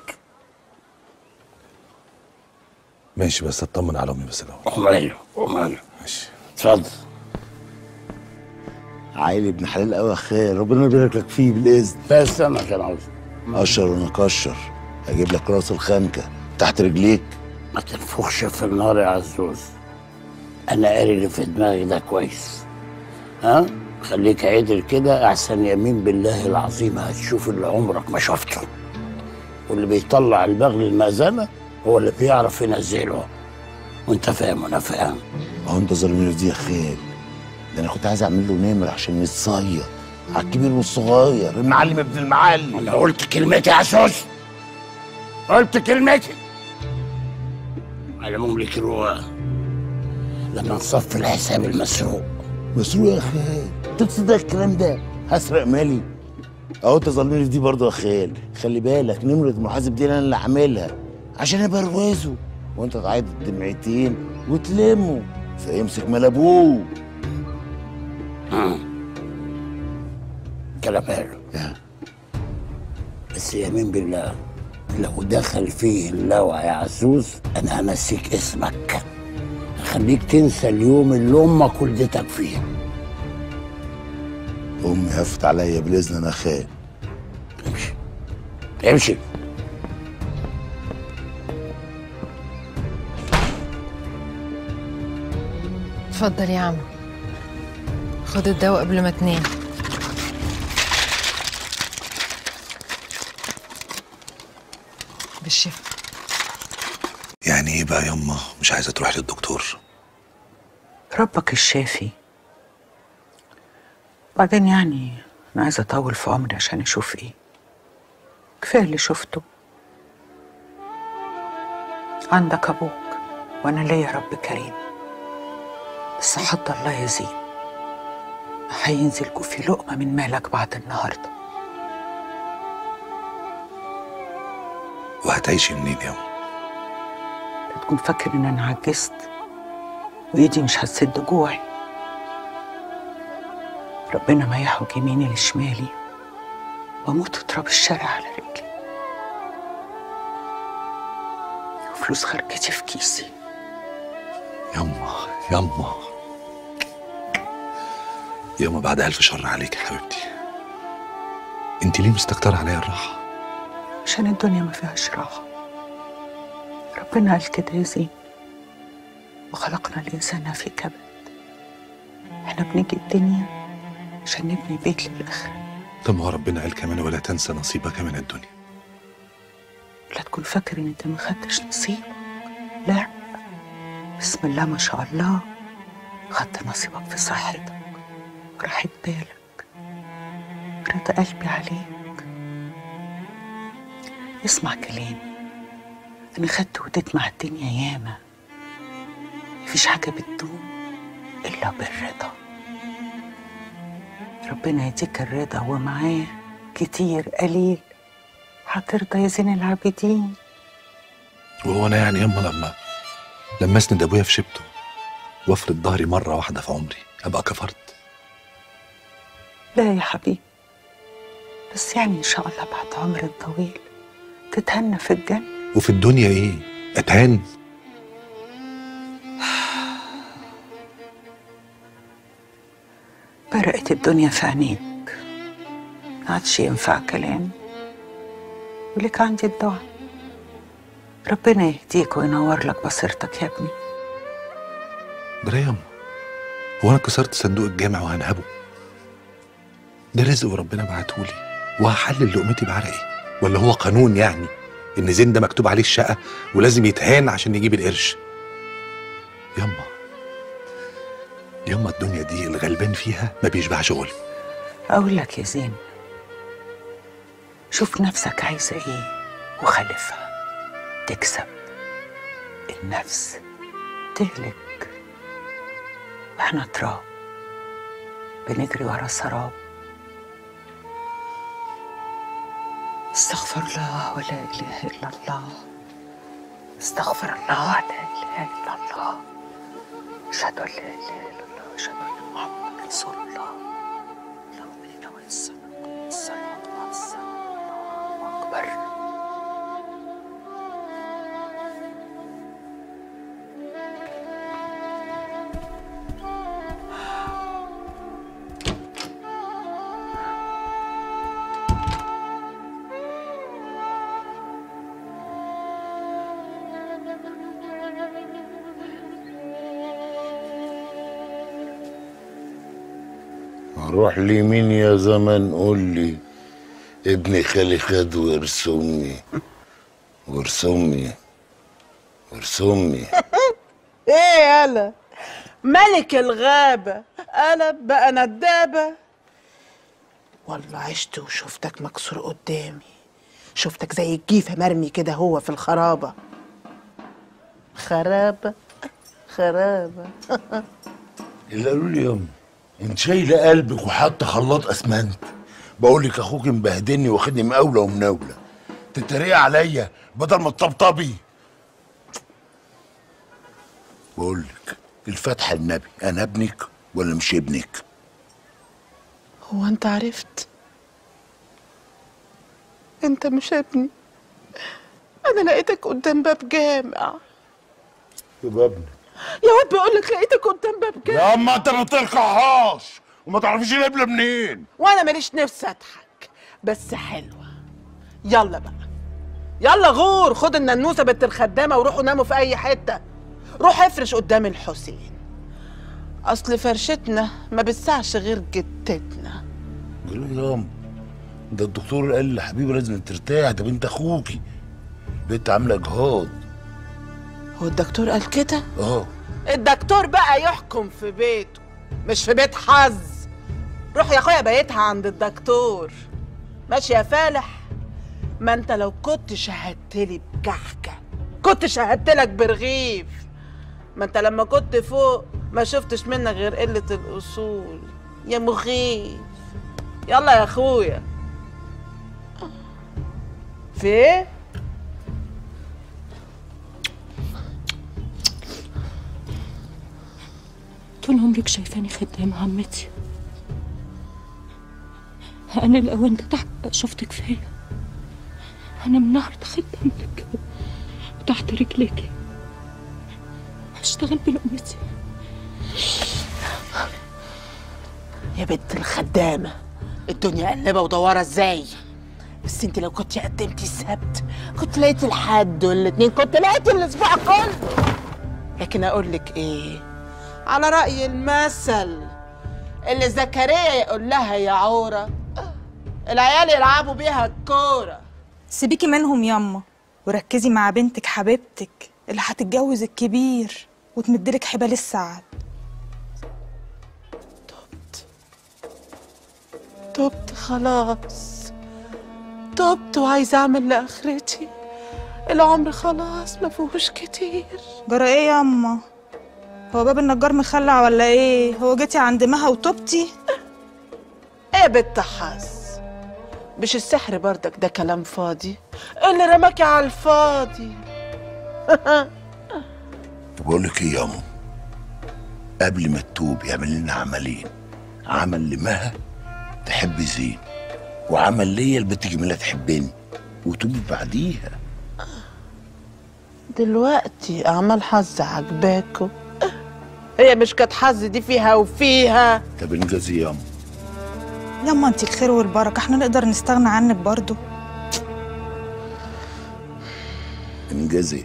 ماشي بس اطمن على امي بس الاول وماله وماله ماشي اتفضل عيل ابن حلال قوي يا خال ربنا يبارك لك فيه بالإذن بس أنا كان عاوز قشر وانا كشر هجيب لك راس الخنكة تحت رجليك ما تنفخش في النار يا عزوز أنا قاري اللي في دماغي ده كويس ها خليك عدل كده أحسن يمين بالله العظيم هتشوف اللي عمرك ما شفته واللي بيطلع البغل المأذنة هو اللي بيعرف ينزله وانت فاهم وانا فاهم اهو انت ظالمين في دي يا خال ده انا كنت عايز اعمل له نمر عشان يتصيد على الكبير والصغير المعلم ابن المعلم انا قلت كلمتي يا سوس قلت كلمتي على مملك الرواة لما نصفي الحساب المسروق مسروق يا خال انت تصدق الكلام ده هسرق مالي اهو انت ظالمين في دي برضه يا خال خلي بالك نمرة المحاسب دي انا اللي عاملها عشان ابروزه وانت تعيط الدمعتين وتلمه فيمسك مال ابوه كلام حلو بس يمين بالله لو دخل فيه اللوع يا عزوز انا همسك اسمك هخليك تنسى اليوم اللي امك ولدتك فيه امي هفت عليا بالاذن انا خال امشي امشي اتفضل يا عم خد الدواء قبل ما تنام بالشفا يعني ايه بقى يما مش عايزه تروح للدكتور ربك الشافي بعدين يعني انا عايزه اطول في عمري عشان اشوف ايه كفايه اللي شفته عندك أبوك وأنا ليا رب كريم بس حد الله يزيد هينزل في لقمة من مالك بعد النهاردة وهتعيشي منين ياما لا تكون فاكر إن أنا عجزت وإيدي مش هتسد جوعي ربنا ما يحوج يميني لشمالي وأموت تراب الشارع على رجلي وفلوس خرجتي في كيسي ياما ياما ياما بعد ألف شر عليك يا حبيبتي انت ليه مستكترة عليا الراحة عشان الدنيا ما فيهاش راحة ربنا قال كده يا زين وخلقنا الإنسان في كبد احنا بنيجي الدنيا عشان نبني بيت للآخرة طب ما هو ربنا قال كمان ولا تنسى نصيبك من الدنيا لا تكون فاكر ان انت ما خدتش نصيبك لا بسم الله ما شاء الله خدت نصيبك في صحتك راحة بالك رضا قلبي عليك اسمع كلامي انا خدت وديت مع الدنيا ياما مفيش حاجة بتدوم إلا بالرضا ربنا يديك الرضا ومعاه كتير قليل هترضى يا زين العابدين وهو انا يعني ياما لما لما اسند ابويا في شبته وافرد ظهري مره واحده في عمري ابقى كفرت لا يا حبيبي بس يعني إن شاء الله بعد عمر طويل تتهنى في الجنة وفي الدنيا ايه اتهان برقت الدنيا في عينيك ما عادش ينفع كلام ولك عندي الدعاء ربنا يهديك وينور لك بصيرتك يا ابني بريم هو انا كسرت صندوق الجامع وهنهبه ده رزق وربنا بعتهولي وهحلل لقمتي بعرقي ولا هو قانون يعني ان زين ده مكتوب عليه الشقه ولازم يتهان عشان يجيب القرش ياما ياما الدنيا دي الغلبان فيها ما بيشبعش غل أقول لك يا زين شوف نفسك عايزة إيه وخالفها تكسب النفس تهلك وإحنا تراب بنجري ورا سراب استغفر الله ولا إله إلا الله استغفر الله ولا إله إلا الله أشهد أن لا إله إلا الله وأشهد أن محمد رسول الله اللهم إنا ويسرنا الصلاة والسلام الله أكبر روح لمين يا زمن قول لي ابن خالي خد ورسمني ورسمني ورسمني ايه يالا ملك الغابة قلب بقى ندابة والله عشت وشفتك مكسور قدامي شفتك زي الجيفة مرمي كده هو في الخرابة خرابة خرابة اللي قالوا لي يوم انت شايله قلبك وحاطه خلاط اسمنت بقول لك اخوك مبهدلني واخدني مقاوله ومناوله تتريق عليا بدل ما تطبطبي بقول لك الفاتحه النبي انا ابنك ولا مش ابنك هو انت عرفت انت مش ابني انا لقيتك قدام باب جامع يبقى ابنك يا واد بقول لك لقيتك قدام باب جامع يا اما انت ما تركعهاش وما تعرفيش القبله منين وانا ماليش نفسي اضحك بس حلوه يلا بقى يلا غور خد الننوسه بنت الخدامه وروحوا ناموا في اي حته روح افرش قدام الحسين اصل فرشتنا ما بتسعش غير جتتنا قالوا لي يا أم، ده الدكتور قال لي حبيبي لازم ترتاح ده بنت اخوكي بنت عامله جهاد هو الدكتور قال كده اه الدكتور بقى يحكم في بيته مش في بيت حظ روح يا اخويا بيتها عند الدكتور ماشي يا فالح ما انت لو كنت شهدتلي بكحكه كنت شهدت لك برغيف ما انت لما كنت فوق ما شفتش منك غير قلة الأصول يا مخيف يلا يا أخويا في ايه؟ طول عمرك شايفاني خدامة عمتي أنا الأوان ده تحت شفتك فيا أنا من النهاردة خدامتك وتحت رجليكي هشتغل بلقمتي يا بنت الخدامة الدنيا قلبة ودوارة ازاي بس انت لو كنت قدمتي السبت كنت لقيت الحد والاتنين كنت لقيت الاسبوع كله لكن اقول لك ايه على رأي المثل اللي زكريا يقول لها يا عورة العيال يلعبوا بيها الكورة سيبيكي منهم ياما وركزي مع بنتك حبيبتك اللي هتتجوز الكبير وتمدلك حبال السعد تبت خلاص تبت وعايزة أعمل لآخرتي العمر خلاص ما فيهوش كتير جرى ايه ياما هو باب النجار مخلع ولا ايه هو جيتي عند مها وطبتي ايه يا بنت حظ مش السحر بردك ده كلام فاضي اللي رماكي على الفاضي بقول لك ايه يا امه قبل ما تتوب يعمل لنا عملين عمل لمها تحب زين وعمل ليا البنت جميله تحبني وتوبي بعديها دلوقتي أعمال حظ عجباكوا هي مش كانت حظ دي فيها وفيها طب انجزي يا امه ياما انتي الخير والبركة احنا نقدر نستغنى عنك برضو انجزي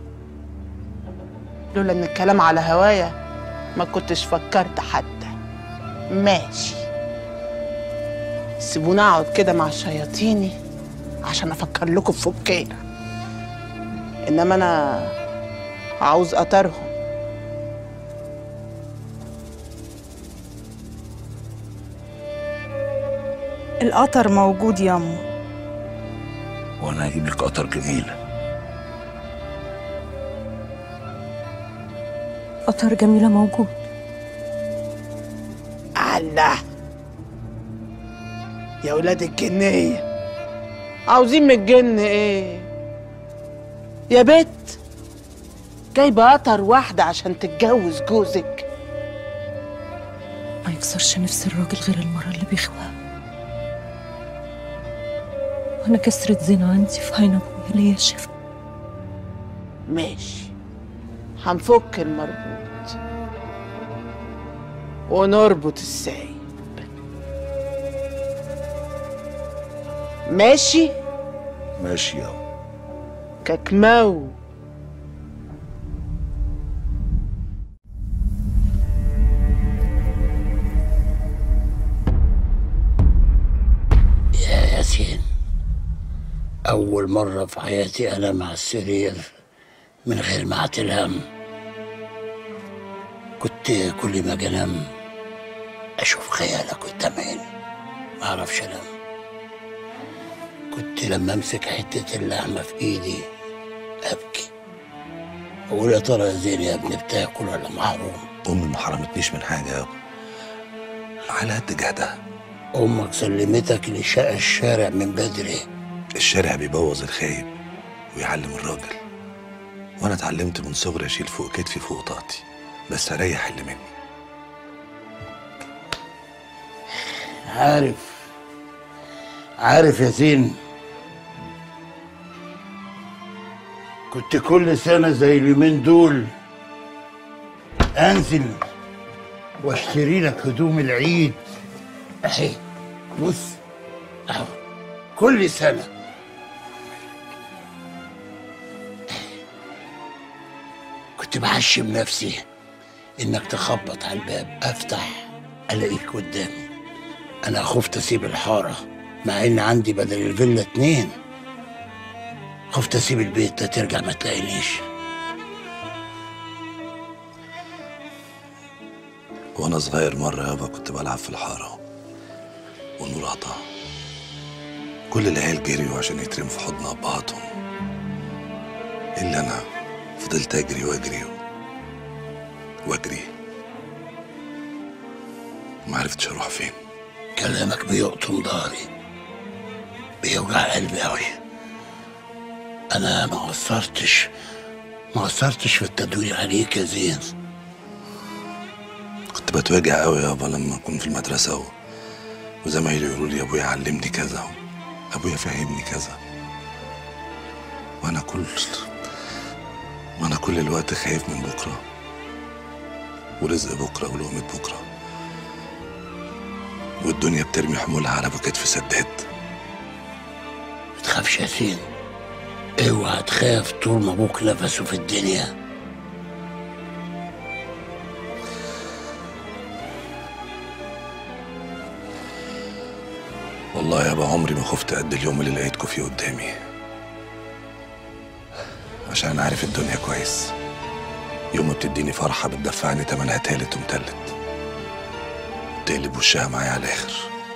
لولا ان الكلام على هوايا ما كنتش فكرت حتى ماشي سيبوني اقعد كده مع شياطيني عشان افكر لكم في فكيره انما انا عاوز اطرهم القطر موجود ياما وانا هجيب لك قطر جميله قطر جميلة موجود الله يا ولاد الجنية عاوزين من الجن ايه يا بت جايبة قطر واحدة عشان تتجوز جوزك ما يكسرش نفس الراجل غير المرة اللي بيخوها وأنا كسرة زنا عندي في عين أبويا ليا شفا ماشي هنفك المربوط ونربط السايب ماشي ماشي يا أم. ككمو يا ياسين أول مرة في حياتي أنام على السرير من غير ما أعتل هم كنت كل ما أجي أنام أشوف خيالك قدام عيني ما أعرفش أنام كنت لما أمسك حتة اللحمة في إيدي أبكي أقول يا ترى يا زين يا ابني بتاكل ولا محروم امي ما حرمتنيش من حاجه يابا على قد جهدها أمك سلمتك لشقى الشارع من بدري الشارع بيبوظ الخايب ويعلم الراجل وانا اتعلمت من صغري اشيل فوق كتفي فوق طاقتي بس اريح اللي مني عارف عارف يا زين كنت كل سنة زي اليومين دول أنزل واشتري لك هدوم العيد أهي بص أهو كل سنة كنت بعشم نفسي إنك تخبط على الباب أفتح ألاقيك قدامي أنا خفت أسيب الحارة مع إن عندي بدل الفيلا اتنين خفت أسيب البيت ده ترجع ما تلاقينيش وانا صغير مره يابا كنت بلعب في الحاره والنور قطع كل العيال جريوا عشان يترموا في حضن ابهاتهم إلا أنا فضلت أجري وأجري وأجري ما عرفتش أروح فين كلامك بيقطم ضهري بيوجع قلبي أوي أنا ما قصرتش ما قصرتش في التدوير عليك يا زين كنت بتوجع قوي يابا لما أكون في المدرسة و... وزمايلي يقولوا لي أبويا علمني كذا أبويا فهمني كذا وأنا كل وأنا كل الوقت خايف من بكرة ورزق بكرة ولقمة بكرة والدنيا بترمي حمولها على أبو كتف سداد ما تخافش يا زين اوعى تخاف طول ما ابوك نفسه في الدنيا والله يابا عمري ما خفت قد اليوم اللي لقيتكوا فيه قدامي عشان أنا عارف الدنيا كويس يوم ما بتديني فرحة بتدفعني تمنها تالت ومتلت تقلب وشها معايا على الآخر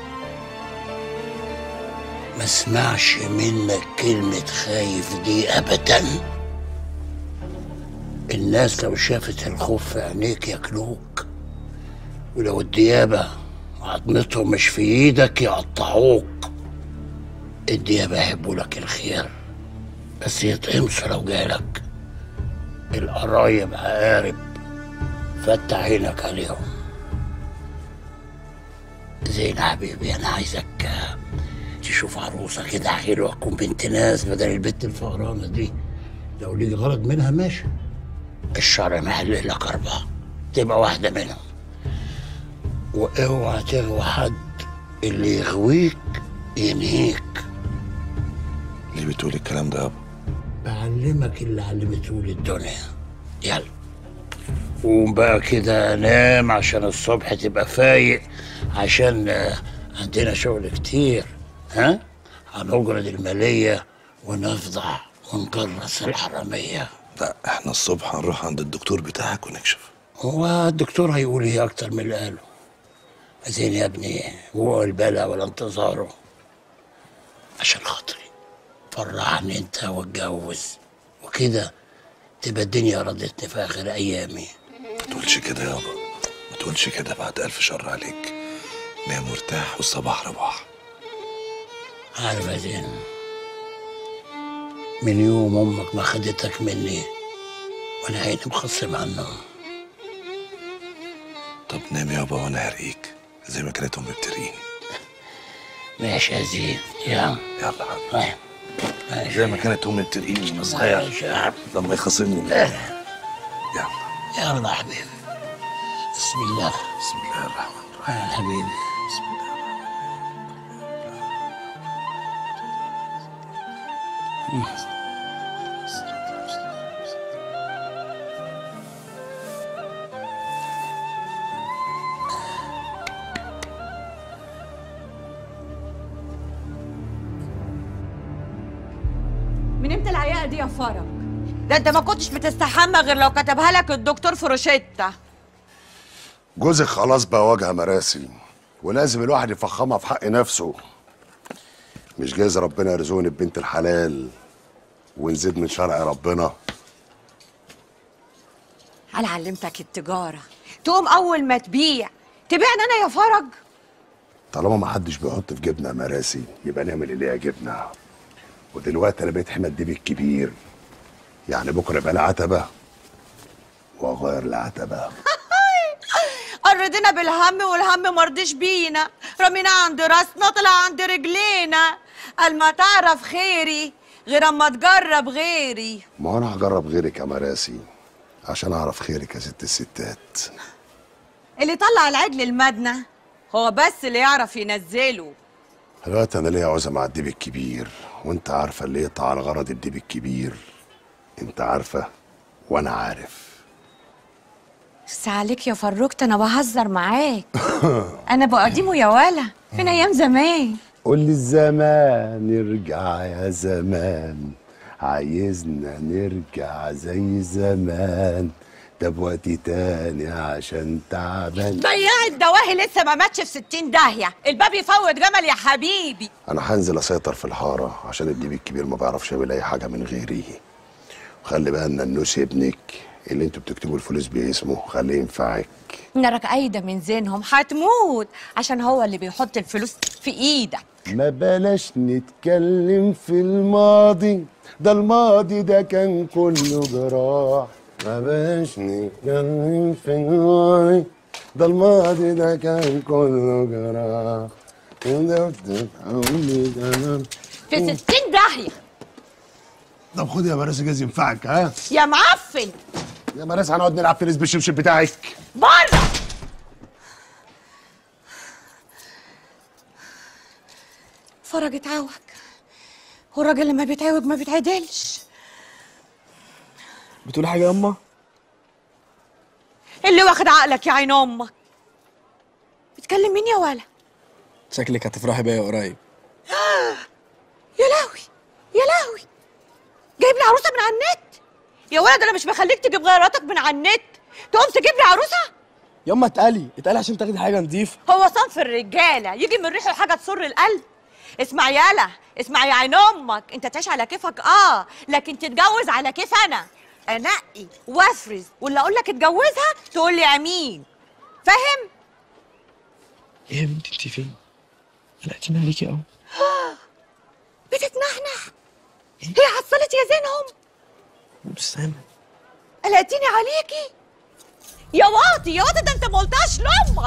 ما اسمعش منك كلمة خايف دي أبدا الناس لو شافت الخوف في عينيك ياكلوك ولو الديابة عظمتهم مش في ايدك يقطعوك الديابة يحبوا لك الخير بس يتقمصوا لو جالك القرايب عقارب فتح عينك عليهم زين حبيبي انا عايزك تشوف عروسه كده حلوه تكون بنت ناس بدل البنت الفقرانه دي لو ليك غرض منها ماشي الشرع محلل لك اربعه تبقى واحده منهم واوعى تغوى حد اللي يغويك ينهيك ليه بتقول الكلام ده يابا بعلمك اللي علمته لي الدنيا يلا قوم بقى كده نام عشان الصبح تبقى فايق عشان آه، عندنا شغل كتير ها هنجرد المالية ونفضح ونجرس الحرامية لا احنا الصبح هنروح عند الدكتور بتاعك ونكشف هو الدكتور هيقول ايه اكتر من اللي قاله عايزين يا ابني هو البلا ولا انتظاره عشان خاطري فرحني انت واتجوز وكده تبقى الدنيا ردتني في اخر ايامي ما تقولش كده يابا ما تقولش كده بعد ألف شر عليك نام وارتاح والصباح رباح عارف يا زين من يوم امك ما خدتك مني وانا عيني مخصم عنهم طب نام يابا وانا هرقيك زي ما كانت امي بترقيني ماشي يا زين يلا يلا حبيبي زي ما كانت امي بترقيني وانا صغير لما يخاصمني يلا يلا يا حبيبي بسم الله بسم الله الرحمن الرحيم يا حبيبي من امتى العياقه دي يا فرج ده انت ما كنتش بتستحمى غير لو كتبها لك الدكتور في روشتة جوزك خلاص بقى واجهه مراسي ولازم الواحد يفخمها في حق نفسه مش جايز ربنا يرزقني ببنت الحلال ونزيد من شرع ربنا انا علمتك التجارة تقوم اول ما تبيع تبيعني انا يا فرج طالما ما حدش بيحط في جبنه مراسي يبقى نعمل اللي يعجبنا ودلوقتي انا بقيت حمى الديب الكبير يعني بكره يبقى لي عتبه واغير العتبه قرضنا بالهم والهم مرضيش بينا رمينا عند راسنا طلع عند رجلينا قال ما تعرف خيري غير اما تجرب غيري ما هو انا هجرب غيرك يا مراسي عشان اعرف خيرك يا ست الستات اللي طلع العجل المدنة هو بس اللي يعرف ينزله دلوقتي انا ليا عوزه مع الديب الكبير وانت عارفه اللي يقطع على غرض الديب الكبير انت عارفه وانا عارف بس عليك يا فروكت انا بهزر معاك انا بقديمه يا ولا فين ايام زمان قول لي الزمان ارجع يا زمان عايزنا نرجع زي زمان ده بوقت تاني عشان تعبان ضيع الدواهي لسه ما ماتش في ستين داهية الباب يفوت جمل يا حبيبي انا هنزل اسيطر في الحاره عشان الديب الكبير ما بيعرفش يعمل اي حاجه من غيري خلي بالنا النوس ابنك اللي انتوا بتكتبوا الفلوس باسمه خليه ينفعك نارك قايدة من زينهم هتموت عشان هو اللي بيحط الفلوس في ايدك ما بلاش نتكلم في الماضي ده الماضي ده كان كله جراح ما بلاش نتكلم في الماضي ده الماضي ده كان كله جراح وده بتتحولي ده في ستين داهية طب خد يا مراسي جاز ينفعك ها يا معفن يا مراسي هنقعد نلعب تنس بالشبشب بتاعك بره فرج اتعوج والراجل اللي ما بيتعوج ما بيتعدلش بتقول حاجه يا اما اللي واخد عقلك يا عين امك بتكلم مين يا ولا شكلك هتفرحي بيا قريب يا لهوي يا لهوي جايب لي عروسه من على النت يا ولد انا مش بخليك تجيب غيراتك من على النت تقوم تجيب لي عروسه ياما اتقلي اتقلي عشان تاخدي حاجه نضيفه هو صنف الرجاله يجي من ريحه حاجه تسر القلب اسمع يالا اسمع يا عين امك انت تعيش على كيفك اه لكن تتجوز على كيف انا انقي وافرز واللي اقول لك اتجوزها تقول لي امين فاهم ايه يا بنتي انت فين قلقتيني عليكي قوي بتتنحنح هي حصلت يا زينهم مش سامع قلقتيني عليكي يا واطي يا واطي ده انت ما قلتهاش لامك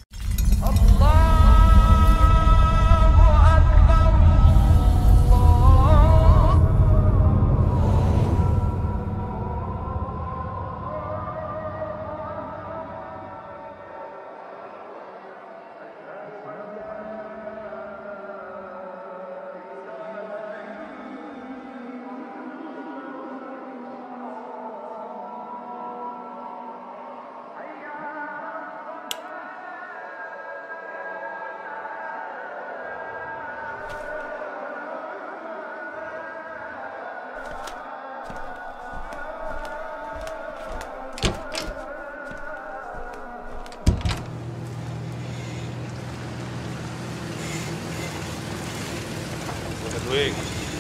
تتويج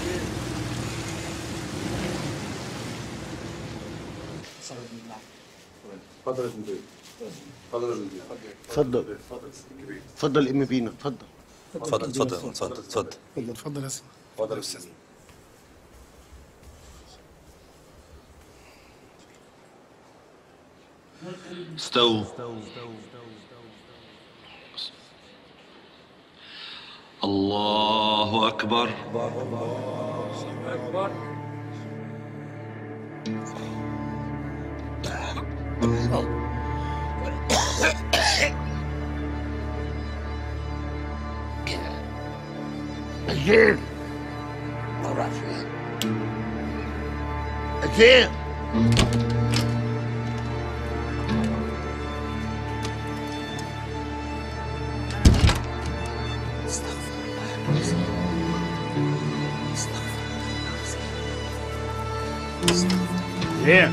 اتفضل يا زميلي اتفضل يا زميلي اتفضل اتفضل ام بينا اتفضل اتفضل اتفضل اتفضل اتفضل اتفضل يا سيدي اتفضل يا استاذ استووا الله أكبر زين راح فين زين زين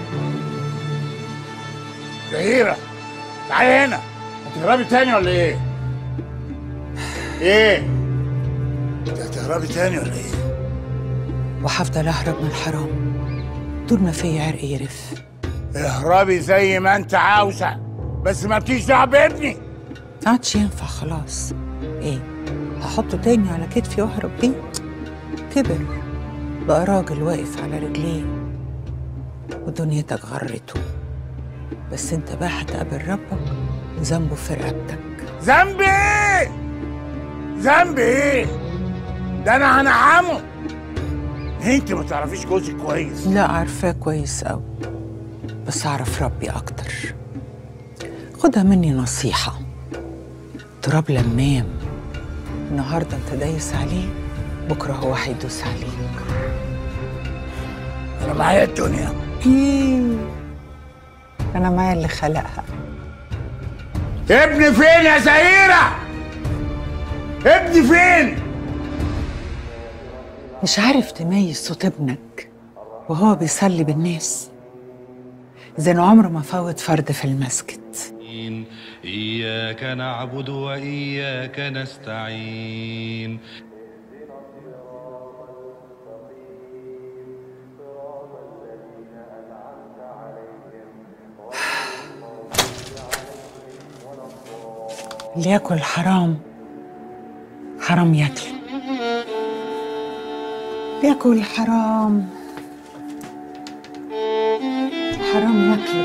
زهيرة تعالي هنا هتهربي تاني ولا ايه؟ ايه؟ انت هتهربي تاني ولا ايه؟ وهفضل اهرب من الحرام طول ما في عرق يرف اهربي زي ما انت عاوزة بس ما بتيجي دعوة بابني ما عادش ينفع خلاص ايه هحطه تاني على كتفي واهرب بيه كبر بقى راجل واقف على رجليه ودنيتك غرته بس انت بقى هتقابل ربك وذنبه في رقبتك ذنبي ايه؟ ذنبي ايه؟ ده انا هنعمه انت ما تعرفيش جوزك كويس لا عارفاه كويس قوي بس اعرف ربي اكتر خدها مني نصيحة تراب لمام النهارده انت دايس عليه بكره هو هيدوس عليك انا معايا الدنيا إيه. انا معايا اللي خلقها ابني فين يا زهيرة؟ ابني فين؟ مش عارف تميز صوت ابنك وهو بيصلي بالناس زين عمره ما فوت فرد في المسجد إياك نعبد وإياك نستعين اللي ياكل حرام حرام ياكله بياكل حرام حرام ياكله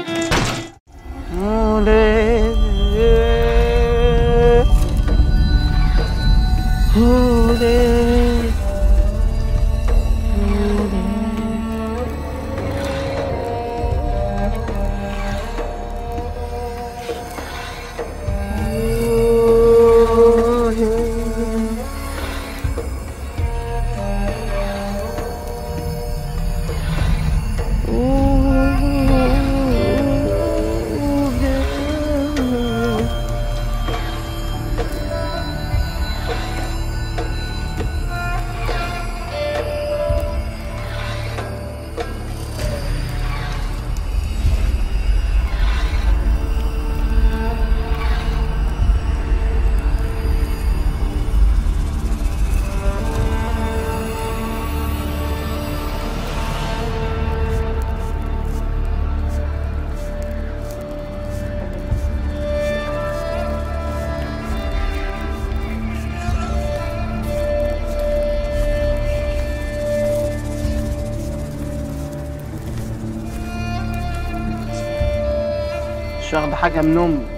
مش واخدة حاجة من أمك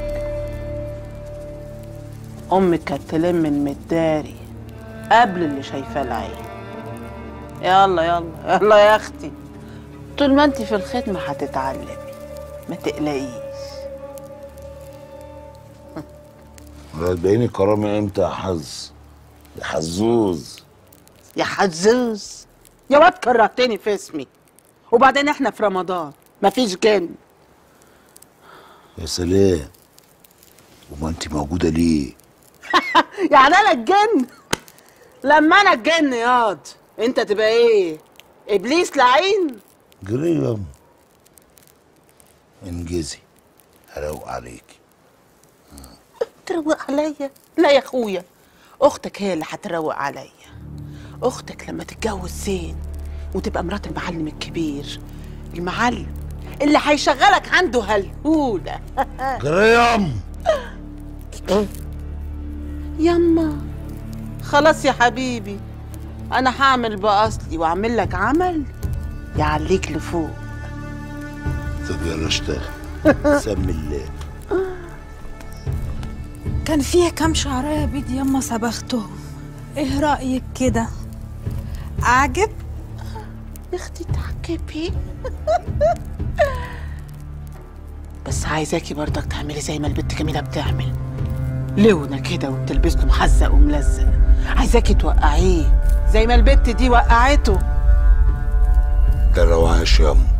أمك كانت تلم من مداري قبل اللي شايفاه العين يلا يلا يلا يا أختي طول ما أنت في الخدمة هتتعلمي ما تقلقيش هتبيني كرامة امتى يا حظ يا حزوز يا حزوز يا واد كرهتني في اسمي وبعدين احنا في رمضان مفيش جن يا سلام وما انت موجودة ليه يعني انا الجن لما انا الجن ياض انت تبقى ايه ابليس لعين جريم انجزي هروق عليكي تروق عليا لا يا اخويا اختك هي اللي هتروق عليا اختك لما تتجوز زين وتبقى مرات المعلم الكبير المعلم اللي هيشغلك عنده هالهولة جريم يما خلاص يا حبيبي انا هعمل باصلي واعمل لك عمل يعليك لفوق طب يلا اشتغل سمي الله كان فيه كام شعرايه بيض يما صبغتهم ايه رايك كده عجب يا اختي تعجبي بس عايزاكي برضك تعملي زي ما البت جميله بتعمل لونة كده وبتلبس له محزق وملزق عايزاكي توقعيه زي ما البت دي وقعته ده رواش ياما